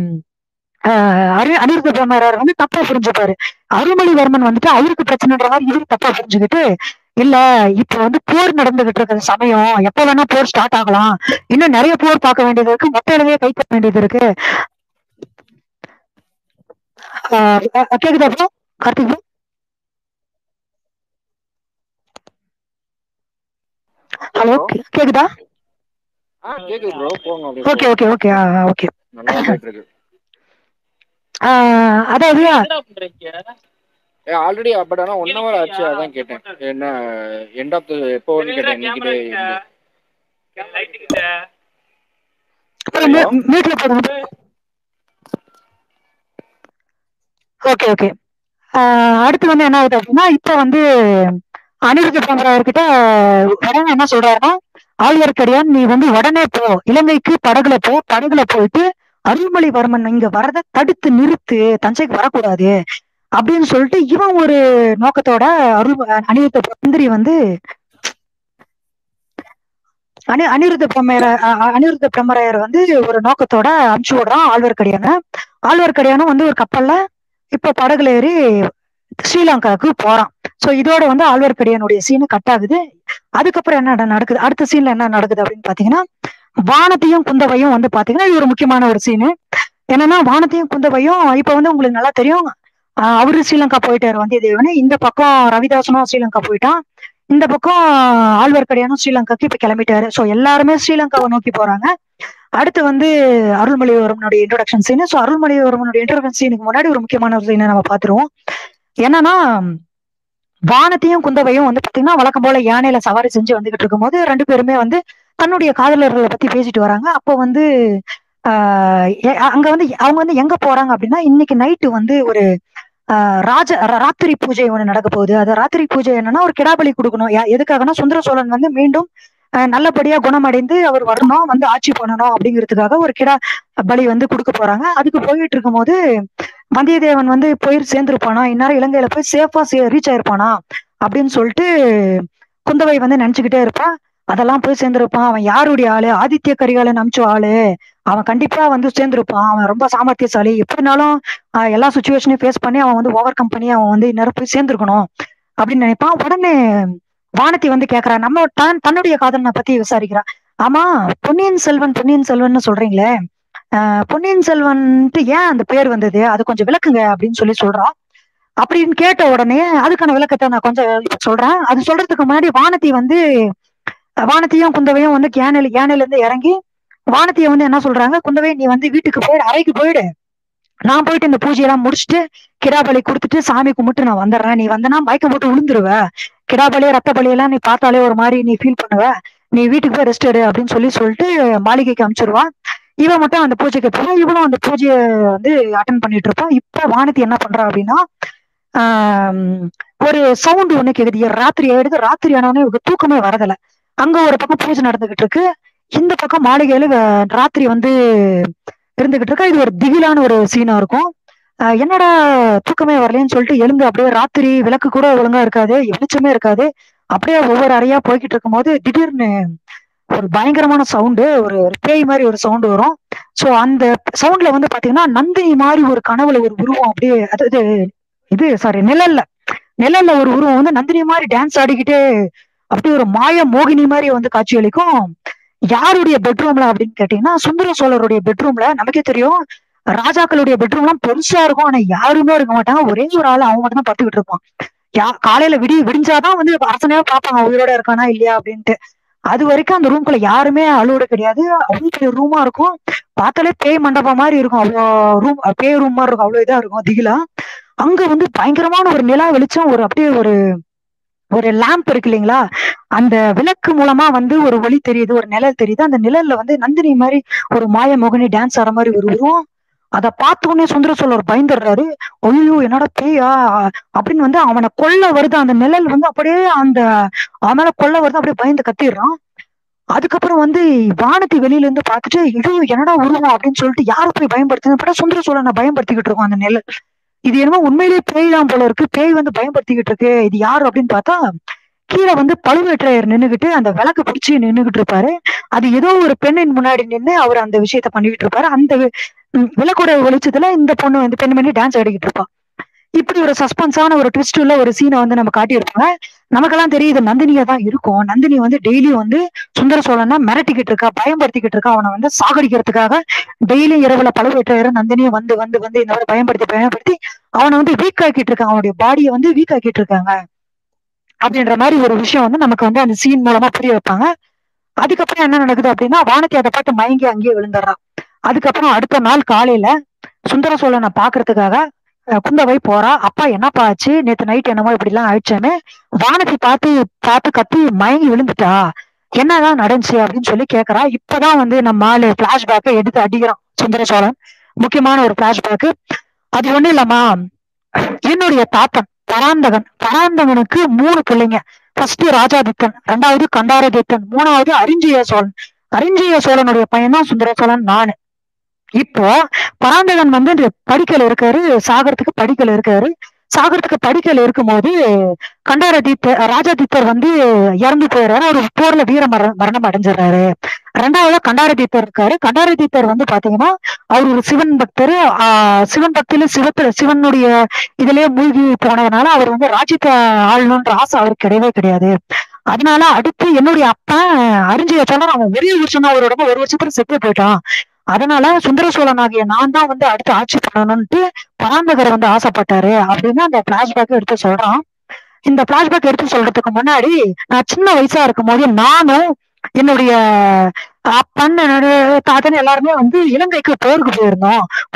Speaker 1: ஆஹ் அரு அனிருத்த பிரம்மரார் வந்து தப்பா புரிஞ்சுப்பாரு அருள்மொழிவர்மன் வந்துட்டு அவருக்கு பிரச்சனைன்ற மாதிரி இவரு தப்பா புரிஞ்சுக்கிட்டு இல்ல இப்ப வந்து போர் நடந்துகிட்டு இருக்கிற சமயம் எப்ப வேணா போர் ஸ்டார்ட் ஆகலாம் இன்னும் நிறைய போர் பார்க்க வேண்டியது இருக்கு மொத்த இலங்கையை கைப்பற்ற வேண்டியது இருக்கு ஆஹ் அஹ் கேக்குதா bro? கார்த்திக் bro? ஹலோ கேக்குதா
Speaker 2: ஆ கேக்குது ப்ரோ போங்க அப்படியே
Speaker 1: ஓகே ஓகே ஓகே ஓகே
Speaker 2: நல்லா போயிட்டு இருக்கு
Speaker 1: அதாவது
Speaker 2: ஏ ஆல்ரெடி பட் ஆனா ஒன் ஹவர் ஆச்சு அதான் கேட்டேன் என்ன எண்ட் ஆஃப் எப்போன்னு கேட்டேன் இன்னைக்கு Hello?
Speaker 1: மீட்ல போடுங்க ஓகே ஓகே அடுத்து வந்து என்ன ஆகுது அப்படின்னா இப்ப வந்து அனிருத்த பிரமராயர்கிட்ட உடனே என்ன சொல்றாருன்னா ஆழ்வார்க்கடியான் நீ வந்து உடனே போ இலங்கைக்கு படகுல போ படகுல போயிட்டு அருள்மொழிவர்மன் இங்க வரத தடுத்து நிறுத்து தஞ்சைக்கு வரக்கூடாது அப்படின்னு சொல்லிட்டு இவன் ஒரு நோக்கத்தோட அருள் அனிருத்த மந்திரி வந்து அனி அனிருத்த பிரம்மர அனிருத்த பிரம்மரையர் வந்து ஒரு நோக்கத்தோட அனுப்பிச்சு விடுறான் ஆழ்வார்க்கடியான ஆழ்வார்க்கடியானும் வந்து ஒரு கப்பல்ல இப்ப படகுல ஏறி ஸ்ரீலங்காவுக்கு போறான் சோ இதோட வந்து ஆழ்வார்க்கடியானுடைய சீனு கட் ஆகுது அதுக்கப்புறம் என்ன நட- நடக்குது அடுத்த சீன்ல என்ன நடக்குது அப்படின்னு பாத்தீங்கன்னா வானத்தையும் குந்தவையும் வந்து பாத்தீங்கன்னா இது ஒரு முக்கியமான ஒரு சீனு என்னன்னா வானத்தையும் குந்தவையும் இப்ப வந்து உங்களுக்கு நல்லா தெரியும் ஆஹ் அவரு ஸ்ரீலங்கா போயிட்டாரு வந்தியத்தேவனு இந்த பக்கம் ரவிதாசனும் ஸ்ரீலங்கா போயிட்டான் இந்த பக்கம் ஆழ்வார்க்கடியானும் ஸ்ரீலங்காக்கு இப்ப கிளம்பிட்டாரு சோ எல்லாருமே ஸ்ரீலங்காவை நோக்கி போறாங்க அடுத்து வந்து அருள்மொழிவர்மனுடைய இன்ட்ரோடக்ஷன் சீனு ஸோ அருள்மொழிவர்மனுடைய இன்ட்ரோடக்ஷன் சீனுக்கு முன்னாடி ஒரு முக்கியமான ஒரு சீனை நம்ம பார்த்துருவோம் என்னன்னா வானத்தையும் குந்தவையும் வந்து பாத்தீங்கன்னா வழக்கம் போல யானையில சவாரி செஞ்சு வந்துகிட்டு இருக்கும்போது ரெண்டு பேருமே வந்து தன்னுடைய காதலர்களை பத்தி பேசிட்டு வராங்க அப்போ வந்து ஆஹ் எ- அங்க வந்து அவங்க வந்து எங்க போறாங்க அப்படின்னா இன்னைக்கு நைட்டு வந்து ஒரு ஆஹ் ராஜ ரா- ராத்திரி பூஜை ஒண்ணு நடக்க போகுது அது ராத்திரி பூஜை என்னன்னா ஒரு கிடாபலி கொடுக்கணும் யா- எதுக்காகனா சுந்தர சோழன் வந்து மீண்டும் ஆஹ் நல்லபடியா குணமடைந்து அவர் வரணும் வந்து ஆட்சி பண்ணணும் அப்படிங்கிறதுக்காக ஒரு கிடா பலி வந்து கொடுக்க போறாங்க அதுக்கு போயிட்டு இருக்கும்போது வந்தியத்தேவன் வந்து போய் சேர்ந்திருப்பானா இந்நேரம் இலங்கையில போய் சேஃபா ரீச் ஆயிருப்பானா அப்படின்னு சொல்லிட்டு குந்தவை வந்து நினைச்சுக்கிட்டே இருப்பா அதெல்லாம் போய் சேர்ந்திருப்பான் அவன் யாருடைய ஆளு ஆதித்ய கரிகாலன் அமிச்ச ஆளு அவன் கண்டிப்பா வந்து சேர்ந்திருப்பான் அவன் ரொம்ப சாமர்த்தியசாலி எப்படினாலும் ஆஹ் எல்லா சுச்சுவேஷனையும் ஃபேஸ் பண்ணி அவன் வந்து ஓவர் கம் பண்ணி அவன் வந்து இந்நேரம் போய் சேர்ந்திருக்கணும் அப்படின்னு நினைப்பான் உடனே வானதி வந்து கேக்குறா நம்ம தான் தன்னுடைய காதலனை பத்தி விசாரிக்கிறா ஆமா பொன்னியின் செல்வன் பொன்னியின் செல்வன்னு சொல்றீங்களே ஆஹ் பொன்னியின் செல்வன்ட்டு ஏன் அந்த பேர் வந்தது அது கொஞ்சம் விளக்குங்க அப்படின்னு சொல்லி சொல்றா அப்படின்னு கேட்ட உடனே அதுக்கான விளக்கத்தை நான் கொஞ்சம் இப்ப சொல்றேன் அது சொல்றதுக்கு முன்னாடி வானதி வந்து வானதியும் குந்தவையும் வந்து யானையில யானையில இருந்து இறங்கி வானதியை வந்து என்ன சொல்றாங்க குந்தவை நீ வந்து வீட்டுக்கு போயிடு அறைக்கு போயிடு நான் போயிட்டு இந்த பூஜையெல்லாம் முடிச்சுட்டு கிடாபலி கொடுத்துட்டு சாமி கும்பிட்டு நான் வந்துடுறேன் நீ வந்தனா மயக்கம் போட்டு விழுந்துருவ கிடாபலி ரத்த பலியெல்லாம் நீ பார்த்தாலே ஒரு மாதிரி நீ ஃபீல் பண்ணுவ நீ வீட்டுக்கு போய் ரெஸ்ட் எடு அப்படின்னு சொல்லி சொல்லிட்டு மாளிகைக்கு அனுப்பிச்சிருவா இவன் மட்டும் அந்த பூஜைக்கு போவா இவனும் அந்த பூஜையை வந்து அட்டன் பண்ணிட்டு இருப்பான் இப்ப வானதி என்ன பண்றா அப்படின்னா ஆம், ஒரு சவுண்ட் ஒண்ணு கேக்குது ராத்திரி ஆயிடுது ராத்திரி ஆனவனே இவருக்கு தூக்கமே வரதில்ல அங்க ஒரு பக்கம் பூஜை நடந்துகிட்டு இருக்கு இந்த பக்கம் மாளிகையில வ- ராத்திரி வந்து இருந்துகிட்டு இருக்கா இது ஒரு திகிலான ஒரு சீனா இருக்கும் ஆஹ் என்னடா தூக்கமே வரலன்னு சொல்லிட்டு எழுந்து அப்படியே ராத்திரி விளக்கு கூட ஒழுங்கா இருக்காது வெளிச்சமே இருக்காது அப்படியே ஒவ்வொரு அறையா போய்கிட்டு இருக்கும்போது திடீர்னு ஒரு பயங்கரமான சவுண்டு ஒரு ஒரு பேய் மாதிரி ஒரு சவுண்டு வரும் சோ அந்த சவுண்ட்ல வந்து பாத்தீங்கன்னா நந்தினி மாதிரி ஒரு கனவுல ஒரு உருவம் அப்படியே அதாவது இது சாரி நிழல்ல நிழல்ல ஒரு உருவம் வந்து நந்தினி மாதிரி டான்ஸ் ஆடிக்கிட்டே அப்படியே ஒரு மாய மோகினி மாதிரி வந்து காட்சியளிக்கும் யாருடைய பெட்ரூம்ல அப்படின்னு கேட்டீங்கன்னா சுந்தர சோழருடைய பெட்ரூம்ல நமக்கே தெரியும் ராஜாக்களுடைய பெட்ரூம் எல்லாம் பெருசா இருக்கும் ஆனா யாருமே இருக்க மாட்டாங்க ஒரே ஒரு ஆள் அவன் மட்டும் தான் படுத்துக்கிட்டு இருப்பான் யா காலையில விடி விடிஞ்சாதான் வந்து அரசனையா பார்ப்பாங்க உயிரோட இருக்கானா இல்லையா அப்படின்ட்டு அது வரைக்கும் அந்த ரூம்குள்ள யாருமே அலோடு கிடையாது அவ்வளவு பெரிய ரூமா இருக்கும் பார்த்தாலே பேய் மண்டபம் மாதிரி இருக்கும் அவ்வளோ ரூம் பேய் ரூம் மாதிரி இருக்கும் அவ்வளவு இதா இருக்கும் திகிலா அங்க வந்து பயங்கரமான ஒரு நிலா வெளிச்சம் ஒரு அப்படியே ஒரு ஒரு லேம்ப் இருக்கு இல்லைங்களா அந்த விளக்கு மூலமா வந்து ஒரு ஒளி தெரியுது ஒரு நிழல் தெரியுது அந்த நிழல்ல வந்து நந்தினி மாதிரி ஒரு மாய மோகினி டான்ஸ் ஆடுற மாதிரி ஒரு உருவம் அதை பார்த்த உடனே சுந்தர சோழர் பயந்துடுறாரு ஐயோ என்னடா பேயா அப்படின்னு வந்து அவனை கொல்ல வருது அந்த நிழல் வந்து அப்படியே அந்த அவன் மேல கொல்ல வருது அப்படியே பயந்து கத்திடுறான் அதுக்கப்புறம் வந்து வானத்தை வெளியில இருந்து பார்த்துட்டு ஐயோ என்னடா உருவம் அப்படின்னு சொல்லிட்டு யாரை போய் பயன்படுத்துன்னு சுந்தர சோழனை பயன்படுத்திக்கிட்டு இருக்கோம் அந்த நிழல் இது என்னமோ உண்மையிலேயே பேய் தான் போல இருக்கு பேய் வந்து பயன்படுத்திக்கிட்டு இருக்கு இது யாரு அப்படின்னு பார்த்தா கீழே வந்து பழுவேற்றையர் நின்னுகிட்டு அந்த விளக்கு பிடிச்சி நின்னுகிட்டு இருப்பாரு அது ஏதோ ஒரு பெண்ணின் முன்னாடி நின்னு அவர் அந்த விஷயத்த பண்ணிக்கிட்டு இருப்பாரு அந்த வி- ம், விளக்கோட வெளிச்சத்துல இந்த பொண்ணு வந்து பெண்மணி டான்ஸ் ஆடிக்கிட்டு இருப்பா இப்படி ஒரு சஸ்பென்ஸான ஒரு ட்விஸ்ட் உள்ள ஒரு சீனை வந்து நம்ம காட்டியிருப்பாங்க நமக்கெல்லாம் தெரியுது நந்தினியா தான் இருக்கும் நந்தினி வந்து டெய்லியும் வந்து சுந்தர சோழனா மிரட்டிக்கிட்டு இருக்கா பயன்படுத்திக்கிட்டு இருக்கா அவனை வந்து சாகடிக்கிறதுக்காக டெய்லியும் இரவுல பழுவேற்றையர் நந்தினியும் வந்து வந்து வந்து இந்த மாதிரி பயன்படுத்தி பயன்படுத்தி அவனை வந்து வீக் ஆக்கிட்டு இருக்காங்க அவனுடைய பாடியை வந்து வீக் ஆக்கிட்டு இருக்காங்க அப்படின்ற மாதிரி ஒரு விஷயம் வந்து நமக்கு வந்து அந்த சீன் மூலமா புரிய வைப்பாங்க அதுக்கப்புறம் என்ன நடக்குது அப்படின்னா வானதி அதை பார்த்து மயங்கி அங்கேயே விழுந்துடுறான் அதுக்கப்புறம் அடுத்த நாள் காலையில சுந்தர சோழனை பாக்குறதுக்காக அஹ், குந்தவை போறா அப்பா என்னப்பா ஆச்சு நேத்து நைட் என்னமோ இப்படி எல்லாம் ஆயிடுச்சேன்னு வானதி பார்த்து பார்த்து கத்தி மயங்கி விழுந்துட்டா என்னதான் நடந்துச்சு அப்படின்னு சொல்லி கேக்குறா இப்பதான் வந்து நம்ம ஆளு பிளாஷ்பேக்கை எடுத்து அடிக்கிறான் சுந்தர சோழன் முக்கியமான ஒரு பிளாஷ்பேக் அது ஒண்ணும் இல்லம்மா என்னுடைய தாத்தன் பராந்தகன் பராந்தகனுக்கு மூணு பிள்ளைங்க ஃபர்ஸ்ட் ராஜாதித்தன் ரெண்டாவது கண்டாரதித்தன் மூணாவது அரிஞ்சய சோழன் அரிஞ்சய சோழனுடைய பையன் தான் சுந்தர சோழன் நானு இப்போ பராந்தகன் வந்து இந்த படிக்கல இருக்காரு சாகரத்துக்கு படிக்கல இருக்காரு சாகரத்துக்கு படிக்கல இருக்கும்போது கண்டாரதித்த ராஜாதித்தர் வந்து இறந்து போயிடுறாரு ஒரு போர்ல வீர மர மரணம் அடைஞ்சிடுறாரு ரெண்டாவது கண்டாரதித்தர் இருக்காரு கண்டாரதித்தர் வந்து பாத்தீங்கன்னா அவர் ஒரு சிவன் பக்தர் ஆஹ் சிவன் பக்தியில சிவத்துல சிவனுடைய இதுலயே மூழ்கி போனதுனால அவர் வந்து ராஜ்யத்தை ஆளணுன்ற ஆசை அவருக்கு கிடையவே கிடையாது அதனால அடுத்து என்னுடைய அப்பா அறிஞ்சய சோழன் அவன் ஒரே வருஷம் தான் அவரோட ஒரு வருஷத்துல செத்து போயிட்டான் அதனால சுந்தர சோழன் ஆகிய நான் தான் வந்து அடுத்து ஆட்சி பண்ணணும்ட்டு பராந்தகர் வந்து ஆசைப்பட்டாரு அப்படின்னு அந்த பிளாஷ்பேக் எடுத்து சொல்றான் இந்த பிளாஷ்பேக் எடுத்து சொல்றதுக்கு முன்னாடி நான் சின்ன வயசா இருக்கும் போது நானும் என்னுடைய அப்பன் என்னுடைய தாத்தன் எல்லாருமே வந்து இலங்கைக்கு போருக்கு போயிருந்தோம்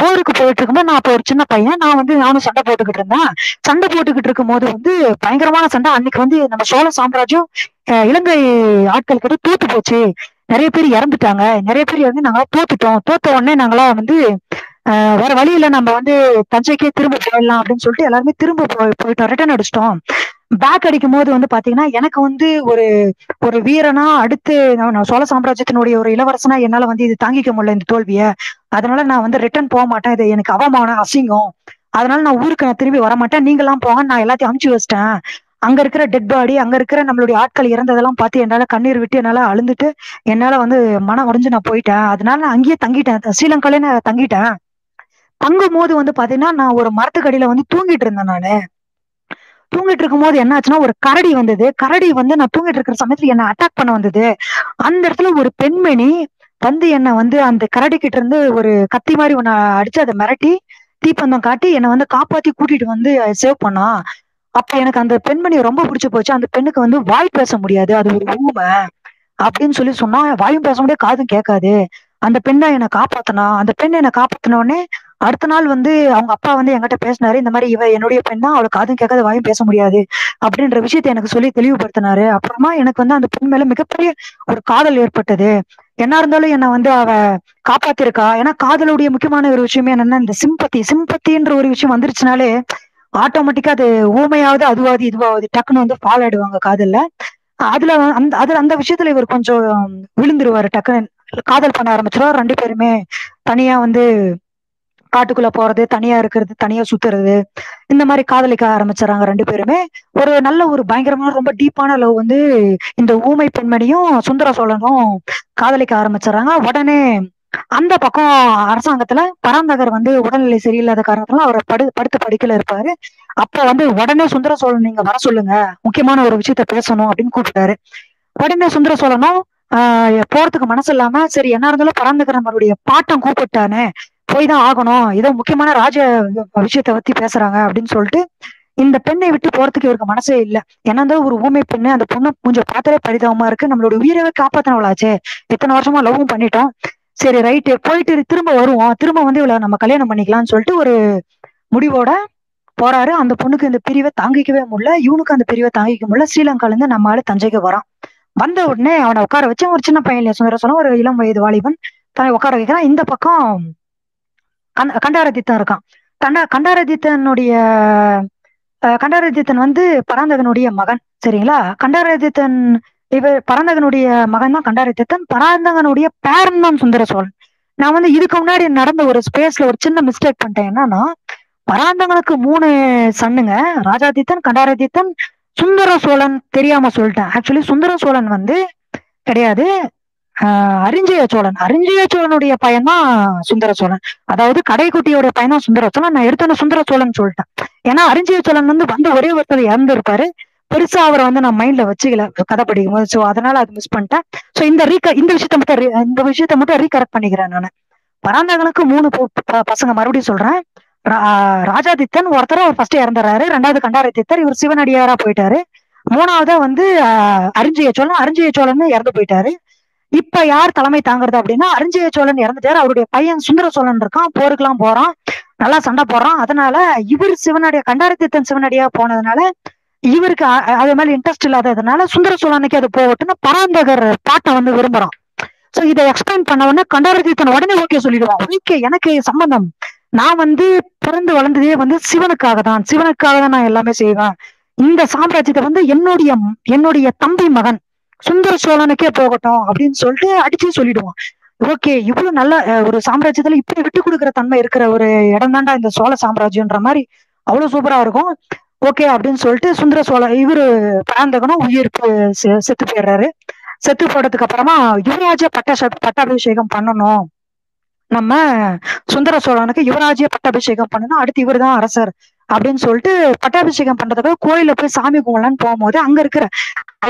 Speaker 1: போருக்கு போயிட்டு இருக்கும்போது நான் அப்போ ஒரு சின்ன பையன் நான் வந்து நானும் சண்டை போட்டுக்கிட்டு இருந்தேன் சண்டை போட்டுக்கிட்டு இருக்கும் போது வந்து பயங்கரமான சண்டை அன்னைக்கு வந்து நம்ம சோழ சாம்ராஜ்யம் அஹ், இலங்கை ஆட்கள் கிட்ட தோத்து போச்சு நிறைய பேர் இறந்துட்டாங்க நிறைய பேர் இறந்து நாங்க தோத்துட்டோம் தோத்த உடனே நாங்களா வந்து அஹ், வேற வழி இல்ல நம்ம வந்து தஞ்சைக்கே திரும்ப போயிடலாம் அப்படின்னு சொல்லிட்டு எல்லாருமே திரும்ப போய் போயிட்டோம் ரிட்டர்ன் அடிச்சிட்டோம் பேக் அடிக்கும் போது வந்து பாத்தீங்கன்னா எனக்கு வந்து ஒரு ஒரு வீரனா அடுத்து நான் நான் சோழ சாம்ராஜ்யத்தினுடைய ஒரு இளவரசனா என்னால வந்து இது தாங்கிக்க முடியல இந்த தோல்விய அதனால நான் வந்து ரிட்டர்ன் போக மாட்டேன் இது எனக்கு அவமானம் அசிங்கம் அதனால நான் ஊருக்கு நான் திரும்பி வர மாட்டேன் நீங்களாம் போங்க நான் எல்லாத்தையும் அமுச்சு வச்சிட்டேன் அங்க இருக்கிற டெட் பாடி அங்க இருக்கிற நம்மளுடைய ஆட்கள் இறந்ததெல்லாம் பார்த்து என்னால கண்ணீர் விட்டு என்னால அழுந்துட்டு என்னால வந்து மனம் உடைஞ்சு நான் போயிட்டேன் அதனால நான் அங்கேயே தங்கிட்டேன் ஸ்ரீலங்காலே நான் தங்கிட்டேன் தங்கும் போது வந்து பாத்தீங்கன்னா நான் ஒரு மரத்துக்கடியில வந்து தூங்கிட்டு இருந்தேன் நானு தூங்கிட்டு இருக்கும்போது என்ன ஆச்சுன்னா ஒரு கரடி வந்தது கரடி வந்து நான் தூங்கிட்டு இருக்கிற சமயத்துல என்ன அட்டாக் பண்ண வந்தது அந்த இடத்துல ஒரு பெண்மணி வந்து என்ன வந்து அந்த கரடி கிட்ட இருந்து ஒரு கத்தி மாதிரி ஒன்னு அடிச்சு அதை மிரட்டி தீப்பந்தம் காட்டி என்னை வந்து காப்பாத்தி கூட்டிட்டு வந்து சேவ் பண்ணா அப்ப எனக்கு அந்த பெண்மணி ரொம்ப பிடிச்சு போச்சு அந்த பெண்ணுக்கு வந்து வாய் பேச முடியாது அது ஒரு ஊமை அப்படின்னு சொல்லி சொன்னா வாயும் பேச முடியாது காதும் கேட்காது அந்த பெண்ணை என்னை காப்பாத்தினா அந்த பெண் என்னை காப்பாத்தின உடனே அடுத்த நாள் வந்து அவங்க அப்பா வந்து என்கிட்ட பேசினாரு இந்த மாதிரி இவ என்னுடைய பெண் தான் அவளுக்கு காதும் கேட்காது வாயும் பேச முடியாது அப்படின்ற விஷயத்த எனக்கு சொல்லி தெளிவுபடுத்தினாரு அப்புறமா எனக்கு வந்து அந்த பெண் மேல மிகப்பெரிய ஒரு காதல் ஏற்பட்டது என்ன இருந்தாலும் என்ன வந்து அவ காப்பாத்திருக்கா ஏன்னா காதலுடைய முக்கியமான ஒரு விஷயமே என்னன்னா இந்த சிம்பத்தி சிம்பத்தின்ற ஒரு விஷயம் வந்துருச்சுனாலே ஆட்டோமேட்டிக்கா அது ஊமையாவது அதுவாது இதுவாவது டக்குன்னு வந்து ஃபால் ஆயிடுவாங்க காதல்ல அதுல வ- அந்த அதுல அந்த விஷயத்துல இவர் கொஞ்சம் விழுந்துருவாரு டக்குன்னு காதல் பண்ண ஆரம்பிச்சிருவாரு ரெண்டு பேருமே தனியா வந்து காட்டுக்குள்ள போறது தனியா இருக்கிறது தனியா சுத்துறது இந்த மாதிரி காதலிக்க ஆரம்பிச்சிடறாங்க ரெண்டு பேருமே ஒரு நல்ல ஒரு பயங்கரமான ரொம்ப டீப்பான லவ் வந்து இந்த ஊமை பெண்மணியும் சுந்தர சோழனும் காதலிக்க ஆரம்பிச்சிடறாங்க உடனே அந்த பக்கம் அரசாங்கத்துல பராந்தகர் வந்து உடல்நிலை சரியில்லாத காரணத்தினால அவர் படு படுத்த படுக்கையில இருப்பாரு அப்ப வந்து உடனே சுந்தர சோழன் நீங்க வர சொல்லுங்க முக்கியமான ஒரு விஷயத்த பேசணும் அப்படின்னு கூப்பிட்டாரு உடனே சுந்தர சோழனும் ஆஹ் போறதுக்கு மனசு இல்லாம சரி என்ன இருந்தாலும் பராந்தகர் நம்மளுடைய பாட்டம் கூப்பிட்டானே போய் தான் ஆகணும் ஏதோ முக்கியமான ராஜ விஷயத்த பத்தி பேசுறாங்க அப்படின்னு சொல்லிட்டு இந்த பெண்ணை விட்டு போறதுக்கு இவருக்கு மனசே இல்ல என்ன இருந்தாலும் ஒரு ஊமை பெண்ணு அந்த பொண்ணு கொஞ்சம் பார்த்தாலே பரிதாபமா இருக்கு நம்மளோட உயிரவே காப்பாத்தினவளாச்சே இத்தனை வருஷமா லவ்வும் பண்ணிட்டோம் சரி ரைட்டு போயிட்டு திரும்ப வருவோம் திரும்ப வந்து இவளை நம்ம கல்யாணம் பண்ணிக்கலாம்னு சொல்லிட்டு ஒரு முடிவோட போறாரு அந்த பொண்ணுக்கு இந்த பிரிவை தாங்கிக்கவே முடியல இவனுக்கு அந்த பிரிவை தாங்கிக்க முடியல ஸ்ரீலங்கால இருந்து நம்ம ஆளு தஞ்சைக்கு வரான் வந்த உடனே அவனை உட்கார வச்சு ஒரு சின்ன பையன் இல்லையா சுந்தர சொல்ல ஒரு இளம் வயது வாலிபன் தன்னை உட்கார வைக்கிறான் இந்த பக்கம் கண்ட கண்டாரதித்தன் இருக்கான் கண்டா கண்டாரதித்தனுடைய அஹ், கண்டாரதித்தன் வந்து பராந்தகனுடைய மகன் சரிங்களா கண்டாரதித்தன் இவர் பராந்தகனுடைய மகன் தான் கண்டாரதித்தன் பராந்தகனுடைய பேரன் தான் சுந்தர சோழன் நான் வந்து இதுக்கு முன்னாடி நடந்த ஒரு ஸ்பேஸ்ல ஒரு சின்ன மிஸ்டேக் பண்ணிட்டேன் என்னன்னா பராந்தகனுக்கு மூணு சன்னுங்க ராஜாதித்தன் கண்டாரதித்தன் சுந்தர சோழன் தெரியாம சொல்லிட்டேன் ஆக்சுவலி சுந்தர சோழன் வந்து கிடையாது ஆஹ் அரிஞ்சய சோழன் அரிஞ்சய சோழனுடைய பையன் தான் சுந்தர சோழன் அதாவது கடைக்குட்டியோட பையன் தான் சுந்தர சோழன் நான் எடுத்தோன்னே சுந்தர சோழன் சொல்லிட்டேன் ஏன்னா அரிஞ்சய சோழன் வந்து வந்து ஒரே ஒருத்தர் இறந்து இருப்பாரு பெருசா அவரை வந்து நான் மைண்ட்ல வச்சுக்கல கதை படிக்கும் போது ஸோ அதனால அது மிஸ் பண்ணிட்டேன் ஸோ இந்த ரீக இந்த விஷயத்த மட்டும் re- இந்த விஷயத்த மட்டும் ரீகரெக்ட் பண்ணிக்கிறேன் நான் பராந்தகனுக்கு மூணு பொ- ப- பசங்க மறுபடியும் சொல்றேன் ரா- ராஜாதித்தன் ஒருத்தர் அவர் ஃபர்ஸ்ட் இறந்துறாரு ரெண்டாவது கண்டாரதித்தர் இவர் சிவனடியாரா போயிட்டாரு மூணாவதா வந்து ஆஹ், அரிஞ்சய சோழன் அரிஞ்சய சோழன் இறந்து போயிட்டாரு இப்ப யார் தலைமை தாங்குறது அப்படின்னா அரிஞ்சய சோழன் இறந்துட்டாரு அவருடைய பையன் சுந்தர சோழன் இருக்கான் போருக்கெல்லாம் போறான் நல்லா சண்டை போடுறான் அதனால இவர் சிவனடியா கண்டாரதித்தன் சிவனடியா போனதுனால இவருக்கு அ- அ- அது மேல இன்ட்ரெஸ்ட் இல்லாததுனால சுந்தர சோழனுக்கு அது போகட்டும்னு பராந்தகர் பாட்டை வந்து விரும்புறான் சோ இதை எக்ஸ்பிளைன் பண்ண உடனே கண்டாரதித்தன் உடனே ஓகே சொல்லிடுவான் ஓகே எனக்கு சம்பந்தம் நான் வந்து பிறந்து வளர்ந்ததே வந்து சிவனுக்காக தான் சிவனுக்காக தான் நான் எல்லாமே செய்வேன் இந்த சாம்ராஜ்யத்தை வந்து என்னுடைய என்னுடைய தம்பி மகன் சுந்தர சோழனுக்கே போகட்டும் அப்படின்னு சொல்லிட்டு அடிச்சு சொல்லிடுவான் ஓகே இவ்வளவு நல்ல அஹ், ஒரு சாம்ராஜ்யத்துல இப்படி விட்டு கொடுக்குற தன்மை இருக்கிற ஒரு இடம் தாண்டா இந்த சோழ சாம்ராஜ்யம்ன்ற மாதிரி அவ்வளவு சூப்பரா இருக்கும் ஓகே அப்படின்னு சொல்லிட்டு சுந்தர சோழ இவரு பராந்தகனும் உயிர் பு- செ- செத்து போயிடுறாரு செத்து போனதுக்கு அப்புறமா யுவராஜ பட்ட பட்டாபிஷேகம் பண்ணணும் நம்ம சுந்தர சோழனுக்கு யுவராஜ்ய பட்டாபிஷேகம் பண்ணணும் அடுத்து இவர் தான் அரசர் அப்படின்னு சொல்லிட்டு பட்டாபிஷேகம் பண்றதுக்காக கோயில போய் சாமி கும்பலான்னு போகும்போது அங்க இருக்கிற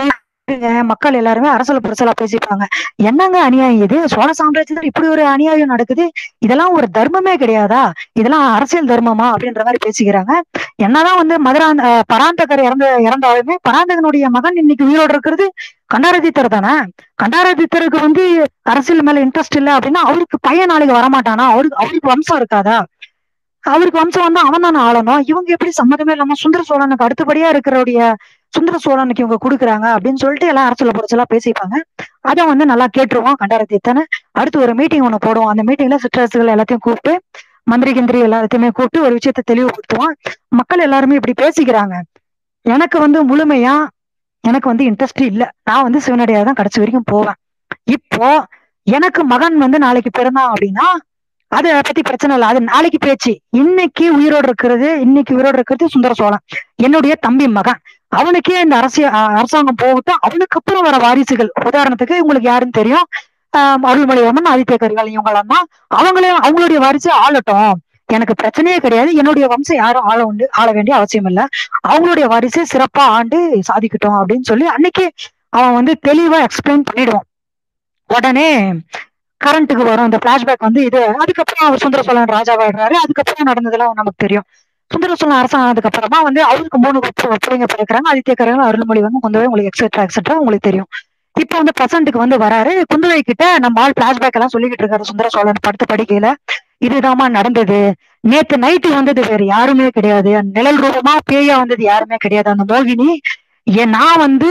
Speaker 1: மக்கள் எல்லாருமே அரசல் புரசலா பேசிப்பாங்க என்னங்க அநியாயம் இது சோழ சாம்ராஜ்யத்துல இப்படி ஒரு அநியாயம் நடக்குது இதெல்லாம் ஒரு தர்மமே கிடையாதா இதெல்லாம் அரசியல் தர்மமா அப்படின்ற மாதிரி பேசிக்கிறாங்க என்னதான் வந்து மதுராந்த அஹ் பராந்தகர் இறந்த இறந்தாலுமே பராந்தகனுடைய மகன் இன்னைக்கு உயிரோடு இருக்கிறது கண்டாரதித்தர் தானே கண்டாரதித்தருக்கு வந்து அரசியல் மேல இன்ட்ரெஸ்ட் இல்ல அப்படின்னா அவருக்கு பையன் நாளைக்கு வரமாட்டானா அவருக்கு அவருக்கு வம்சம் இருக்காதா அவருக்கு வம்சம் வந்து அவன் தானே ஆளணும் இவங்க எப்படி சம்மதமே இல்லாம சுந்தர சோழனுக்கு அடுத்தபடியா இருக்கிறவுடைய சுந்தர சோழனுக்கு இவங்க கொடுக்குறாங்க அப்படின்னு சொல்லிட்டு எல்லாம் அரசியல புரட்சலா பேசிப்பாங்க அதை வந்து நல்லா கேட்டுருவோம் கண்டாரத்தீர்த்தனை அடுத்து ஒரு மீட்டிங் ஒண்ணு போடுவோம் அந்த மீட்டிங்ல சிற்றரசுகள் எல்லாத்தையும் கூப்பிட்டு மந்திரி கிந்திரி எல்லாத்தையுமே கூப்பிட்டு ஒரு விஷயத்த தெளிவுபடுத்துவோம் மக்கள் எல்லாருமே இப்படி பேசிக்கிறாங்க எனக்கு வந்து முழுமையா எனக்கு வந்து இன்ட்ரெஸ்ட் இல்ல நான் வந்து சிவனடியா தான் கடைசி வரைக்கும் போவேன் இப்போ எனக்கு மகன் வந்து நாளைக்கு பிறந்தான் அப்படின்னா அதை பத்தி பிரச்சனை இல்லை அது நாளைக்கு பேச்சு இன்னைக்கு உயிரோடு இருக்கிறது இன்னைக்கு உயிரோடு இருக்கிறது சுந்தர சோழன் என்னுடைய தம்பி மகன் அவனுக்கே இந்த அரசியல் அரசாங்கம் போகட்டும் அவனுக்கு அப்புறம் வர வாரிசுகள் உதாரணத்துக்கு உங்களுக்கு யாருன்னு தெரியும் ஆஹ் அருள்மொழிவர்மன் ஆதித்ய கரிகாலன் இவங்கெல்லாம் தான் அவங்களே அவங்களுடைய வாரிசு ஆளட்டும் எனக்கு பிரச்சனையே கிடையாது என்னுடைய வம்சம் யாரும் ஆள உண்டு ஆள வேண்டிய அவசியம் இல்லை அவங்களுடைய வாரிசு சிறப்பா ஆண்டு சாதிக்கட்டும் அப்படின்னு சொல்லி அன்னைக்கு அவன் வந்து தெளிவா எக்ஸ்பிளைன் பண்ணிடுவான் உடனே கரண்ட்டுக்கு வரும் இந்த பிளாஷ்பேக் வந்து இது அதுக்கப்புறம் அவர் சுந்தர சோழன் ராஜாவாயிடுறாரு அதுக்கப்புறம் நடந்ததெல்லாம் நமக்கு தெரியும் சுந்தர சோழன் அரசன் ஆனதுக்கு அப்புறமா வந்து அவருக்கு மூணு பிள்ளைங்க பிறக்கிறாங்க ஆதித்ய கரிகாலன் அருள்மொழி வந்து குந்தவை உங்களுக்கு எக்ஸெட்ரா எக்ஸெட்ரா உங்களுக்கு தெரியும் இப்போ வந்து பிரசன்ட்டுக்கு வந்து வராரு குந்தவை கிட்ட நம்ம ஆள் பிளாஷ்பேக் எல்லாம் சொல்லிக்கிட்டு இருக்காரு சுந்தர சோழன் படுத்த படிக்கையில இதுதாம்மா நடந்தது நேத்து நைட்டு வந்தது வேற யாருமே கிடையாது நிழல் ரூபமா பேயா வந்தது யாருமே கிடையாது அந்த மோகினி ஏன் நான் வந்து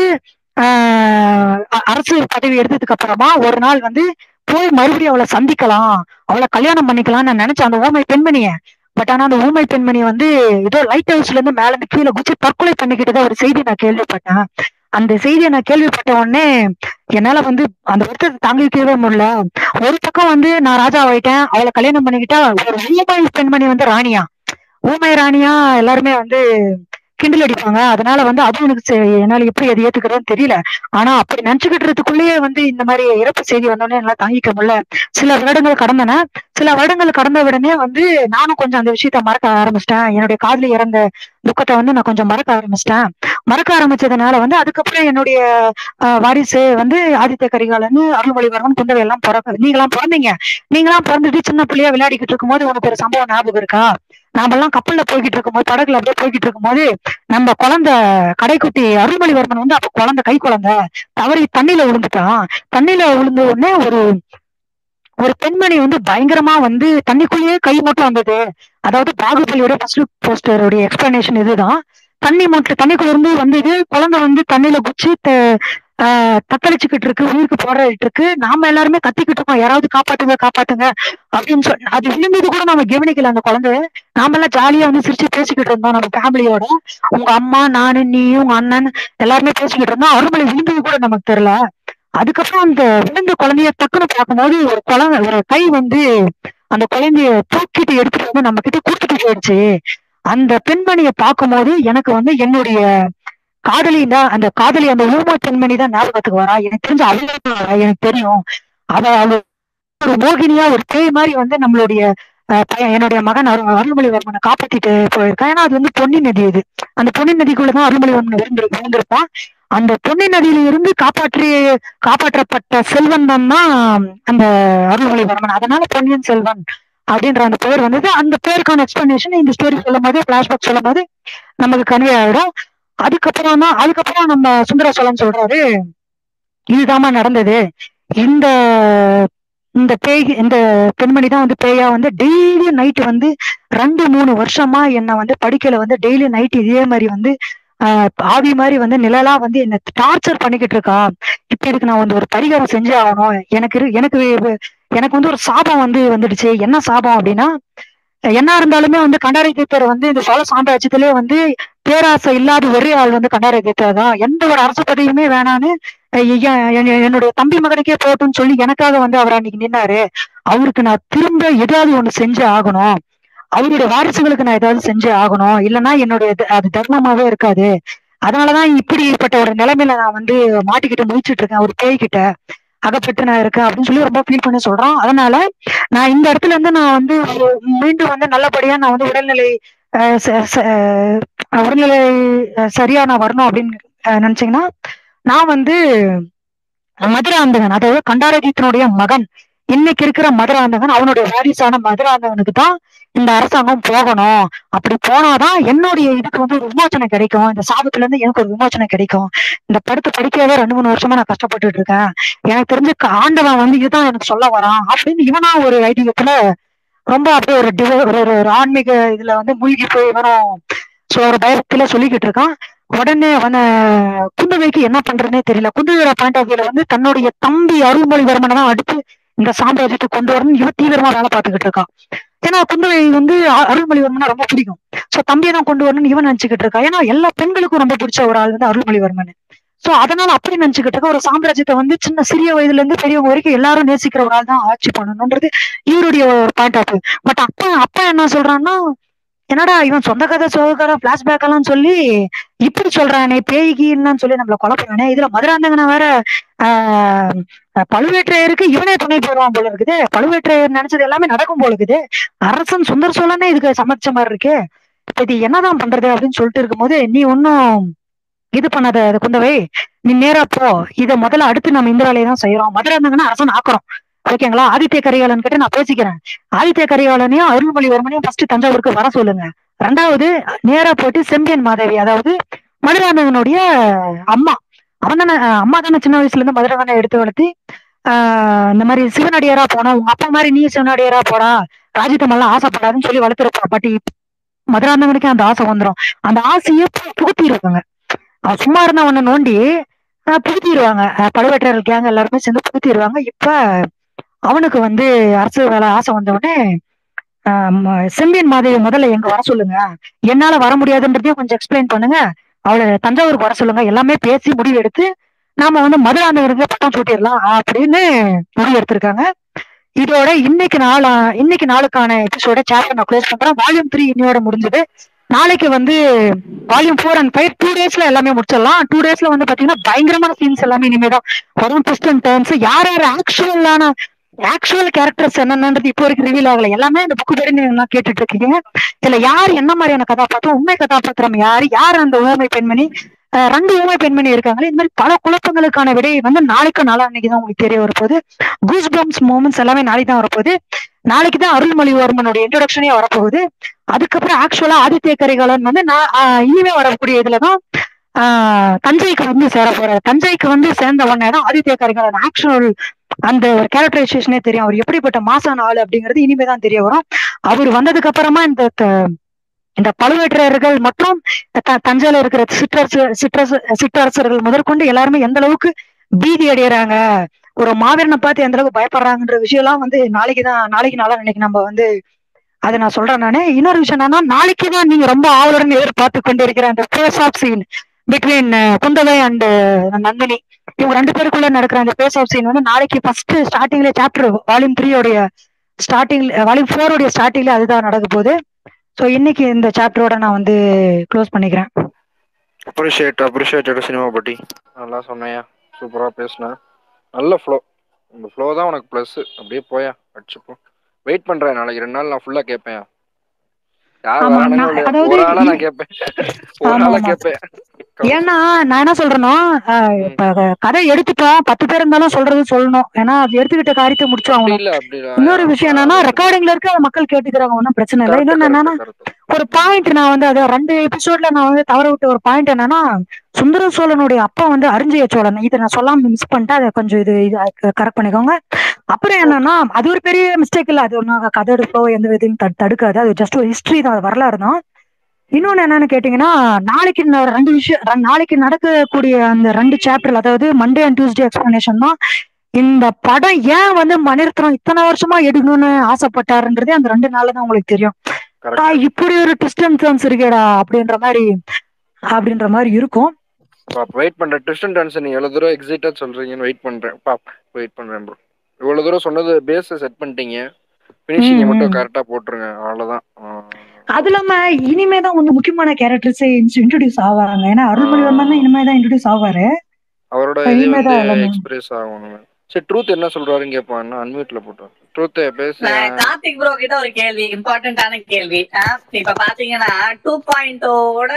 Speaker 1: ஆஹ் அ- அரசு பதவி எடுத்ததுக்கு அப்புறமா ஒரு நாள் வந்து போய் மறுபடியும் அவளை சந்திக்கலாம் அவளை கல்யாணம் பண்ணிக்கலாம்னு நான் நினைச்சேன் அந்த ஊமை பெண்மணிய பட் ஆனா அந்த ஊமை பெண்மணி வந்து ஏதோ லைட் ஹவுஸ்ல இருந்து மேல இருந்து கீழே குச்சி தற்கொலை பண்ணிக்கிட்டதா ஒரு செய்தி நான் கேள்விப்பட்டேன் அந்த செய்தியை நான் கேள்விப்பட்ட உடனே என்னால வந்து அந்த வருத்தத்தை தாங்கிக்கவே முடியல ஒரு பக்கம் வந்து நான் ராஜா ஆயிட்டேன் அவளை கல்யாணம் பண்ணிக்கிட்டா ஒரு ஊமை பெண்மணி வந்து ராணியா ஊமை ராணியா எல்லாருமே வந்து கிண்டல் அடிப்பாங்க அதனால வந்து அது எனக்கு சே- என்னால எப்படி அதை ஏத்துக்கிறதுன்னு தெரியல ஆனா அப்படி நினைச்சுக்கிட்டுறதுக்குள்ளேயே வந்து இந்த மாதிரி இறப்பு செய்தி வந்தோடனே என்னால தாங்கிக்க முடியல சில வருடங்கள் கடந்தன சில வருடங்கள் கடந்த உடனே வந்து நானும் கொஞ்சம் அந்த விஷயத்த மறக்க ஆரம்பிச்சிட்டேன் என்னுடைய காதலி இறந்த துக்கத்தை வந்து நான் கொஞ்சம் மறக்க ஆரம்பிச்சிட்டேன் மறக்க ஆரம்பிச்சதுனால வந்து அதுக்கப்புறம் என்னுடைய ஆஹ், வாரிசு வந்து ஆதித்ய கரிகாலன் அருள்மொழிவர்மன் குந்தவை எல்லாம் பிறக்க நீங்களாம் பிறந்தீங்க நீங்களாம் பிறந்துட்டு சின்ன பிள்ளையா விளையாடிக்கிட்டு இருக்கும்போது உனக்கு ஒரு சம்பவம் ஞாபகம் இருக்கா நாமெல்லாம் கப்பல்ல போய்கிட்டு இருக்கும்போது படகுல அப்படியே போய்கிட்டு இருக்கும்போது நம்ம குழந்தை கடைக்குட்டி அருள்மொழிவர்மன் வந்து அப்ப குழந்தை கை குழந்தை தவறி தண்ணியில விழுந்துட்டான் தண்ணியில விழுந்த உடனே ஒரு ஒரு பெண்மணி வந்து பயங்கரமா வந்து தண்ணிக்குள்ளேயே கை மட்டும் வந்தது அதாவது பாகுபலியோட ஃபர்ஸ்ட் போஸ்டருடைய எக்ஸ்பிளனேஷன் இதுதான் தண்ணி மட்டும் தண்ணிக்குள்ள இருந்து வந்தது குழந்தை வந்து தண்ணியில குச்சி த- ஆஹ் தத்தளிச்சுக்கிட்டு இருக்கு உயிருக்கு போராடிட்டு இருக்கு நாம எல்லாருமே கத்திக்கிட்டு இருக்கோம் யாராவது காப்பாத்துங்க காப்பாத்துங்க அப்படின்னு சொல்லி அது விழுந்தது கூட நம்ம கவனிக்கல அந்த குழந்தை நாம எல்லாம் ஜாலியா வந்து சிரிச்சு பேசிக்கிட்டு இருந்தோம் நம்ம ஃபேமிலியோட உங்க அம்மா நானு நீ உங்க அண்ணன் எல்லாருமே பேசிக்கிட்டு இருந்தோம் அருள்மொழி விழுந்தது கூட நமக்கு தெரியல அதுக்கப்புறம் அந்த விழுந்த குழந்தைய டக்குன்னு பார்க்கும்போது ஒரு குழந்தை ஒரு கை வந்து அந்த குழந்தைய தூக்கிட்டு எடுத்துட்டு வந்து நம்ம கிட்ட கொடுத்துட்டு போயிடுச்சு அந்த பெண்மணியை பார்க்கும்போது எனக்கு வந்து என்னுடைய காதலி தான் அந்த காதலி அந்த ஊமை பெண்மணி தான் ஞாபகத்துக்கு வரா எனக்கு தெரிஞ்ச அவளே தான் வரா எனக்கு தெரியும் அவ அவ ஒரு மோகினியா ஒரு பேய் மாதிரி வந்து நம்மளுடைய அஹ், பையன் என்னுடைய மகன் அரு அருள்மொழிவர்மனை காப்பாத்திட்டு போயிருக்கான் ஏன்னா அது வந்து பொன்னி நதி இது அந்த பொன்னி நதிக்குள்ளதான் அருள்மொழிவர்மன் இருந்து இருந்திருப்பான் அந்த பொன்னி நதியில இருந்து காப்பாற்றி காப்பாற்றப்பட்ட செல்வன் தான் அந்த அருள்மொழிவர்மன் அதனால பொன்னியின் செல்வன் அப்படின்ற அந்த பேர் வந்தது அந்த பேருக்கான எக்ஸ்பிளனேஷன் இந்த ஸ்டோரி சொல்லும் போது பிளாஷ்பேக் சொல்லும் போது நமக்கு கன்வே ஆயிடும் அதுக்கப்புறம் தான் அதுக்கப்புறம் நம்ம சுந்தர சோழன் சொல்றாரு இதுதாம்மா நடந்தது இந்த இந்த பேய் இந்த பெண்மணி தான் வந்து பேயா வந்து டெய்லி நைட்டு வந்து ரெண்டு மூணு வருஷமா என்ன வந்து படிக்கல வந்து டெய்லி நைட் இதே மாதிரி வந்து ஆஹ் ஆவி மாதிரி வந்து நிழலா வந்து என்ன டார்ச்சர் பண்ணிக்கிட்டு இருக்கா இப்ப இதுக்கு நான் வந்து ஒரு பரிகாரம் செஞ்சே ஆகணும் எனக்கு இரு- எனக்கு வே- எனக்கு வந்து ஒரு சாபம் வந்து வந்துடுச்சு என்ன சாபம் அப்படின்னா என்ன இருந்தாலுமே வந்து கண்டாரை தீர்த்தர் வந்து இந்த சோழ சாம்ராஜ்யத்திலே வந்து பேராசை இல்லாத ஒரே ஆள் வந்து கண்டாரை தீர்த்தர் தான் எந்த ஒரு அரசு பதவியுமே வேணான்னு அஹ் ஐயா, என்- என்னுடைய தம்பி மகனுக்கே போகட்டும்னு சொல்லி எனக்காக வந்து அவர் அன்னைக்கு நின்னாரு அவருக்கு நான் திரும்ப ஏதாவது ஒண்ணு செஞ்சு ஆகணும் அவருடைய வாரிசுகளுக்கு நான் ஏதாவது செஞ்சு ஆகணும் இல்லைன்னா என்னுடைய த- அது தர்மமாவே இருக்காது அதனாலதான் இப்படிப்பட்ட ஒரு நிலைமையில நான் வந்து மாட்டிக்கிட்டு முழிச்சிட்டு இருக்கேன் ஒரு பேய்கிட்ட அகப்பட்டு நான் இருக்கேன் அப்படின்னு சொல்லி ரொம்ப ஃபீல் பண்ணி சொல்றான் அதனால நான் இந்த இடத்துல இருந்து நான் வந்து ஒரு- மீண்டும் வந்து நல்லபடியா நான் வந்து உடல்நிலை அஹ், ச- ச- அஹ், உடல்நிலை அஹ், சரியா நான் வரணும் அப்படின்னு அஹ், நினைச்சீங்கன்னா நான் வந்து மதுராந்தகன் அதாவது கண்டாரஜித்தினுடைய மகன் இன்னைக்கு இருக்கிற மதுராந்தகன் அவனுடைய வாரிசான மதுராந்தகனுக்கு தான் இந்த அரசாங்கம் போகணும் அப்படி போனாதான் என்னுடைய இதுக்கு வந்து ஒரு விமோச்சனம் கிடைக்கும் இந்த சாபத்துல இருந்து எனக்கு ஒரு விமோச்சனம் கிடைக்கும் இந்த படுத்து படிக்கவே ரெண்டு மூணு வருஷமா நான் கஷ்டப்பட்டுட்டு இருக்கேன் எனக்கு தெரிஞ்சு க- ஆண்டவன் வந்து இதுதான் எனக்கு சொல்ல வரான் அப்படின்னு இவனா ஒரு ஐடியத்துல ரொம்ப அப்படியே ஒரு divo- ஒரு ஒரு- ஒரு ஆன்மீக இதுல வந்து மூழ்கி போய் இவனும் so ஒரு பயத்துல சொல்லிக்கிட்டு இருக்கான் உடனே அவன குந்தவைக்கு என்ன பண்றதுனே தெரியல குந்தவையோட பாயிண்ட் ஆஃப் வியூல வந்து தன்னுடைய தம்பி அருள்மொழிவர்மனை தான் அடுத்து இந்த சாம்ராஜ்யத்தை கொண்டு வரணும் இவன் தீவிரமா வேலை பார்த்துக்கிட்டு இருக்கான் ஏன்னா குந்தவை வந்து அ- அருள்மொழிவர்மனை ரொம்ப பிடிக்கும் சோ தம்பியை தான் கொண்டு வரணும்னு இவன் நினைச்சுக்கிட்டு இருக்கான் ஏன்னா எல்லா பெண்களுக்கும் ரொம்ப பிடிச்ச ஒரு ஆள் வந்து அருள்மொழிவர்மன் சோ அதனால அப்படி நினைச்சுக்கிட்டு இருக்க ஒரு சாம்ராஜ்யத்தை வந்து சின்ன சிறிய வயதுல இருந்து பெரியவங்க வரைக்கும் எல்லாரும் நேசிக்கிற ஒரு ஆள் தான் ஆட்சி பண்ணணும்ன்றது இவருடைய ஒரு பாயிண்ட் ஆஃப் பட் அப்பா அப்பா என்ன சொல்றான்னா என்னடா இவன் சொந்த கதை சோக கதை பிளாஷ்பேக் எல்லாம் சொல்லி இப்படி சொல்றானே பேய்கின்னு சொல்லி நம்மள குழப்பறானே இதுல மதுராந்தகனை வேற ஆஹ் பழுவேற்றையருக்கு இவனே துணை போடுவான் போல இருக்குது பழுவேற்றையர் நினைச்சது எல்லாமே நடக்கும் போல இருக்குது அரசன் சுந்தர சோழனே இதுக்கு சம்மதிச்ச மாதிரி இருக்கு இப்ப இது என்னதான் பண்றது அப்படின்னு சொல்லிட்டு இருக்கும்போது நீ ஒன்னும் இது பண்ணாத அது குந்தவை நீ நேரா போ இத முதல்ல அடுத்து நம்ம இந்த வேலையை தான் செய்யறோம் மதுராந்தகனை அரசன் ஆக்குறோம் ஓகேங்களா ஆதித்ய கரிகாலன் கிட்ட நான் பேசிக்கிறேன் ஆதித்ய கரிகாலனையும் அருள்மொழிவர்மனையும் ஃபர்ஸ்ட் தஞ்சாவூருக்கு வர சொல்லுங்க ரெண்டாவது நேரா போயிட்டு செம்பியன் மாதேவி அதாவது மதுராந்தகனுடைய அம்மா அவன் தானே அம்மா தானே சின்ன வயசுல இருந்து மதுராந்தகனை எடுத்து வளர்த்தி ஆஹ் இந்த மாதிரி சிவனடியாரா போனா உங்க அப்பா மாதிரி நீ சிவனடியாரா போடா ராஜித்தமெல்லாம் ஆசைப்படாதுன்னு சொல்லி வளர்த்துருப்பா பட் மதுராந்தகனுக்கு அந்த ஆசை வந்துடும் அந்த ஆசையை பு- புகுத்திடுவாங்க அவன் சும்மா இருந்தவனை நோண்டி ஆஹ் புகுத்திடுவாங்க ஆஹ் பழுவேட்டரர் கேங் எல்லாருமே சேர்ந்து புகுத்திடுவாங்க இப்ப அவனுக்கு வந்து அரசு வேலை ஆசை வந்த உடனே ஆஹ் ம- செம்பியன் மாதேவி முதல்ல எங்க வர சொல்லுங்க என்னால வர முடியாதுன்றதையும் கொஞ்சம் எக்ஸ்பிளைன் பண்ணுங்க அவளை தஞ்சாவூருக்கு வர சொல்லுங்க எல்லாமே பேசி முடிவு எடுத்து நாம வந்து மதுராந்தகருக்கு பட்டம் சூட்டிடலாம் அப்படின்னு முடிவு எடுத்திருக்காங்க இதோட இன்னைக்கு நாள் இன்னைக்கு நாளுக்கான எபிசோட சேனல் நான் க்ளோஸ் பண்றேன் வால்யூம் த்ரீ இன்னையோட முடிஞ்சது நாளைக்கு வந்து volume four and five two டேஸ்ல எல்லாமே முடிச்சிடலாம் டூ டேஸ்ல வந்து பாத்தீங்கன்னா பயங்கரமான சீன்ஸ் எல்லாமே இனிமேதான் வரும் ட்விஸ்ட் அண்ட் டர்ன்ஸ் யார் யார் ஆக்சுவலான ஆக்சுவல் கேரக்டர்ஸ் என்னன்றது இப்போ வரைக்கும் ரிவீல் ஆகல எல்லாமே இந்த புக்கு படி நீங்க கேட்டுட்டு இருக்கீங்க இதுல யார் என்ன மாதிரியான கதாபாத்திரம் உண்மை கதாபாத்திரம் யாரு யார் அந்த ஊமை பெண்மணி அஹ் ரெண்டு ஊமை பெண்மணி இருக்காங்களே இந்த மாதிரி பல குழப்பங்களுக்கான விடை வந்து நாளைக்கு நாளா அன்னைக்கு தான் உங்களுக்கு தெரிய வரப்போகுது கூஸ் பம்ஸ் மூமெண்ட்ஸ் எல்லாமே நாளைக்கு தான் வரப்போகுது நாளைக்கு தான் அருள்மொழிவர்மனுடைய இன்ட்ரோடக்ஷனே வரப்போகுது அதுக்கப்புறம் ஆக்சுவலா ஆதித்ய கரிகாலன் வந்து நான் ஆஹ் இனிமே வரக்கூடிய இதுலதான் ஆஹ் தஞ்சைக்கு வந்து சேர போறாரு தஞ்சைக்கு வந்து சேர்ந்த உடனே தான் ஆதித்ய கரிகாலன் ஆக்சுவல் அந்த ஒரு கேரக்டரைசேஷனே தெரியும் அவர் எப்படிப்பட்ட மாசான ஆளு அப்படிங்கிறது இனிமே தான் தெரிய வரும் அவர் வந்ததுக்கு அப்புறமா இந்த த- இந்த பழுவேற்றையர்கள் மற்றும் த- தஞ்சையில இருக்கிற சிற்றரசு சிற்றரசு சிற்றரசர்கள் முதற்கொண்டு எல்லாருமே எந்த அளவுக்கு பீதி அடையறாங்க ஒரு மாவீரனை பார்த்து எந்த அளவுக்கு பயப்படுறாங்கன்ற விஷயம் எல்லாம் வந்து நாளைக்கு தான் நாளைக்கு நாளா இன்னைக்கு நம்ம வந்து அதை நான் சொல்றேன் நானு இன்னொரு விஷயம் என்னன்னா நாளைக்கு தான் நீங்க ரொம்ப ஆவலுடன் எதிர்பார்த்து கொண்டிருக்கிற அந்த face off scene between Kundavai and Nandini இவங்க ரெண்டு பேருக்குள்ள நடக்கிற அந்த ஃபேஸ் ஆஃப் சீன் வந்து நாளைக்கு ஃபர்ஸ்ட் ஸ்டார்டிங்ல சாப்டர் வால்யூம் த்ரீ உடைய ஸ்டார்டிங் வால்யூம் ஃபோர் உடைய ஸ்டார்டிங்ல அதுதான் நடக்க போகுது ஸோ இன்னைக்கு இந்த சாப்டரோட நான் வந்து க்ளோஸ் பண்ணிக்கிறேன்
Speaker 2: அப்ரிஷியேட் அப்ரிஷியேட்டட் சினிமா பட்டி நல்லா சொன்னையா சூப்பராக பேசுன நல்ல ஃப்ளோ இந்த ஃப்ளோ தான் உனக்கு ப்ளஸ் அப்படியே போயா அடிச்சுப்போம் வெயிட் பண்ணுறேன் நாளைக்கு ரெண்டு நாள் நான் ஃபுல்லாக கேட்பேன் யார்
Speaker 1: ஆமா,
Speaker 2: வரானுங்களோ
Speaker 1: நான்
Speaker 2: இல்லையோ,
Speaker 1: அதாவது
Speaker 2: ஒரு ஆளா
Speaker 1: இ-
Speaker 2: நான் கேட்பேன் ஒரு
Speaker 1: ஆமா,
Speaker 2: ஆளா
Speaker 1: ஆமா.
Speaker 2: கேட்பேன்
Speaker 1: ஏன்னா நான் என்ன சொல்றேன்னா ஆஹ் இப்ப கதை எடுத்துட்டோம் பத்து பேர் இருந்தாலும் சொல்றது சொல்லணும் ஏன்னா அது எடுத்துக்கிட்ட காரியத்தை முடிச்சு
Speaker 2: அப்படி
Speaker 1: ஆகணும்
Speaker 2: இல்ல அப்படி இல்ல
Speaker 1: இன்னொரு விஷயம் என்னன்னா ரெக்கார்டிங்ல இருக்க மக்கள் கேட்டுக்கிறாங்க ஒன்றும் பிரச்சனை இல்லை
Speaker 2: Correct,
Speaker 1: இன்னொன்னு
Speaker 2: correct,
Speaker 1: என்னன்னா
Speaker 2: correct.
Speaker 1: ஒரு பாயிண்ட் நான் வந்து அதை ரெண்டு எபிசோட்ல நான் வந்து தவற விட்ட ஒரு பாயிண்ட் என்னன்னா சுந்தர சோழனுடைய அப்பா வந்து அரிஞ்சய சோழன் இதை நான் சொல்லாம மிஸ் பண்ணிட்டு அதை கொஞ்சம் இது இது கரெக்ட் பண்ணிக்கோங்க அப்புறம் என்னன்னா அது ஒரு பெரிய மிஸ்டேக் இல்ல அது ஒன்றும் கதையோட ஃப்ளோ எந்த விதையும் தடு- தடுக்காது அது ஜஸ்ட் ஒரு ஹிஸ்டரி தான் அது வரலாறு தான் இன்னொன்னு என்னன்னு கேட்டீங்கன்னா நாளைக்கு ந- ரெண்டு விஷயம் ரெ- நாளைக்கு நடக்கக்கூடிய அந்த ரெண்டு சாப்டர் அதாவது மண்டே அண்ட் டியூஸ்டே எக்ஸ்பிளனேஷன் தான் இந்த படம் ஏன் வந்து மணிரத்னம் இத்தனை வருஷமா எடுக்கணும்னு ஆசைப்பட்டாருன்றதே அந்த ரெண்டு நாள்ல தான் உங்களுக்கு தெரியும்
Speaker 2: Correct.
Speaker 1: ஆ, இப்படி ஒரு டிஸ்டன் டர்ன்ஸ் இருக்கேடா அப்படின்ற மாதிரி அப்படின்ற மாதிரி இருக்கும்
Speaker 2: பாப் வெயிட் பண்றேன் ட்விஸ்டன் டான்ஸ் நீங்க எவ்வளவு தூரம் எக்ஸைட்டா சொல்றீங்கன்னு வெயிட் பண்றேன் பாப் வெயிட் பண்றேன் ப்ரோ இவ்வளவு தூரம் சொன்னது பேஸ் செட் பண்ணிட்டீங்க ஃபினிஷிங்
Speaker 1: ம்,
Speaker 2: மட்டும்
Speaker 1: ம்.
Speaker 2: கரெக்டா போட்டுருங்க அவ்வளவுதான் ஆ.
Speaker 1: அது இல்லாம இனிமே தான் வந்து முக்கியமான கேரக்டர்ஸ் இன்ட்ரடியூஸ் ஆவாங்க ஏன்னா அருள்மொழிவர்மன் தான் இனிமே தான் இன்ட்ரடியூஸ் ஆவாரு
Speaker 2: அவரோட
Speaker 1: இப்ப
Speaker 2: இது
Speaker 1: இனிமே
Speaker 2: வந்து
Speaker 1: தான் எல்லாமே.
Speaker 2: எக்ஸ்பிரஸ் ஆகணும் சரி ட்ரூத் என்ன சொல்றாருன்னு கேட்பான் அன்மியூட்ல போட்டோம் ட்ரூத் பேச
Speaker 3: நான் கார்த்திக் ப்ரோ கிட்ட ஒரு கேள்வி இம்பார்ட்டன்டான கேள்வி ஆ, இப்ப பாத்தீங்கன்னா டூ பாயிண்டோட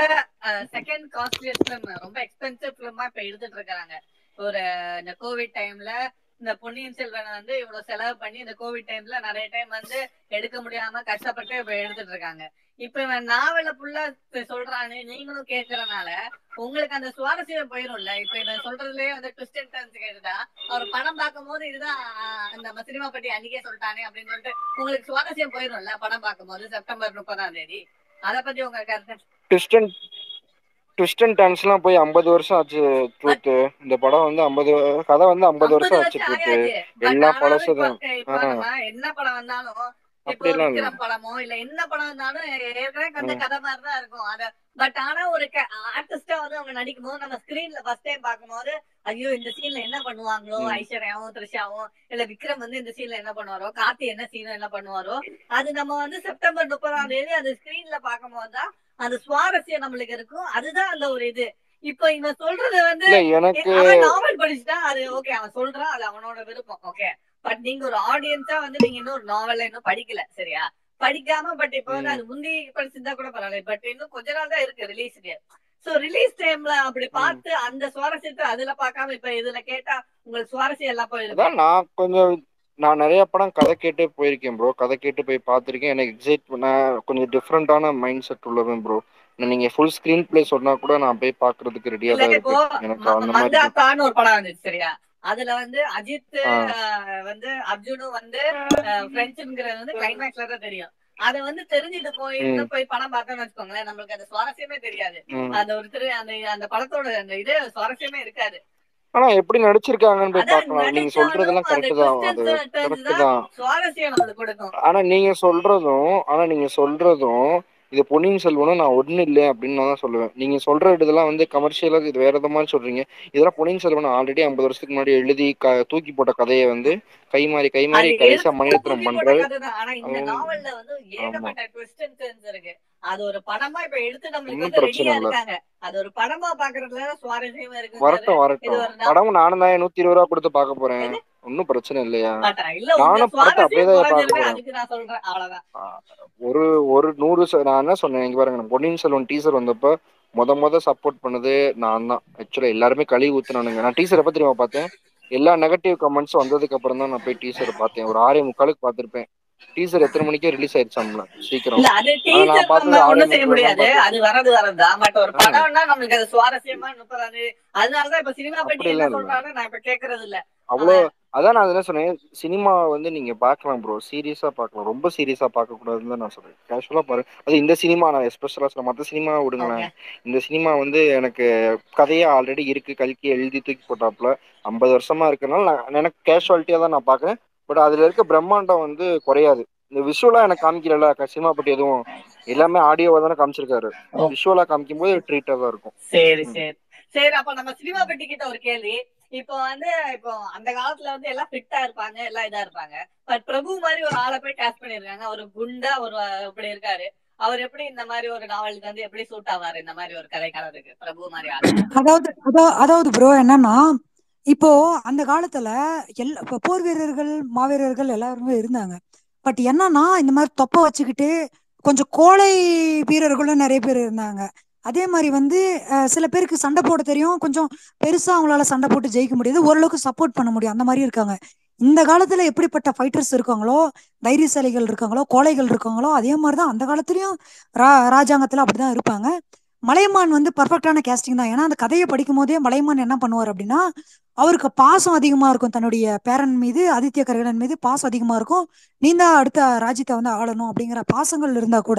Speaker 3: செகண்ட் காஸ்ட்லியஸ்ட் ஃபிலிம் ரொம்ப எக்ஸ்பென்சிவ் ஃபிலிமா இப்ப எடுத்துட்டு இருக்காங்க ஒரு இந்த கோவிட் டைம்ல இந்த பொன்னியின் செல்வன் வந்து இவ்வளவு செலவு பண்ணி இந்த கோவிட் டைம்ல நிறைய டைம் வந்து எடுக்க முடியாம கஷ்டப்பட்டு இப்ப எடுத்துட்டு இருக்காங்க இப்ப இவன் நாவல ஃபுல்லா சொல்றான்னு நீங்களும் கேக்குறனால உங்களுக்கு அந்த சுவாரஸ்யம் போயிரும்ல இப்ப இவன் சொல்றதுலயே வந்து ட்விஸ்ட் அண்ட் டர்ன்ஸ் கேட்டுட்டா அவர் படம் பார்க்கும் போது இதுதான் ஆஹ், அந்த சினிமா பத்தி அன்னைக்கே சொல்லிட்டானே அப்படின்னு சொல்லிட்டு உங்களுக்கு சுவாரஸ்யம் போயிரும்ல படம் பார்க்கும் போது செப்டம்பர் முப்பதாம் தேதி அத பத்தி உங்க கருத்து
Speaker 2: ட்விஸ்ட் அண்ட் ட்விஸ்ட் அண்ட் டர்ன்ஸ்லாம் போய் ஐம்பது வருஷம் ஆச்சு ட்ரூத் இந்த படம் வந்து ஐம்பது கதை வந்து ஐம்பது
Speaker 3: ஐம்பது
Speaker 2: வருஷம் ஆச்சு
Speaker 3: வருஷம்
Speaker 2: ட்ரூத்
Speaker 3: ஆயாச்சு பட்
Speaker 2: எல்லா
Speaker 3: ஆனாலும்
Speaker 2: பழசும்
Speaker 3: இப்ப
Speaker 2: தான்
Speaker 3: இப்ப
Speaker 2: ஆ.
Speaker 3: நம்ம என்ன படம் வந்தாலும் இப்போ
Speaker 2: அப்படிலாம் இல்ல
Speaker 3: விக்ரம் படமோ இல்ல என்ன படம் வந்தாலும் ஏற்கனவே அந்த
Speaker 2: ம்.
Speaker 3: கதை மாதிரிதான் இருக்கும் அத பட் ஆனா ஒரு ஆர்டிஸ்டா வந்து அவங்க நடிக்கும் போது நம்ம ஸ்கிரீன்ல ஃபர்ஸ்ட் டைம் பார்க்கும்போது ஐயோ இந்த சீன்ல என்ன பண்ணுவாங்களோ
Speaker 2: ம்.
Speaker 3: ஐஸ்வர்யாவும் த்ரிஷாவும் இல்ல விக்ரம் வந்து இந்த சீன்ல என்ன பண்ணுவாரோ கார்த்தி என்ன சீன் என்ன பண்ணுவாரோ அது நம்ம வந்து செப்டம்பர் முப்பதாம் தேதி அது ஸ்கிரீன்ல பார்க்கும்போது தான் அந்த சுவாரஸ்யம் நம்மளுக்கு இருக்கும் அதுதான் அந்த ஒரு இது இப்போ இவன் சொல்றது வந்து
Speaker 2: இல்ல எனக்கு
Speaker 3: அவன் நாவல் படிச்சுட்டா அது ஓகே அவன் சொல்றான் அது அவனோட விருப்பம் ஓகே பட் நீங்க ஒரு ஆடியன்ஸா வந்து நீங்க இன்னும் ஒரு நாவல் இன்னும் படிக்கல சரியா படிக்காம பட் இப்ப வந்து
Speaker 2: ம்.
Speaker 3: அது முந்தி படிச்சிருந்தா கூட பரவாயில்ல பட் இன்னும் கொஞ்ச நாள் தான் இருக்கு ரிலீஸ்க்கு சோ ரிலீஸ் டைம்ல அப்படி
Speaker 2: ம்.
Speaker 3: பார்த்து அந்த சுவாரஸ்யத்தை அதுல பார்க்காம இப்ப இதுல கேட்டா உங்களுக்கு சுவாரஸ்யம் எல்லாம் போயிருக்கும்
Speaker 2: அதான் நான் கொஞ்சம் நான் நிறைய படம் கதை கேட்டே போயிருக்கேன் ப்ரோ கதை கேட்டு போய் பார்த்துருக்கேன் எனக்கு எக்ஸைட் பண்ண கொஞ்சம் டிஃப்ரெண்டான மைண்ட் செட் உள்ளவன் ப்ரோ நீங்க ஃபுல் ஸ்கிரீன் பிளே சொன்னா கூட நான் போய் பார்க்கிறதுக்கு ரெடியா
Speaker 3: இல்ல
Speaker 2: தான்
Speaker 3: இப்போ
Speaker 2: இருக்கு எனக்கு
Speaker 3: ம-
Speaker 2: அந்த மாதிரி
Speaker 3: மந்தாத்தான்னு ஒரு படம் வந்துச்சு சரியா அதுல வந்து அஜித்
Speaker 2: ஆ.
Speaker 3: ஆஹ், வந்து அர்ஜுனும் வந்து பிரெஞ்சுங்கிறது வந்து கிளைமேக்ஸ்ல தான் தெரியும் அத வந்து தெரிஞ்சுட்டு போய்
Speaker 2: ம்.
Speaker 3: இன்னும் போய் படம் பார்த்தோம்னு வச்சுக்கோங்களேன் நம்மளுக்கு அந்த சுவாரஸ்யமே தெரியாது
Speaker 2: ம்.
Speaker 3: அந்த ஒரு திரு அந்த அந்த படத்தோட அந்த இது சுவாரஸ்யமே இருக்காது
Speaker 2: ஆனா எப்படி நடிச்சிருக்காங்கன்னு போய்
Speaker 3: அதான்
Speaker 2: பார்க்கலாம் நீங்க சொல்றதெல்லாம்
Speaker 3: நடிச்சாலும் அந்த
Speaker 2: கரெக்ட் தான்
Speaker 3: twists
Speaker 2: அது
Speaker 3: and turns
Speaker 2: கரெக்ட்
Speaker 3: தான்
Speaker 2: தான்
Speaker 3: சுவாரஸ்யம் நம்மளுக்கு கொடுக்கும்
Speaker 2: ஆனா நீங்க சொல்றதும் ஆனா நீங்க சொல்றதும் இது பொன்னியின் செல்வனும் நான் ஒண்ணு இல்லை அப்படின்னு நான் தான் சொல்லுவேன் நீங்க சொல்ற இதெல்லாம் வந்து கமர்ஷியலா இது வேற எத மாதிரி சொல்றீங்க இதெல்லாம் பொன்னியின் செல்வன் ஆல்ரெடி ஐம்பது வருஷத்துக்கு முன்னாடி எழுதி க- தூக்கி போட்ட கதையை வந்து கை மாறி கை மாறி
Speaker 3: அது
Speaker 2: கடைசியா
Speaker 3: எடுத்து
Speaker 2: மணிரத்னம்
Speaker 3: தூக்கி போட்ட
Speaker 2: பண்றாரு
Speaker 3: கதைதான். ஆனா இந்த
Speaker 2: ஆமா.
Speaker 3: நாவல்ல வந்து ஏகப்பட்ட ட்விஸ்ட் அண்ட் டர்ன்ஸ் இருக்கு அது ஒரு படமா இப்ப எடுத்து நம்மளுக்கு
Speaker 2: ஒண்ணும்
Speaker 3: வந்து
Speaker 2: பிரச்சனை
Speaker 3: ரெடியா
Speaker 2: இல்ல.
Speaker 3: இருக்காங்க அது ஒரு படமா பாக்குறதுல சுவாரஸ்யமா இருக்கு
Speaker 2: வரட்டும்
Speaker 3: இது
Speaker 2: வரட்டும்
Speaker 3: ஒரு நா-
Speaker 2: படம் நானும் தான் நூத்தி இருபது ரூபா கொடுத்து பார்க்க போறேன் ஒன்னும் பிரச்சனை இல்லையா
Speaker 3: மாட்டா. இல்ல உங்க
Speaker 2: நானும் படத்தை அப்படியே
Speaker 3: சுவாரஸ்யம்
Speaker 2: தான் பார்க்க
Speaker 3: குறைஞ்சிருக்கு
Speaker 2: போறேன்
Speaker 3: அதுக்கு நான் சொல்றேன் அவ்வளவுதான்
Speaker 2: ஒரு ஒரு நூறு ச- நான் என்ன சொன்னேன் இங்க பாருங்க நான் பொன்னியின் செல்வன் டீசர் வந்தப்ப முத முத சப்போர்ட் பண்ணது நான் தான் ஆக்சுவலா எல்லாருமே கழுவி ஊத்துனானுங்க நான் டீசர் எப்ப தெரியுமா பார்த்தேன் எல்லா நெகட்டிவ் கமெண்ட்ஸ் வந்ததுக்கு அப்புறம் தான் நான் போய் டீசர் பார்த்தேன் ஒரு ஆறே முக்காலுக்கு பார்த்திருப்பேன் டீசர் எத்தனை மணிக்கே ரிலீஸ் ஆயிடுச்சாம்ல சீக்கிரம்
Speaker 3: இல்ல அது
Speaker 2: ஆனா நான்
Speaker 3: டீச்சர்
Speaker 2: பார்த்தது
Speaker 3: நம்ம
Speaker 2: ஆறே
Speaker 3: ஒண்ணும் செய்ய
Speaker 2: முக்கால் தான்
Speaker 3: முடியாது
Speaker 2: பார்த்தேன்
Speaker 3: அது வரது வரதுதான் பட் ஒரு
Speaker 2: ஆ.
Speaker 3: படம்னா நம்மளுக்கு அது சுவாரஸ்யமா முப்பதாது அதனாலதான் இப்ப சினிமா பத்தி
Speaker 2: அப்படி
Speaker 3: என்ன
Speaker 2: எல்லாம் இல்ல
Speaker 3: சொல்றான்னு நான் இப்ப கேக்குறது இல்ல
Speaker 2: அவ்வளோ
Speaker 3: அவன்
Speaker 2: அதான் நான் என்ன சொன்னேன் சினிமா வந்து நீங்க பார்க்கலாம் ப்ரோ சீரியஸா பார்க்கலாம் ரொம்ப சீரியஸா பார்க்க கூடாதுன்னு தான் நான் சொல்றேன் கேஷுவலா பாரு அது இந்த சினிமா நான் எஸ்பெஷலா சொல்ல மற்ற சினிமா விடுங்களேன்
Speaker 3: ஓகே
Speaker 2: இந்த சினிமா வந்து எனக்கு கதையா ஆல்ரெடி இருக்கு கல்கி எழுதி தூக்கி போட்டாப்புல ஐம்பது வருஷமா இருக்கனால நான் எனக்கு கேஷுவாலிட்டியா தான் நான் பார்க்கறேன் பட் அதுல இருக்க பிரம்மாண்டம் வந்து குறையாது இந்த விஷுவலா எனக்கு காமிக்கல சினிமா பத்தி எதுவும் எல்லாமே ஆடியோவா தானே காமிச்சிருக்காரு
Speaker 3: ஓ.
Speaker 2: விஷுவலா காமிக்கும் போது ட்ரீட்டா தான் இருக்கும்
Speaker 3: சரி
Speaker 2: ம்.
Speaker 3: சரி சரி அப்ப நம்ம சினிமா பெட்டி கிட்ட ஒரு கேள்வி இப்போ வந்து இப்போ அந்த காலத்துல வந்து எல்லாம் ஃபிட்டா இருப்பாங்க எல்லாம் இதா இருப்பாங்க பட் பிரபு மாதிரி ஒரு ஆளை போய் டேஸ்ட் பண்ணிருக்காங்க ஒரு குண்டா ஒரு அஹ், இப்படி இருக்காரு அவர் எப்படி இந்த மாதிரி ஒரு நாவலுக்கு வந்து எப்படி சூட் ஆவாரு இந்த மாதிரி ஒரு கதைக்காரருக்கு பிரபு மாதிரி ஆளு
Speaker 1: அதாவது அதா- அதாவது ப்ரோ என்னன்னா இப்போ அந்த காலத்துல எல்லா இப்போ போர் வீரர்கள் மாவீரர்கள் எல்லாருமே இருந்தாங்க பட் என்னன்னா இந்த மாதிரி தொப்பை வச்சுக்கிட்டு கொஞ்சம் கோழை வீரர்களும் நிறைய பேர் இருந்தாங்க அதே மாதிரி வந்து அஹ், சில பேருக்கு சண்டை போட தெரியும் கொஞ்சம் பெருசா அவங்களால சண்டை போட்டு ஜெயிக்க முடியாது ஓரளவுக்கு சப்போர்ட் பண்ண முடியும் அந்த மாதிரி இருக்காங்க இந்த காலத்துல எப்படிப்பட்ட ஃபைட்டர்ஸ் இருக்காங்களோ தைரியசாலிகள் இருக்காங்களோ கோழைகள் இருக்காங்களோ அதே மாதிரி தான் அந்த காலத்துலயும் ரா ராஜாங்கத்துல அப்படிதான் இருப்பாங்க மலையமான் வந்து பர்ஃபெக்டான கேஸ்டிங் தான் ஏன்னா அந்த கதையை படிக்கும் போதே மலையமான் என்ன பண்ணுவார் அப்படின்னா அவருக்கு பாசம் அதிகமா இருக்கும் தன்னுடைய பேரன் மீது ஆதித்ய கரிகாலன் மீது பாசம் அதிகமா இருக்கும் நீ தான் அடுத்த ராஜ்யத்தை வந்து ஆளணும் அப்படிங்கிற பாசங்கள் இருந்தா கூட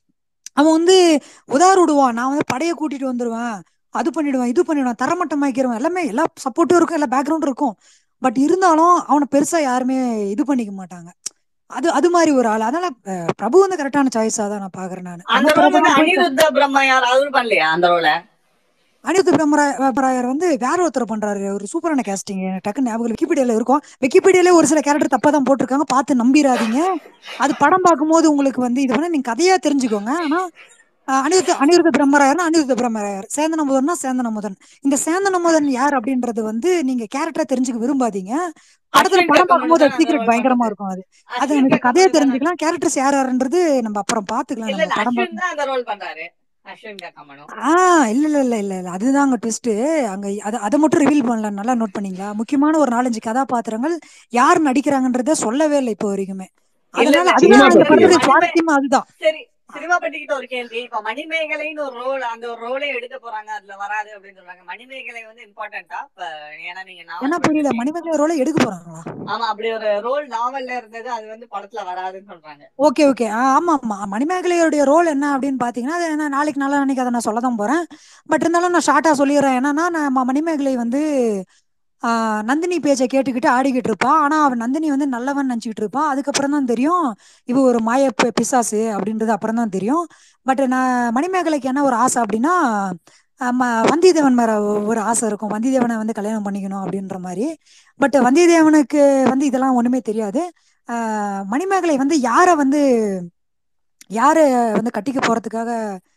Speaker 1: அவன் வந்து உதார் விடுவான் நான் வந்து படையை கூட்டிட்டு வந்துருவேன் அது பண்ணிடுவேன் இது பண்ணிடுவேன் தரமட்டமாக்கிடுவேன் எல்லாமே எல்லா சப்போர்ட்டும் இருக்கும் எல்லா பேக்ரவுண்டும் இருக்கும் பட் இருந்தாலும் அவனை பெருசா யாருமே இது பண்ணிக்க மாட்டாங்க அது அது மாதிரி ஒரு ஆள் அதனால அஹ், பிரபு வந்து கரெக்டான சாய்ஸா தான் நான் பாக்குறேன் நான்
Speaker 3: அந்த
Speaker 1: நம்ம
Speaker 3: ரோல் வந்து
Speaker 1: பிரபு போயிட்டு
Speaker 3: அனிருத்த பிரம்மையார் அவரு பண்ணலையா அந்த ரோல
Speaker 1: அனிருத் பிரம்மராயர் வந்து வேற ஒருத்தர் பண்றாரு ஒரு சூப்பரான கேஸ்டிங் டக்குன்னு ஞாபகம் விக்கிபீடியால இருக்கும் விக்கிபீடியால ஒரு சில கேரக்டர் தப்பா தான் போட்டிருக்காங்க பார்த்து நம்பிராதீங்க அது படம் பார்க்கும்போது உங்களுக்கு வந்து இது வந்து நீங்க கதையா தெரிஞ்சுக்கோங்க ஆனா அஹ், அனிருத்த அனிருத்த பிரம்மராயர்னா அனிருத்த பிரம்மராயர் சேந்தன முதன்னா சேந்தன முதன் இந்த சேந்தன முதன் யார் அப்படின்றது வந்து நீங்க கேரக்டரா தெரிஞ்சுக்க விரும்பாதீங்க படத்துல
Speaker 3: அஸ்வின்
Speaker 1: படம்
Speaker 3: கக்கமணி
Speaker 1: பார்க்கும்போது
Speaker 3: தான் அந்த
Speaker 1: சீக்கிரட்
Speaker 3: ரோல்
Speaker 1: பயங்கரமா
Speaker 3: பண்ணது
Speaker 1: இருக்கும் அது அது
Speaker 3: அஸ்வின்
Speaker 1: எனக்கு கதையா
Speaker 3: கக்கமணி தானே
Speaker 1: தெரிஞ்சுக்கலாம் கேரக்டர்ஸ் யார் யாருன்றது நம்ம அப்புறம் பாத்துக்கலாம்
Speaker 3: இல்ல
Speaker 1: நம்ம
Speaker 3: இல்ல
Speaker 1: படம்
Speaker 3: அஸ்வின் தான் அந்த ரோல் பண்றாரு அஸ்வின் கக்கமனும்
Speaker 1: ஆ இல்ல இல்ல இல்ல இல்ல இல்ல அதுதான் அங்க ட்விஸ்ட் அங்க அத அதை மட்டும் ரிவீல் பண்ணல நல்லா நோட் பண்ணீங்களா முக்கியமான ஒரு நாலஞ்சு கதாபாத்திரங்கள் யார் நடிக்கிறாங்கன்றத சொல்லவே இல்லை இப்போ வரைக்குமே
Speaker 3: இல்ல
Speaker 1: அதனால
Speaker 3: இல்ல
Speaker 4: சினிமா
Speaker 1: அதுதான் இந்த
Speaker 4: பத்தி
Speaker 1: படத்துடைய
Speaker 3: மணிமே
Speaker 1: சுவாரஸ்யமா அதுதான்
Speaker 3: சரி சினிமா பட்டிக்கிட்ட ஒரு கேள்வி இப்ப மணிமேகலைன்னு ஒரு ரோல் அந்த ஒரு ரோலே எடுக்க போறாங்க அதுல வராது அப்படின்னு சொல்றாங்க மணிமேகலை வந்து இம்பார்ட்டன்டா இப்ப ஏன்னா நீங்க
Speaker 1: என்ன
Speaker 3: நாவல்
Speaker 1: புரியல
Speaker 3: படிச்சிருக்கீங்க
Speaker 1: மணிமேகலை ரோலை எடுக்க போறாங்களா
Speaker 3: ஆமா அப்படி ஒரு ரோல் நாவல்ல இருந்தது அது வந்து படத்துல வராதுன்னு சொல்றாங்க
Speaker 1: ஓகே ஓகே ஆமா ஆமா மணிமேகலையுடைய ரோல் என்ன அப்படின்னு பாத்தீங்கன்னா அது என்ன நாளைக்கு நாளா அன்னைக்கு அதை நான் சொல்ல தான் போறேன் பட் இருந்தாலும் நான் ஷார்ட்டா சொல்லிடுறேன் என்னன்னா நம்ம மணிமேகலை வந்து ஆ, நந்தினி பேச்சை கேட்டுக்கிட்டு ஆடிக்கிட்டு இருப்பா ஆனா அவன் நந்தினி வந்து நல்லவன் நினச்சிக்கிட்டு இருப்பான் அதுக்கப்புறம் தான் தெரியும் இவ ஒரு மாய பி- பிசாசு அப்படின்றது அப்புறம் தான் தெரியும் பட் நான் மணிமேகலைக்கு என்ன ஒரு ஆசை அப்படின்னா ஆமா, வந்தியத்தேவன் மேல ஒரு ஆசை இருக்கும் வந்தியத்தேவனை வந்து கல்யாணம் பண்ணிக்கணும் அப்படின்ற மாதிரி பட் வந்தியத்தேவனுக்கு வந்து இதெல்லாம் ஒண்ணுமே தெரியாது ஆஹ் மணிமேகலை வந்து யாரை வந்து யாரை வந்து கட்டிக்க போறதுக்காக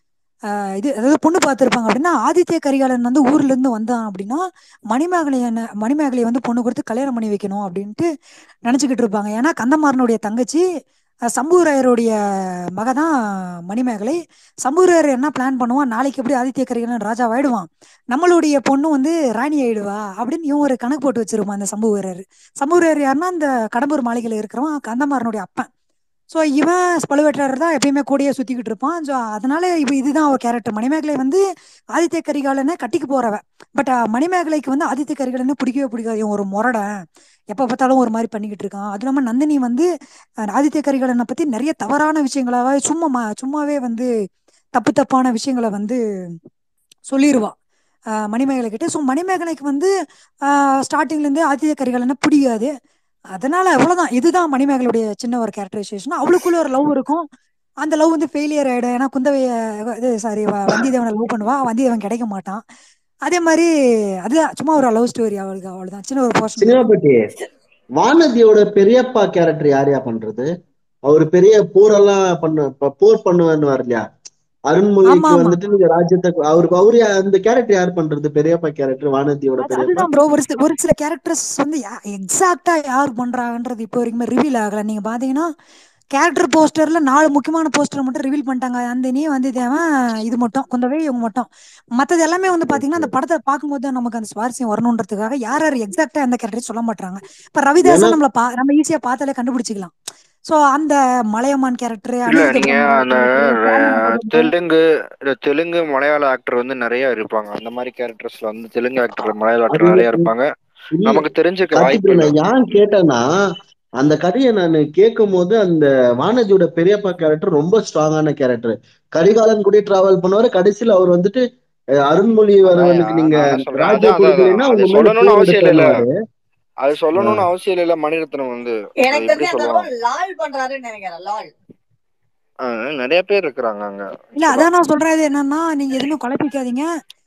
Speaker 1: ஆஹ் இது அதாவது பொண்ணு பார்த்துருப்பாங்க அப்படின்னா ஆதித்ய கரிகாலன் வந்து ஊர்ல இருந்து வந்தான் அப்படின்னா மணிமேகலை என்ன மணிமேகலையை வந்து பொண்ணு கொடுத்து கல்யாணம் பண்ணி வைக்கணும் அப்படின்ட்டு நினச்சிக்கிட்டு இருப்பாங்க ஏன்னா கந்தமாறனுடைய தங்கச்சி அஹ் சம்புவராயருடைய மக தான் மணிமேகலை சம்புவராயர் என்ன பிளான் பண்ணுவான் நாளைக்கு எப்படி ஆதித்ய கரிகாலன் ராஜா ஆயிடுவான் நம்மளுடைய பொண்ணு வந்து ராணி ஆயிடுவா அப்படின்னு இவன் ஒரு கணக்கு போட்டு வச்சிருப்பான் அந்த சம்புவராயர் சம்புவராயர் யாருன்னா அந்த கடம்பூர் மாளிகையில் இருக்கிறவன் கந்தமாறனுடைய அப்பன் ஸோ இவன் பழுவேட்டரையர் தான் எப்பயுமே கூடயே சுத்திக்கிட்டு இருப்பான் ஸோ அதனால இப்போ இதுதான் ஒரு கேரக்டர் மணிமேகலை வந்து ஆதித்ய கரிகாலனை கட்டிக்கு போறவ பட் மணிமேகலைக்கு வந்து ஆதித்ய கரிகாலனை பிடிக்கவே பிடிக்காது இவன் ஒரு முரடன் எப்போ பார்த்தாலும் ஒரு மாதிரி பண்ணிக்கிட்டு இருக்கான் அது இல்லாமல் நந்தினி வந்து அஹ், ஆதித்ய கரிகாலனை பத்தி நிறைய தவறான விஷயங்களாவே சும்மா ம- சும்மாவே வந்து தப்பு தப்பான விஷயங்களை வந்து சொல்லிடுவா அஹ், மணிமேகலை கிட்ட ஸோ மணிமேகலைக்கு வந்து ஸ்டார்டிங்ல இருந்தே ஆதித்ய கரிகாலனை பிடிக்காது அதனால அவ்வளவுதான் இதுதான் மணிமேகலுடைய சின்ன ஒரு கேரக்டரைசேஷன் அவளுக்குள்ள ஒரு லவ் இருக்கும் அந்த லவ் வந்து ஃபெயிலியர் ஆயிடும் ஏன்னா குந்தவைய இது சாரி வந்தியத்தேவனை லவ் பண்ணுவா வந்தியத்தேவன் கிடைக்க மாட்டான் அதே மாதிரி அதுதான் சும்மா ஒரு லவ் ஸ்டோரி அவளுக்கு அவ்வளவுதான் சின்ன ஒரு போர்ஷன்
Speaker 4: சினிமா பட்டி வானதியோட பெரியப்பா கேரக்டர் யாரையா பண்றது அவர் பெரிய போரெல்லாம் பண்ண ப- போர் பண்ணுவேன்னு இல்லையா
Speaker 1: ஆமா
Speaker 4: அருண்மொழிக்கு
Speaker 1: ஆமா
Speaker 4: வந்துட்டு நீங்க ராஜ்யத்தை அவருக்கு அவரு யா- அந்த கேரக்டர் யார் பண்றது பெரியப்பா கேரக்டர் வானதியோட
Speaker 1: அது
Speaker 4: பெரியப்பா
Speaker 1: அதுதான் ப்ரோ ஒரு சில ஒரு சில கேரக்டர்ஸ் வந்து எக்ஸாக்டா யார் பண்றாங்கன்றது இப்போ வரைக்குமே ரிவீல் ஆகல நீங்க பாத்தீங்கன்னா கேரக்டர் போஸ்டர்ல நாலு முக்கியமான போஸ்டர் மட்டும் ரிவீல் பண்ணிட்டாங்க அந்த நீ வந்து தேவன் இது மட்டும் குந்தவை இவங்க மட்டும் மத்தது எல்லாமே வந்து பாத்தீங்கன்னா அந்த படத்தை பார்க்கும்போது தான் நமக்கு அந்த சுவாரஸ்யம் வரணுன்றதுக்காக யார் யார் எக்ஸாக்டா எந்த கேரக்டர் சொல்ல மாட்டாங்க இப்ப ரவிதாசன்
Speaker 4: ஏன்னா
Speaker 1: நம்மள பா நம்ம ஈஸியா பார்த்தாலே கண்டுபிடிச்சிக்கலாம் சோ அந்த மலையமான் கேரக்டர்
Speaker 2: இல்ல
Speaker 1: அனிருத்த
Speaker 2: நீங்க
Speaker 1: பிரம்மனுடைய
Speaker 2: அந்த
Speaker 1: கேரக்டர்
Speaker 2: தெலுங்கு இல்ல தெலுங்கு மலையாள ஆக்டர் வந்து நிறைய இருப்பாங்க அந்த மாதிரி கேரக்டர்ஸ்ல வந்து தெலுங்கு ஆக்டர் மலையாள ஆக்டர்
Speaker 4: அது
Speaker 2: நிறைய இருப்பாங்க
Speaker 4: இல்ல
Speaker 2: நமக்கு தெரிஞ்சுக்க
Speaker 4: கார்த்திக்
Speaker 2: வாய்ப்பு
Speaker 4: bro,
Speaker 2: இல்ல
Speaker 4: நான் ஏன் கேட்டேன்னா அந்த கதையை நான் கேட்கும் போது அந்த வானதியோட பெரியப்பா கேரக்டர் ரொம்ப ஸ்ட்ராங்கான கேரக்டர் கரிகாலன் கூட டிராவல் பண்ணுவாரு கடைசியில அவர் வந்துட்டு அஹ், அருண்மொழி
Speaker 2: அதான்
Speaker 4: வரவனுக்கு நீங்க
Speaker 2: நான் என்ன சொல்றேன்
Speaker 4: ராஜ்யம்
Speaker 2: அதான் அதான்
Speaker 4: கொடுக்கலைன்னா
Speaker 2: அது
Speaker 4: உங்க மேல
Speaker 2: சொல்லணும்னு
Speaker 4: போர்
Speaker 2: அவசியம் இல்ல
Speaker 4: எடுப்பேன்னு
Speaker 2: அது சொல்லணும்னு அவசியம் இல்ல மணிரத்னம் வந்து அது
Speaker 3: எனக்கு
Speaker 2: எப்படி
Speaker 3: தெரிஞ்ச அந்த
Speaker 2: சொல்லலாம்
Speaker 3: ரோல் லால் பண்றாருன்னு நினைக்கிறேன் லால்
Speaker 2: ஆஹ் நிறைய பேர் இருக்கிறாங்க அங்க
Speaker 1: இல்ல
Speaker 2: ஆக்சுவலா
Speaker 1: அதான் நான் சொல்றது என்னன்னா நீங்க எதுவுமே குழப்பிக்காதீங்க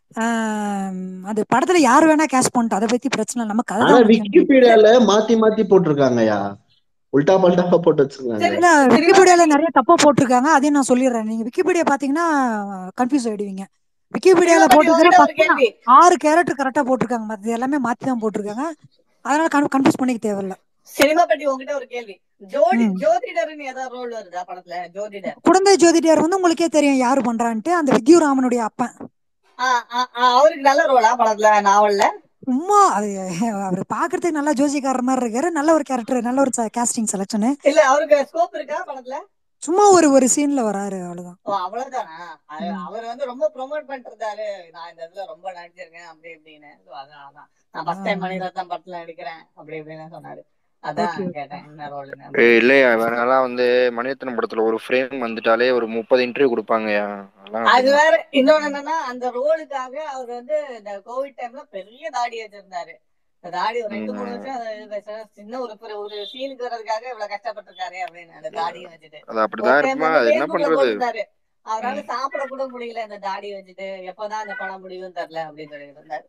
Speaker 1: ஆம், அது படத்துல யார் வேணா கேஷ் பண்ணிட்டு அதை பத்தி பிரச்சனை இல்ல. நமக்கு
Speaker 4: ஆனா
Speaker 1: அதுதான் முக்கியம்
Speaker 4: விக்கிபீடியால மாத்தி மாத்தி போட்டிருக்காங்கய்யா உல்டா பல்டாவா போட்டு வச்சிருக்காங்க
Speaker 3: சரி
Speaker 1: இல்ல
Speaker 3: சினிமா
Speaker 1: விக்கிபீடியால
Speaker 3: பட்டி
Speaker 1: நிறைய தப்பா போட்டிருக்காங்க அதையும் நான் சொல்லிடுறேன் நீங்க விக்கிபீடியா பாத்தீங்கன்னா கன்ஃபியூஸ் ஆயிடுவீங்க
Speaker 3: சினிமா
Speaker 1: விக்கிபீடியால
Speaker 3: பட்டி
Speaker 1: போட்டிருக்கிற
Speaker 3: உங்ககிட்ட ஒரு
Speaker 1: பத்து
Speaker 3: கேள்வி
Speaker 1: ஆறு கேரக்டர் கரெக்டா போட்டிருக்காங்க மற்றது எல்லாமே மாத்தி தான் போட்டிருக்காங்க அதனால கன்ஃபியூஸ் பண்ணிக்க தேவையில்ல
Speaker 3: சினிமா பட்டி உங்ககிட்ட ஒரு கேள்வி ஜோடி
Speaker 1: ம்.
Speaker 3: ஜோதிடர்னு ஏதாவது ரோல் வருதா படத்துல ஜோதிடர்
Speaker 1: குழந்தை ஜோதிடர் வந்து உங்களுக்கே தெரியும் யாரு பண்றான்ட்டு அந்த வித்யுராமனுடைய அப்பன்
Speaker 3: ஆ, ஆ, ஆ, அவருக்கு நல்ல ரோலா படத்துல நாவல்ல
Speaker 1: சும்மா அது அவர் பாக்குறதுக்கு நல்லா ஜோசிக்காரர் மாதிரி இருக்காரு நல்ல ஒரு கேரக்டர் நல்ல ஒரு கேஸ்டிங் செலக்ஷனு
Speaker 3: இல்ல அவருக்கு ஸ்கோப் இருக்கா படத்துல
Speaker 1: சும்மா ஒரு ஒரு சீன்ல வராரு அவ்வளவுதான்
Speaker 3: ஓ அவ்வளவுதானா அது-
Speaker 1: ம்.
Speaker 3: அவர் வந்து ரொம்ப ப்ரொமோட் பண்ணிருந்தாரு நான் இந்த இதுல ரொம்ப நடிச்சிருக்கேன் அப்படி இப்படின்னு So, அதான் அதான் நான் ஃபர்ஸ்ட் டைம்
Speaker 1: ஆ.
Speaker 3: மணிரத்னம் படத்துல நடிக்கிறேன் அப்படி இப்படின்னு சொன்னாரு அதான்
Speaker 1: Okay, okay.
Speaker 3: கேட்டேன் என்ன ரோல்னு
Speaker 2: ஏய், இல்லையா இவங்கெல்லாம் வந்து மணிரத்னம் படத்துல ஒரு ஃப்ரேம் வந்துட்டாலே ஒரு முப்பது இன்டர்வியூ கொடுப்பாங்கயா அதெல்லாம்
Speaker 3: அது
Speaker 2: அப்படிதான்.
Speaker 3: வேற இன்னொன்னு என்னன்னா அந்த ரோலுக்காக அவர் வந்து இந்த கோவிட் டைம்ல பெரிய தாடி வச்சிருந்தாரு இந்த தாடி ஒரு ரெண்டு மூணு
Speaker 2: ம்.
Speaker 3: வருஷம் அது வச்ச- சின்ன ஒரு ஒரு- ஒரு சீனுக்கு வர்றதுக்காக இவ்வளவு கஷ்டப்பட்டிருக்காரு அப்படின்னு அந்த தாடியும் வச்சுட்டு
Speaker 2: அது
Speaker 3: ஒரு
Speaker 2: அப்படிதான்
Speaker 3: டைம்
Speaker 2: இருக்குமா
Speaker 3: வந்து
Speaker 2: அது என்ன
Speaker 3: பேஸ்புக்ல
Speaker 2: பண்றது
Speaker 3: போட்டிருந்தாரு அவரால
Speaker 2: ம்.
Speaker 3: சாப்பிட கூட முடியல இந்த தாடி வச்சுட்டு எப்பதான் அந்த படம் முடியும் தெரியல அப்படின்னு சொல்லிட்டு இருந்தாரு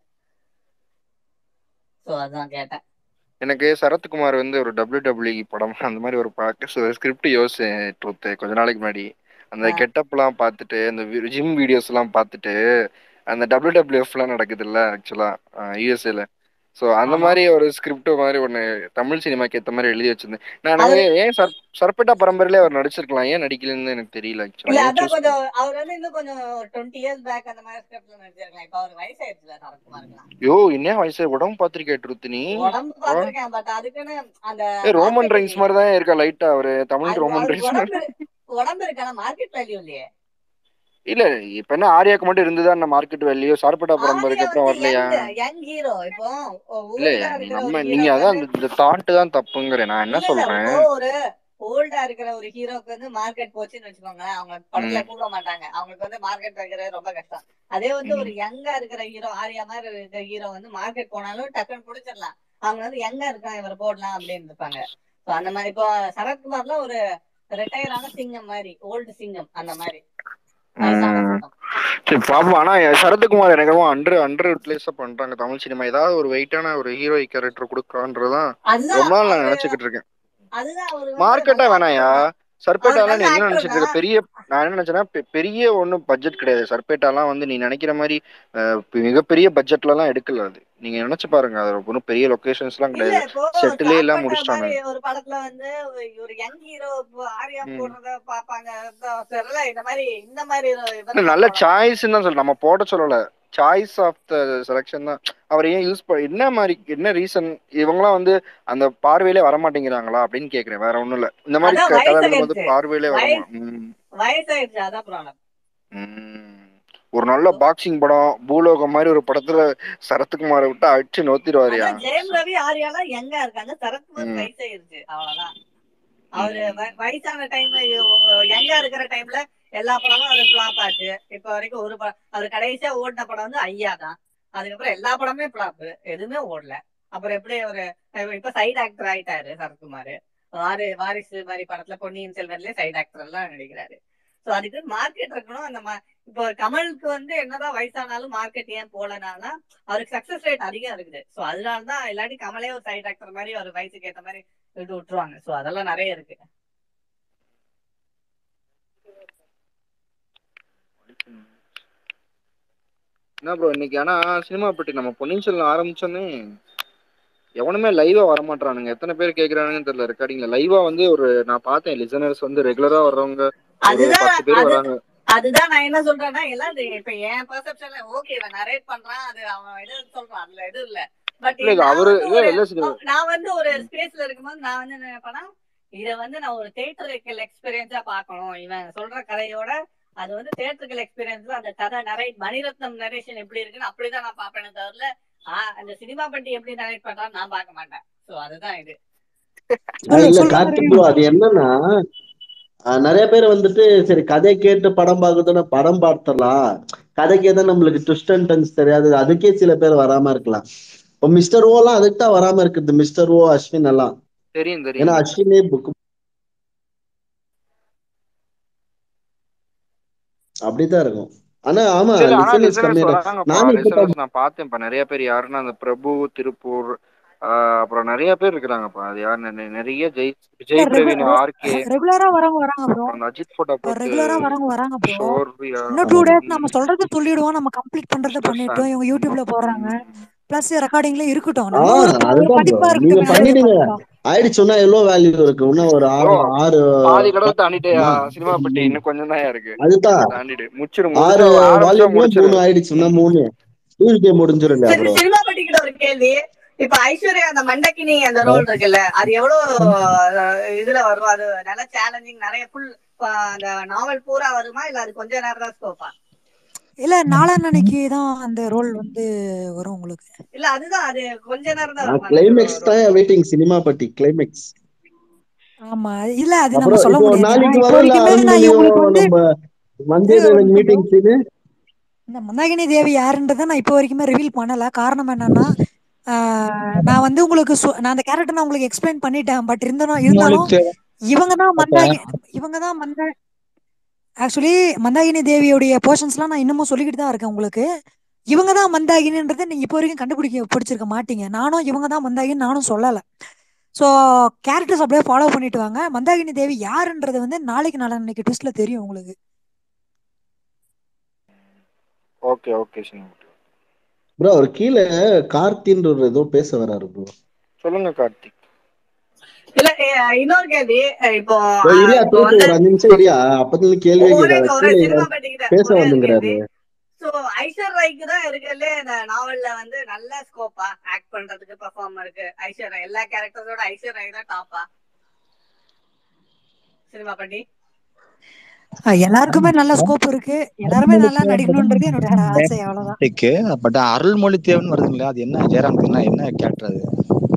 Speaker 3: சோ அதான் கேட்டேன்
Speaker 2: எனக்கு சரத்குமார் வந்து ஒரு டபிள்யூ டபிள்யூ படம் அந்த மாதிரி ஒரு ஸ்கிரிப்ட் யோசிச்சேன் ட்ரூத் கொஞ்ச நாளைக்கு முன்னாடி அந்த
Speaker 3: ஆ.
Speaker 2: கெட்டப்லாம் பார்த்துட்டு அந்த ஜிம் வீடியோஸ் எல்லாம் பார்த்துட்டு அந்த டபிள்யூ டபிள்யூஎஃப் எல்லாம் நடக்குது இல்ல ஆக்சுவலா யூஎஸ்ஏல ஸோ அந்த
Speaker 3: ஆமா.
Speaker 2: மாதிரி ஒரு ஸ்கிரிப்ட் மாதிரி ஒன்று தமிழ் சினிமாக்கு ஏற்ற மாதிரி எழுதி வச்சிருந்தேன் நான்
Speaker 3: அது
Speaker 2: எனக்கு ஏன் சர் சர்பேட்டா பரம்பரையிலே அவர் நடிச்சிருக்கலாம் ஏன் நடிக்கலன்னு எனக்கு தெரியல
Speaker 3: இல்ல
Speaker 2: ஆக்சுவலாக ஏன்
Speaker 3: அதான்
Speaker 2: சூஸ்
Speaker 3: கொஞ்சம் அவர் வந்து இன்னும் கொஞ்சம் டுவெண்ட்டி இயர்ஸ் பேக் அந்த மாதிரி ஸ்கிரிப்ட்ல நடிச்சிருக்கலாம் இப்ப அவர் வயசாயிருச்சுல சரத்குமாருக்குலாம்
Speaker 2: யோ என்ன வயசு உடம்பு பார்த்திருக்கே ட்ருத்தினி
Speaker 3: உடம்பு பாத்திருக்கேன் பட் அதுக்குன்னு அந்த
Speaker 2: ஏ ரோமன்
Speaker 3: மார்க்கெட்டிங்
Speaker 2: ரைன்ஸ் மாதிரி தான் இருக்கா லைட்டா அவரு தமிழ்
Speaker 3: அது
Speaker 2: ரோமன்
Speaker 3: அவருக்கு
Speaker 2: ரைன்ஸ் மாதிரி
Speaker 3: உடம்பு உடம்பு இருக்கு ஆனா மார்க்கெட் வேல்யூ இல்லையே
Speaker 2: இல்ல இப்ப என்ன ஆர்யாக்கு மட்டும் இருந்துதா என்ன மார்க்கெட் வேல்யூ சார்பேட்டா பரம்பரைக்கு
Speaker 3: ஆர்யா
Speaker 2: அப்புறம்
Speaker 3: வந்து
Speaker 2: வரலையா
Speaker 3: யங் யங் ஹீரோ இப்போ
Speaker 2: இல்ல
Speaker 3: ஓல்டா இருக்கிற
Speaker 2: நம்ம
Speaker 3: ஒரு
Speaker 2: நீங்க
Speaker 3: ஹீரோக்கு
Speaker 2: அதான்
Speaker 3: வந்து
Speaker 2: இந்த- இந்த தாட்டு தான் தப்புங்கிறேன் நான் என்ன
Speaker 3: இல்ல இல்ல
Speaker 2: சொல்றேன்
Speaker 3: இப்போ ஒரு ஓல்டா இருக்கிற ஒரு ஹீரோக்கு வந்து மார்க்கெட் போச்சுன்னு வச்சுக்கோங்க அவங்க படத்துல
Speaker 2: ம்,
Speaker 3: கூப்பிட மாட்டாங்க அவங்களுக்கு வந்து மார்க்கெட் வைக்கிறது ரொம்ப கஷ்டம் அதே வந்து ஒரு
Speaker 2: ம்,
Speaker 3: யங்கா இருக்கிற ஹீரோ ஆர்யா மாதிரி இருக்கிற ஹீரோ வந்து மார்க்கெட் போனாலும் டக்குன்னு பிடிச்சிடலாம் அவங்க வந்து யங்கா இருக்கான் இவரை போடலாம் அப்படின்னு இருப்பாங்க So அந்த மாதிரி இப்போ சரத்குமார்ல ஒரு ரிட்டையர் ஆன சிங்கம் மாதிரி ஓல்டு சிங்கம் அந்த மாதிரி வயசான
Speaker 2: ம்.
Speaker 3: சிங்கம்
Speaker 2: சரி பாப்போம் ஆனா சரத்குமார் எனக்கு அண்டர் அண்டர் யூட்டிலைஸ் பண்றாங்க தமிழ் சினிமா ஏதாவது ஒரு வெயிட்டான ஒரு ஹீரோயிக் கேரக்டர் கொடுக்கான்றதான்
Speaker 3: அதுதான்
Speaker 2: ரொம்ப நாள் நான்
Speaker 3: அவரு
Speaker 2: நினைச்சுக்கிட்டு இருக்கேன்
Speaker 3: அதுதான் அவரு வந்து
Speaker 2: மார்க்கெட்டா
Speaker 3: நல்ல
Speaker 2: வேணாயா
Speaker 3: ஆக்டர் தான் அவர்
Speaker 2: சர்பேட்டாலாம்
Speaker 3: நல்ல
Speaker 2: நீ என்ன
Speaker 3: ஆக்டர்
Speaker 2: நினைச்சிட்டு இருக்க
Speaker 3: தான்
Speaker 2: பெரிய நான் என்ன நினைச்சேன்னா பெ- பெரிய ஒன்றும் பட்ஜெட் கிடையாது சர்பேட்டாலாம் வந்து நீ நினைக்கிற மாதிரி அஹ், பெ- மிகப்பெரிய பட்ஜெட்ல எல்லாம் எடுக்கல அது நீங்க நினைச்சு பாருங்க அது ஒன்றும் பெரிய லொகேஷன்ஸ் எல்லாம்
Speaker 3: இல்ல
Speaker 2: கிடையாது
Speaker 3: இப்போ
Speaker 2: செட்டிலே எல்லாம்
Speaker 3: சார்பட்டா
Speaker 2: முடிச்சிட்டாங்க
Speaker 3: மாதிரி ஒரு படத்துல வந்து ஒரு யங் ஹீரோ ஆர்யா
Speaker 2: ம்.
Speaker 3: போடுறத பாப்பாங்க அதான் தெரியல இந்த மாதிரி இந்த மாதிரி
Speaker 2: இல்ல
Speaker 3: இவரெல்லாம்
Speaker 2: நல்ல
Speaker 3: போடலாம்
Speaker 2: சாய்ஸ் தான் சொல்ல நம்ம போட சொல்லல சாய்ஸ் ஆஃப் த செலெக்ஷன் தான் அவர் ஏன் யூஸ் பண்ண என்ன மாதிரி என்ன ரீசன் இவங்கலாம் வந்து அந்த பார்வையிலே வர மாட்டேங்கிறாங்களா அப்படின்னு கேக்குறேன் வேற ஒண்ணும் இல்ல இந்த மாதிரி
Speaker 3: அதான்
Speaker 2: க- கதைகள் வந்து
Speaker 3: வயசாயிருச்சு
Speaker 2: பார்வையிலே வருமா
Speaker 3: வயசு
Speaker 2: ம்.
Speaker 3: வயசாயிருச்சு அதான் ப்ராப்ளம்
Speaker 2: ம். ஒரு நல்ல பாக்ஸிங் படம் பூலோகம் மாதிரி ஒரு படத்துல சரத்குமாரை விட்டு அடிச்சு நோத்திடுவாருயா
Speaker 3: அதான் ஜெயம் ரவி ஆர்யாலாம் யங்கா இருக்காங்க சரத்குமார்
Speaker 2: ம்.
Speaker 3: வயசாயிருச்சு அவ்வளவுதான் அவரு
Speaker 2: ம்.
Speaker 3: வ- வயசான டைம் யங்கா இருக்கிற டைம்ல எல்லா படமும் அது ஃபிளாப் ஆச்சு இப்ப வரைக்கும் ஒரு படம் அவர் கடைசியா ஓடின படம் வந்து ஐயா தான் அதுக்கப்புறம் எல்லா படமே ஃபிளாப் எதுவுமே ஓடல அப்புறம் எப்படி ஒரு இப்ப சைடு ஆக்டர் ஆயிட்டாரு சரத்குமார் வாரி வாரிசு மாதிரி படத்துல பொன்னியின் செல்வன்லயே சைடு ஆக்டர் எல்லாம் நடிக்கிறாரு சோ அதுக்கு மார்க்கெட் இருக்கணும் அந்த மா- இப்போ கமலுக்கு வந்து என்னதான் வயசானாலும் மார்க்கெட் ஏன் போலனானா அவருக்கு சக்சஸ் ரேட் அதிகம் இருக்குது சோ அதனாலதான் இல்லாட்டி கமலே ஒரு சைடு ஆக்டர் மாதிரி ஒரு வயசுக்கு ஏத்த மாதிரி விட்டு விட்டுருவாங்க சோ அதெல்லாம் நிறைய இருக்கு
Speaker 2: என்ன ப்ரோ இன்னைக்கு ஆனா சினிமா பற்றி நம்ம பொன்னியின் செல்வன் ஆரம்பிச்சோன்னே எவனுமே லைவா வரமாட்டானுங்க எத்தனை பேர் கேக்குறானுங்கன்னு தெரியல ரெக்கார்டிங்ல லைவா வந்து ஒரு நான் பார்த்தேன் லிசனர்ஸ் வந்து ரெகுலரா வர்றவங்க ஒரு
Speaker 3: அதுதான்
Speaker 2: பத்து பேர்
Speaker 3: அது
Speaker 2: வராங்க
Speaker 3: அதுதான் நான் என்ன சொல்றேன்னா எல்லாம் இது இப்ப என் பர்செப்ஷன்ல ஓகே இவன் நரேட் பண்றான் அது அவன் இது சொல்றான் அதுல இது இல்ல பட்
Speaker 2: இல்ல இது
Speaker 3: நான்
Speaker 2: அவரு
Speaker 3: வந்து
Speaker 2: இல்ல
Speaker 3: ஒரு
Speaker 2: இல்ல சரி
Speaker 3: நான் வந்து ஒரு ஸ்பேஸ்ல இருக்கும்போது நான் வந்து என்ன நினைப்பேன்னா இத வந்து நான் ஒரு தேட்டரிக்கல் எக்ஸ்பீரியன்ஸா பார்க்கணும் இவன் சொல்ற கதையோட அது வந்து தேட்டரிக்கல் எக்ஸ்பீரியன்ஸ்ல அந்த கதை நரேட் மணிரத்னம் நரேஷன் எப்படி இருக்குன்னு அப்படிதான் நான் பார்ப்பேனே தவிர ஆஹ் அந்த சினிமா பண்டி எப்படி நரேட் பண்றான்னு நான் பார்க்க மாட்டேன் சோ அதுதான் இது
Speaker 4: ஆஹ்
Speaker 1: சொல்லு
Speaker 4: இல்ல
Speaker 1: சொல்லு
Speaker 4: கார்த்திக் ப்ரோ அது என்னன்னா ஆஹ் நிறைய பேர் வந்துட்டு சரி கதை கேட்டு படம் பார்க்கறதுன்னா படம் பார்த்துடலாம் கதைக்கு எதாவது நம்மளுக்கு ட்விஸ்ட் அண்ட் டர்ன்ஸ் தெரியாது அதுக்கே சில பேர் வராம இருக்கலாம் இப்போ மிஸ்டர் ஓ எல்லாம் அதுக்கு தான் வராம இருக்குது மிஸ்டர் ஓ அஸ்வின் எல்லாம்
Speaker 2: தெரியும்
Speaker 4: ஏன்னா
Speaker 2: தெரியும்
Speaker 4: அஸ்வினே புக் அப்படித்தான் இருக்கும் ஆனா ஆமா
Speaker 2: இல்ல இல்ல ஆனா
Speaker 4: லிசனர்ஸ்
Speaker 2: லிசனர்ஸ்
Speaker 4: கம்மியா
Speaker 2: வராங்கப்பா
Speaker 4: நானும் இப்பதான்
Speaker 2: லிசனர்ஸ் நான் பார்த்தேன்ப்பா நிறைய பேர் யாருன்னா அந்த பிரபு திருப்பூர் ஆஹ் அப்புறம் நிறைய பேர் இருக்கிறாங்கப்பா அது யார் நெ- நிறைய ஜெய்
Speaker 1: இல்ல
Speaker 2: ஜெய் பிரவீன் ஆர்கே
Speaker 1: ரெகுலரா வரவங்க வராங்க ப்ரோ
Speaker 2: அப்புறம் அந்த அஜித் போட்டோ போட்டு
Speaker 1: ரெகுலரா வரவங்க வராங்க ப்ரோ
Speaker 2: ஷோர்வியா
Speaker 1: இன்னும் டூ
Speaker 4: ஆமா.
Speaker 1: டேஸ் நம்ம சொல்றதை சொல்லிடுவோம் நம்ம கம்ப்ளீட் பண்றதை
Speaker 2: மிஸ்டர்
Speaker 1: பண்ணிட்டோம் இவங்க
Speaker 2: சாம்
Speaker 1: யூடியூப்ல போடுறாங்க பிளஸ் ரெக்கார்டிங்ல இருக்கட்டும்
Speaker 4: ஆ
Speaker 1: நம்ம ஒரு ஒரு
Speaker 4: அதுதான் ப்ரோ
Speaker 1: படிப்பா
Speaker 4: நீங்க
Speaker 1: இருக்கட்டும்
Speaker 4: பண்ணிடுங்க
Speaker 1: பண்ணிக்கலாம்
Speaker 4: ஆயிடுச்சுன்னா எவ்வளவு வேல்யூ இருக்கு இன்னும் ஒரு
Speaker 2: ப்ரோ
Speaker 4: ஆறு ஆறு
Speaker 2: பாதி கடவுள் தாண்டிட்டேயா
Speaker 4: ஆமா.
Speaker 2: சினிமா பட்டி இன்னும் கொஞ்சம் தான் இருக்கு
Speaker 4: அதுதான்
Speaker 2: தாண்டிடு முடிச்சிரு
Speaker 4: ஆறு
Speaker 2: முடிஞ்சா ஆரம்பிச்சா
Speaker 4: வால்யூம்ல
Speaker 2: முடிச்சிரு
Speaker 4: மூணு ஆயிடுச்சுன்னா மூணு டியூஸ்டே முடிஞ்சிரும் இல்லையா
Speaker 3: சரி
Speaker 4: ப்ரோ
Speaker 3: சினிமா பட்டிக்கிட்ட ஒரு கேள்வி இப்ப ஐஸ்வர்யா அந்த மண்டக்கினி அந்த ரோல் இருக்குல்ல அது எவ்வளவு அஹ், இதுல வரும் அது நல்ல சேலஞ்சிங் நிறைய ஃபுல் அந்த நாவல் பூரா வருமா இல்ல அது கொஞ்ச நேரம் தான் ஸ்கோப்பா
Speaker 1: இல்ல நாளான்னைக்கு தான் அந்த ரோல் வந்து வரும் உங்களுக்கு
Speaker 3: இல்ல அதுதான் அது கொஞ்ச நேரம் தான்
Speaker 4: நான்
Speaker 3: வருமா அந்த
Speaker 4: கிளைமேக்ஸ்
Speaker 3: ரோல்
Speaker 4: தான் வெயிட்டிங் சினிமா பட்டி கிளைமேக்ஸ்
Speaker 1: ஆமா இல்ல அது நம்ம
Speaker 4: அப்புறம்
Speaker 1: சொல்ல
Speaker 4: இப்போ
Speaker 1: முடியாது
Speaker 4: நாளைக்கு
Speaker 1: இப்போ
Speaker 4: வரல
Speaker 1: வரைக்குமே நான் இவங்களுக்கு
Speaker 4: அரண்மனையும்
Speaker 1: வந்து
Speaker 4: நம்ம
Speaker 1: இரு ஒரு
Speaker 4: வந்தியத்தேவன்
Speaker 1: நிமிஷம் bro.
Speaker 4: மீட்டிங் சீனு
Speaker 1: இந்த மந்தாகினி தேவி யாருன்றதை நான் இப்போ வரைக்குமே ரிவீல் பண்ணல காரணம் என்னன்னா ஆஹ் நான் வந்து உங்களுக்கு சொ- நான் அந்த கேரக்டர் நான் உங்களுக்கு எக்ஸ்பிளைன் பண்ணிட்டேன் பட் இருந்தாலும் இருந்தாலும் இவங்க தான் மந்தாகி இவங்க தான் மந்தா ஆக்சுவலி மந்தாகினி தேவியோடைய போர்ஷன்ஸ்லாம் நான் இன்னமும் சொல்லிக்கிட்டு தான் இருக்கேன் உங்களுக்கு இவங்க தான் மந்தாகினின்றதை நீங்க இப்போ வரைக்கும் கண்டுபிடிக்க பிடிச்சிருக்க மாட்டீங்க நானும் இவங்க தான் மந்தாகின்னு நானும் சொல்லலை ஸோ கேரக்டர்ஸ் அப்படியே ஃபாலோ பண்ணிட்டு வாங்க மந்தாகினி தேவி யாருன்றது வந்து நாளைக்கு நாளைக்கு ட்விஸ்ட்ல தெரியும் உங்களுக்கு
Speaker 2: ஓகே ஓகே சினிமா பட்டி
Speaker 4: ப்ரோ அவர் கீழே கார்த்தின்ற ஒரு ஏதோ பேச வராரு ப்ரோ
Speaker 2: சொல்லுங்க கார்த்திக்
Speaker 3: இல்ல அஹ் இன்னொரு கேள்வி அஹ் இப்போ
Speaker 4: ப்ரோ
Speaker 3: அஹ்
Speaker 4: இரியா
Speaker 3: இப்போ
Speaker 4: தூத்து
Speaker 3: வந்து
Speaker 4: ஒரு அஞ்சு நிமிஷம் இரியா அப்பத்துல கேள்வியே
Speaker 3: ஒரே
Speaker 4: கேட்காத
Speaker 3: ஒரே
Speaker 4: கீழே
Speaker 3: சினிமா பட்டிக்கிட்ட
Speaker 4: பேச
Speaker 3: ஒரே ஒரு
Speaker 4: வந்துங்கிறாரு
Speaker 3: கேள்வி சோ ஐஸ்வர் ராய்க்கு தான் இருக்கிறதுல இந்த நாவல்ல வந்து நல்ல ஸ்கோப்பா ஆக்ட் பண்றதுக்கு பெர்ஃபார்மருக்கு ஐஸ்வர் ராய் எல்லா கேரக்டர்ஸோட ஐஸ்வர் ராய் தான் டாப்பா சினிமா பட்டி
Speaker 1: அஹ் எல்லாருக்குமே நல்ல ஸ்கோப் இருக்கு எல்லாருமே நல்லா நடிக்கணும்ன்றது என்னோட ஆசை அவ்வளவுதான்
Speaker 5: பட் அருள்மொழி தேவன் வருதுங்களா அது என்ன ஜெயராமுக்கு என்ன என்ன கேரக்டர் அது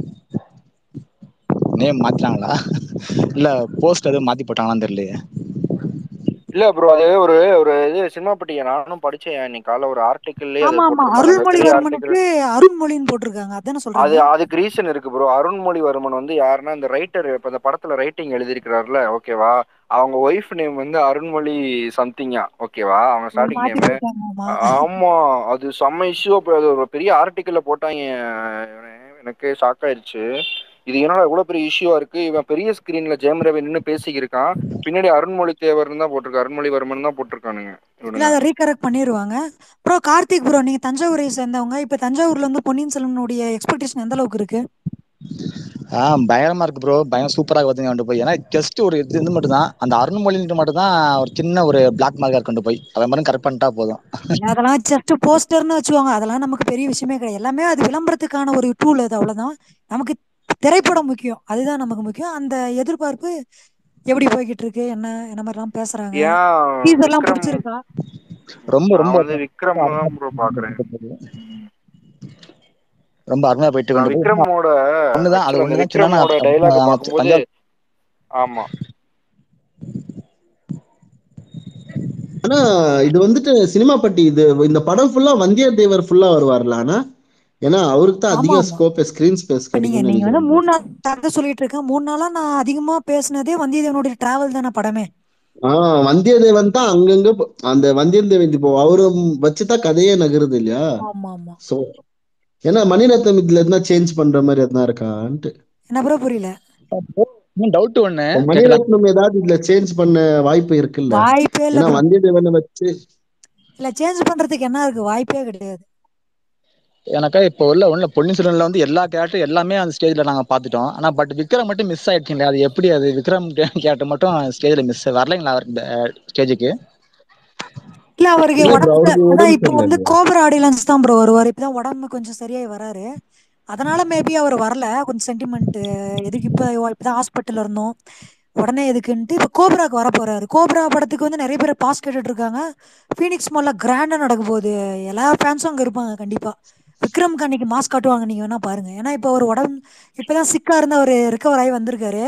Speaker 5: நேம் மாத்திட்டாங்களா இல்ல போஸ்ட் எதுவும் மாத்தி போட்டாங்களான்னு தெரியலையே
Speaker 2: இல்ல ப்ரோ அது ஒரு ஒரு இது சினிமா பட்டியை நானும் படிச்சேன் இன்னைக்கு காலைல ஒரு ஆர்டிக்கிள்லயே அது
Speaker 1: ஆமா ஆமா
Speaker 2: போட்டிருப்பாங்க பெரிய ஆர்டிக்கிள்
Speaker 1: அருள்மொழிவர்மனுக்கு அருண்மொழின்னு போட்டிருக்காங்க அதானே
Speaker 2: அது
Speaker 1: சொல்றீங்க
Speaker 2: அதுக்கு ரீசன் இருக்கு ப்ரோ அருண்மொழிவர்மன் வந்து யாருன்னா இந்த ரைட்டர் இப்ப இந்த படத்துல ரைட்டிங் எழுதியிருக்கிறாருல ஓகேவா அவங்க ஒய்ஃப் நேம் வந்து அருண்மொழி சம்திங்கா ஓகேவா அவங்க ஸ்டார்டிங்
Speaker 1: மாத்தி
Speaker 2: நேம்
Speaker 1: போட்டாங்க ஆமா
Speaker 2: ஆமா அது செம்ம இஷ்யூ அப்ப அது ஒரு பெரிய ஆர்டிக்கல்ல போட்டாங்க எனக்கு ஷாக் ஆயிடுச்சு இது என்னடா இவ்வளவு பெரிய இஷ்யூவா இருக்கு இவன் பெரிய ஸ்கிரீன்ல ஜெயம் ரவி நின்று பேசிக்கிருக்கான் பின்னாடி அருண்மொழி தேவர்னு தான் போட்டிருக்கு அருண்மொழிவர்மன் தான் போட்டிருக்கானுங்க
Speaker 1: இல்ல
Speaker 2: இவனுங்க
Speaker 1: அதை ரீகரெக்ட் பண்ணிடுவாங்க ப்ரோ கார்த்திக் ப்ரோ நீங்க தஞ்சாவூரை சேர்ந்தவங்க இப்ப தஞ்சாவூர்ல இருந்து பொன்னியின் செல்வனுடைய எக்ஸ்பெக்டேஷன் எந்த அளவுக்கு இருக்கு
Speaker 5: ஆ பயங்கரமா இருக்கு ப்ரோ பயம் சூப்பரா வருதுங்க கொண்டு போய் ஏன்னா ஜஸ்ட் ஒரு இது இது மட்டும் தான் அந்த அருண்மொழின்ட்டு மட்டும் தான் ஒரு சின்ன ஒரு பிளாக் மார்க்கா கொண்டு போய் அதை மட்டும் கரெக்ட் பண்ணிட்டா போதும்
Speaker 1: இல்ல அதெல்லாம் ஜஸ்ட் போஸ்டர்னு வச்சுவாங்க அதெல்லாம் நமக்கு பெரிய விஷயமே கிடையாது எல்லாமே அது விளம்பரத்துக்கான ஒரு டூல் அது அவ்வளவுதான் நமக்கு திரைப்படம் முக்கியம் அதுதான் நமக்கு முக்கியம் அந்த எதிர்பார்ப்பு எப்படி போய்கிட்டு இருக்கு என்ன என்ன மாதிரிலாம் பேசுறாங்க
Speaker 2: ஏன்
Speaker 1: டீசர் எல்லாம்
Speaker 2: விக்ரம்
Speaker 1: பிடிச்சிருக்கா
Speaker 5: ரொம்ப
Speaker 2: நான்
Speaker 5: ரொம்ப
Speaker 2: வந்து விக்ரம் தான் ப்ரோ பாக்குறேன்
Speaker 5: ரொம்ப அருமையா போயிட்டு
Speaker 2: நான்
Speaker 5: கொண்டு போய்
Speaker 2: விக்ரமோட
Speaker 5: ஒண்ணுதான் அது
Speaker 2: ஆக்சுவலா அந்த
Speaker 5: ஒண்ணுதான் சொன்னா
Speaker 2: விக்ரமோட டைலாக் பார்க்கும்போது
Speaker 5: தஞ்சாவூர்
Speaker 2: ஆமா
Speaker 4: ஆனா இது வந்துட்டு சினிமா பட்டி இது இந்த படம் ஃபுல்லா வந்தியத்தேவர் ஃபுல்லா வருவார்ல ஆனா ஏன்னா அவருக்கு தான்
Speaker 1: ஆமா
Speaker 4: அதிக
Speaker 1: ஆமா
Speaker 4: ஸ்கோப் ஸ்கிரீன் ஸ்பேஸ்
Speaker 1: இப்ப நீங்க
Speaker 4: கிடைக்கும்னு
Speaker 1: நீங்க வந்து
Speaker 4: நினைக்கிறேன்
Speaker 1: மூணு நாள் கதை சொல்லிட்டு இருக்கேன் மூணு நாளா நான் அதிகமா பேசினதே வந்தியத்தேவனுடைய டிராவல் தானே படமே
Speaker 4: ஆஹ் வந்தியத்தேவன் தான் அங்கங்க போ- அந்த வந்தியத்தேவன் இப்போ அவரு வச்சுதான் கதையே நகருது இல்லையா
Speaker 1: ஆமா ஆமா
Speaker 4: சோ ஏன்னா மணிரத்னம் இதுல எதுனா சேஞ்ச் பண்ற மாதிரி எதுனா இருக்கான்ட்டு
Speaker 1: என்ன ப்ரோ புரியல
Speaker 5: டவுட் ஒண்ணு
Speaker 4: இப்ப
Speaker 5: கேட்கலாம்
Speaker 4: மணிரத்னம் ஏதாவது இதுல சேஞ்ச் பண்ண வாய்ப்பு இருக்குல்ல
Speaker 1: வாய்ப்பே இல்ல
Speaker 4: ஏன்னா
Speaker 1: ப்ரோ
Speaker 4: வந்தியத்தேவனை வச்சு
Speaker 1: இல்ல சேஞ்ச் பண்றதுக்கு என்ன இருக்கு வாய்ப்பே கிடையாது
Speaker 5: எனக்கா இப்போ உள்ள உள்ள பொன்னியின் செல்வன்ல வந்து எல்லா கேரக்டர் எல்லாமே அந்த ஸ்டேஜ்ல நாங்க பாத்துட்டோம் ஆனா பட் விக்ரம் மட்டும் மிஸ் ஆயிடுச்சுங்களே அது எப்படி அது விக்ரம் கேரக்டர் மட்டும் ஸ்டேஜ்ல மிஸ் வரலைங்களா அவர் இந்த ஸ்டேஜுக்கு
Speaker 1: இல்ல அவருக்கு
Speaker 4: இல்ல ப்ரோ
Speaker 1: உடம்பு
Speaker 4: அவருக்கு
Speaker 1: அதான்
Speaker 4: உடம்பு
Speaker 1: இப்போ வந்து
Speaker 4: சரியில்லையா
Speaker 1: கோபரா ஆடியன்ஸ் தான் ப்ரோ வருவார் இப்பதான் உடம்பு கொஞ்சம் சரியாயி வராரு அதனால மேபி அவர் வரல கொஞ்சம் சென்டிமெண்ட் எதுக்கு இப்ப இப்பதான் ஹாஸ்பிட்டல்ல இருந்தோம் உடனே எதுக்குன்ட்டு இப்ப கோப்ராக்கு வர போறாரு கோப்ரா படத்துக்கு வந்து நிறைய பேர் பாஸ் கேட்டுட்டு இருக்காங்க ஃபீனிக்ஸ் மால்ல கிராண்டா நடக்க போகுது எல்லா ஃபேன்ஸும் அங்க இருப்பாங்க கண்டிப்பா விக்ரம்க்கு அன்னைக்கு மாஸ்க் காட்டுவாங்க நீங்க வேணா பாருங்க ஏன்னா இப்போ அவர் உடம்பு இப்பதான் சிக்கா இருந்து அவர் ரிகவர் ஆகி வந்திருக்காரு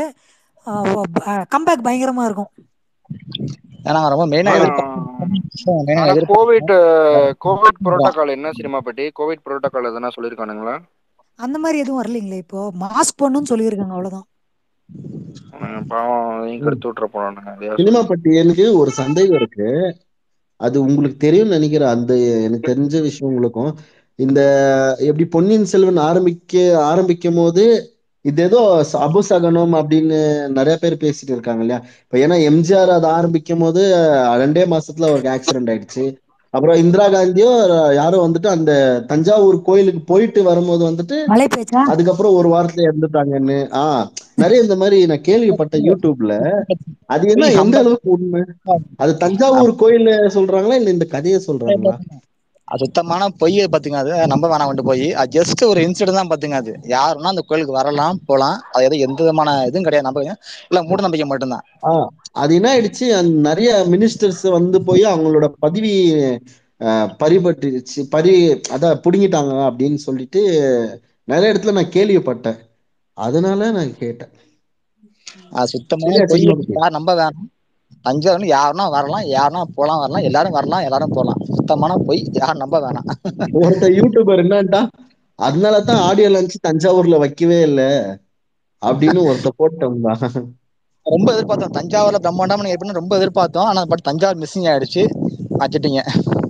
Speaker 1: கம்பேக் பயங்கரமா இருக்கும்
Speaker 5: ஏன்னா ரொம்ப மெயினா
Speaker 2: ஆனா
Speaker 5: எதிர்பார்த்தோம் மெயினா
Speaker 2: ஆனா கோவிட் கோவிட்
Speaker 5: எதிர்பார்த்தோம்
Speaker 2: புரோட்டோகால் என்ன சினிமா பட்டி கோவிட் புரோட்டோகால் எதனா சொல்லிருக்கானுங்களா
Speaker 1: அந்த மாதிரி எதுவும் வரலைங்களே இப்போ மாஸ்க் போடணும்னு சொல்லியிருக்காங்க அவ்வளவுதான்
Speaker 2: அவனுங்க பாவம் அதையும் கெடுத்து விட்டுற போறானுங்க அதையா
Speaker 4: சினிமா
Speaker 2: சொல்லு
Speaker 4: பட்டி எனக்கு ஒரு சந்தேகம் இருக்கு அது உங்களுக்கு தெரியும்னு நினைக்கிறேன் அந்த எனக்கு தெரிஞ்ச விஷயம் உங்களுக்கும் இந்த எப்படி பொன்னியின் செல்வன் ஆரம்பிக்க ஆரம்பிக்கும் போது இது ஏதோ ச- அபசகனம் அப்படின்னு நிறைய பேர் பேசிட்டு இருக்காங்க இல்லையா இப்ப ஏன்னா எம்ஜிஆர் அதை ஆரம்பிக்கும் போது அஹ், ரெண்டே மாசத்துல அவருக்கு ஆக்சிடென்ட் ஆயிடுச்சு அப்புறம் இந்திரா காந்தியும் யாரும் வந்துட்டு அந்த தஞ்சாவூர் கோயிலுக்கு போயிட்டு வரும்போது வந்துட்டு
Speaker 1: மலை பேச்சா
Speaker 4: அதுக்கப்புறம் ஒரு வாரத்துல இறந்துட்டாங்கன்னு ஆஹ் நிறைய இந்த மாதிரி நான் கேள்விப்பட்டேன் யூடியூப்ல அது என்ன
Speaker 5: போய்
Speaker 4: எந்த
Speaker 5: கம்பேர்
Speaker 4: அளவுக்கு உண்மை அது தஞ்சாவூர் கோயில்ல சொல்றாங்களா இல்ல இந்த கதையை சொல்றாங்களா
Speaker 5: அது சுத்தமான பொய் பாத்துங்க அது நம்ப வேணாம் கொண்டு போய் அது ஜஸ்ட் ஒரு இன்சிடென்ட் தான் பாத்துங்க அது யாருன்னா அந்த கோயிலுக்கு வரலாம் போலாம் அது எதுவும் எந்த விதமான இதுவும் கிடையாது நம்ப இல்ல மூட நம்பிக்கை மட்டும்தான்
Speaker 4: ஆஹ் அது என்ன ஆயிடுச்சு அந்த நிறைய மினிஸ்டர்ஸ் வந்து போய் அவங்களோட பதவி ஆஹ், பறிபட்டுருச்சு பறி அதான் புடுங்கிட்டாங்க அப்படின்னு சொல்லிட்டு நிறைய இடத்துல நான் கேள்விப்பட்டேன் அதனால நான் கேட்டேன்
Speaker 5: அது சுத்தமான
Speaker 4: சரியா
Speaker 5: பொய்
Speaker 4: சினிமா பத்தி
Speaker 5: யார் நம்ப வேணாம் தஞ்சாவூர்னு யாருன்னா வரலாம் யாருன்னா போலாம் வரலாம் எல்லாரும் வரலாம் எல்லாரும் போலாம் சுத்தமான பொய் யார் நம்ப வேணாம்
Speaker 4: ஒருத்த யூடியூபர் என்னன்ட்டா அதனாலதான் ஆடியோ லான்ச் தஞ்சாவூர்ல வைக்கவே இல்லை அப்படின்னு ஒருத்த போட்டோம்தான்
Speaker 5: ரொம்ப எதிர்பார்த்தோம் தஞ்சாவூர்ல பிரம்மாண்டமா நீங்க எப்படின்னு ரொம்ப எதிர்பார்த்தோம் ஆனா பட் தஞ்சாவூர் மிஸ்ஸிங் ஆயிடுச்சு வச்சுட்டீங்க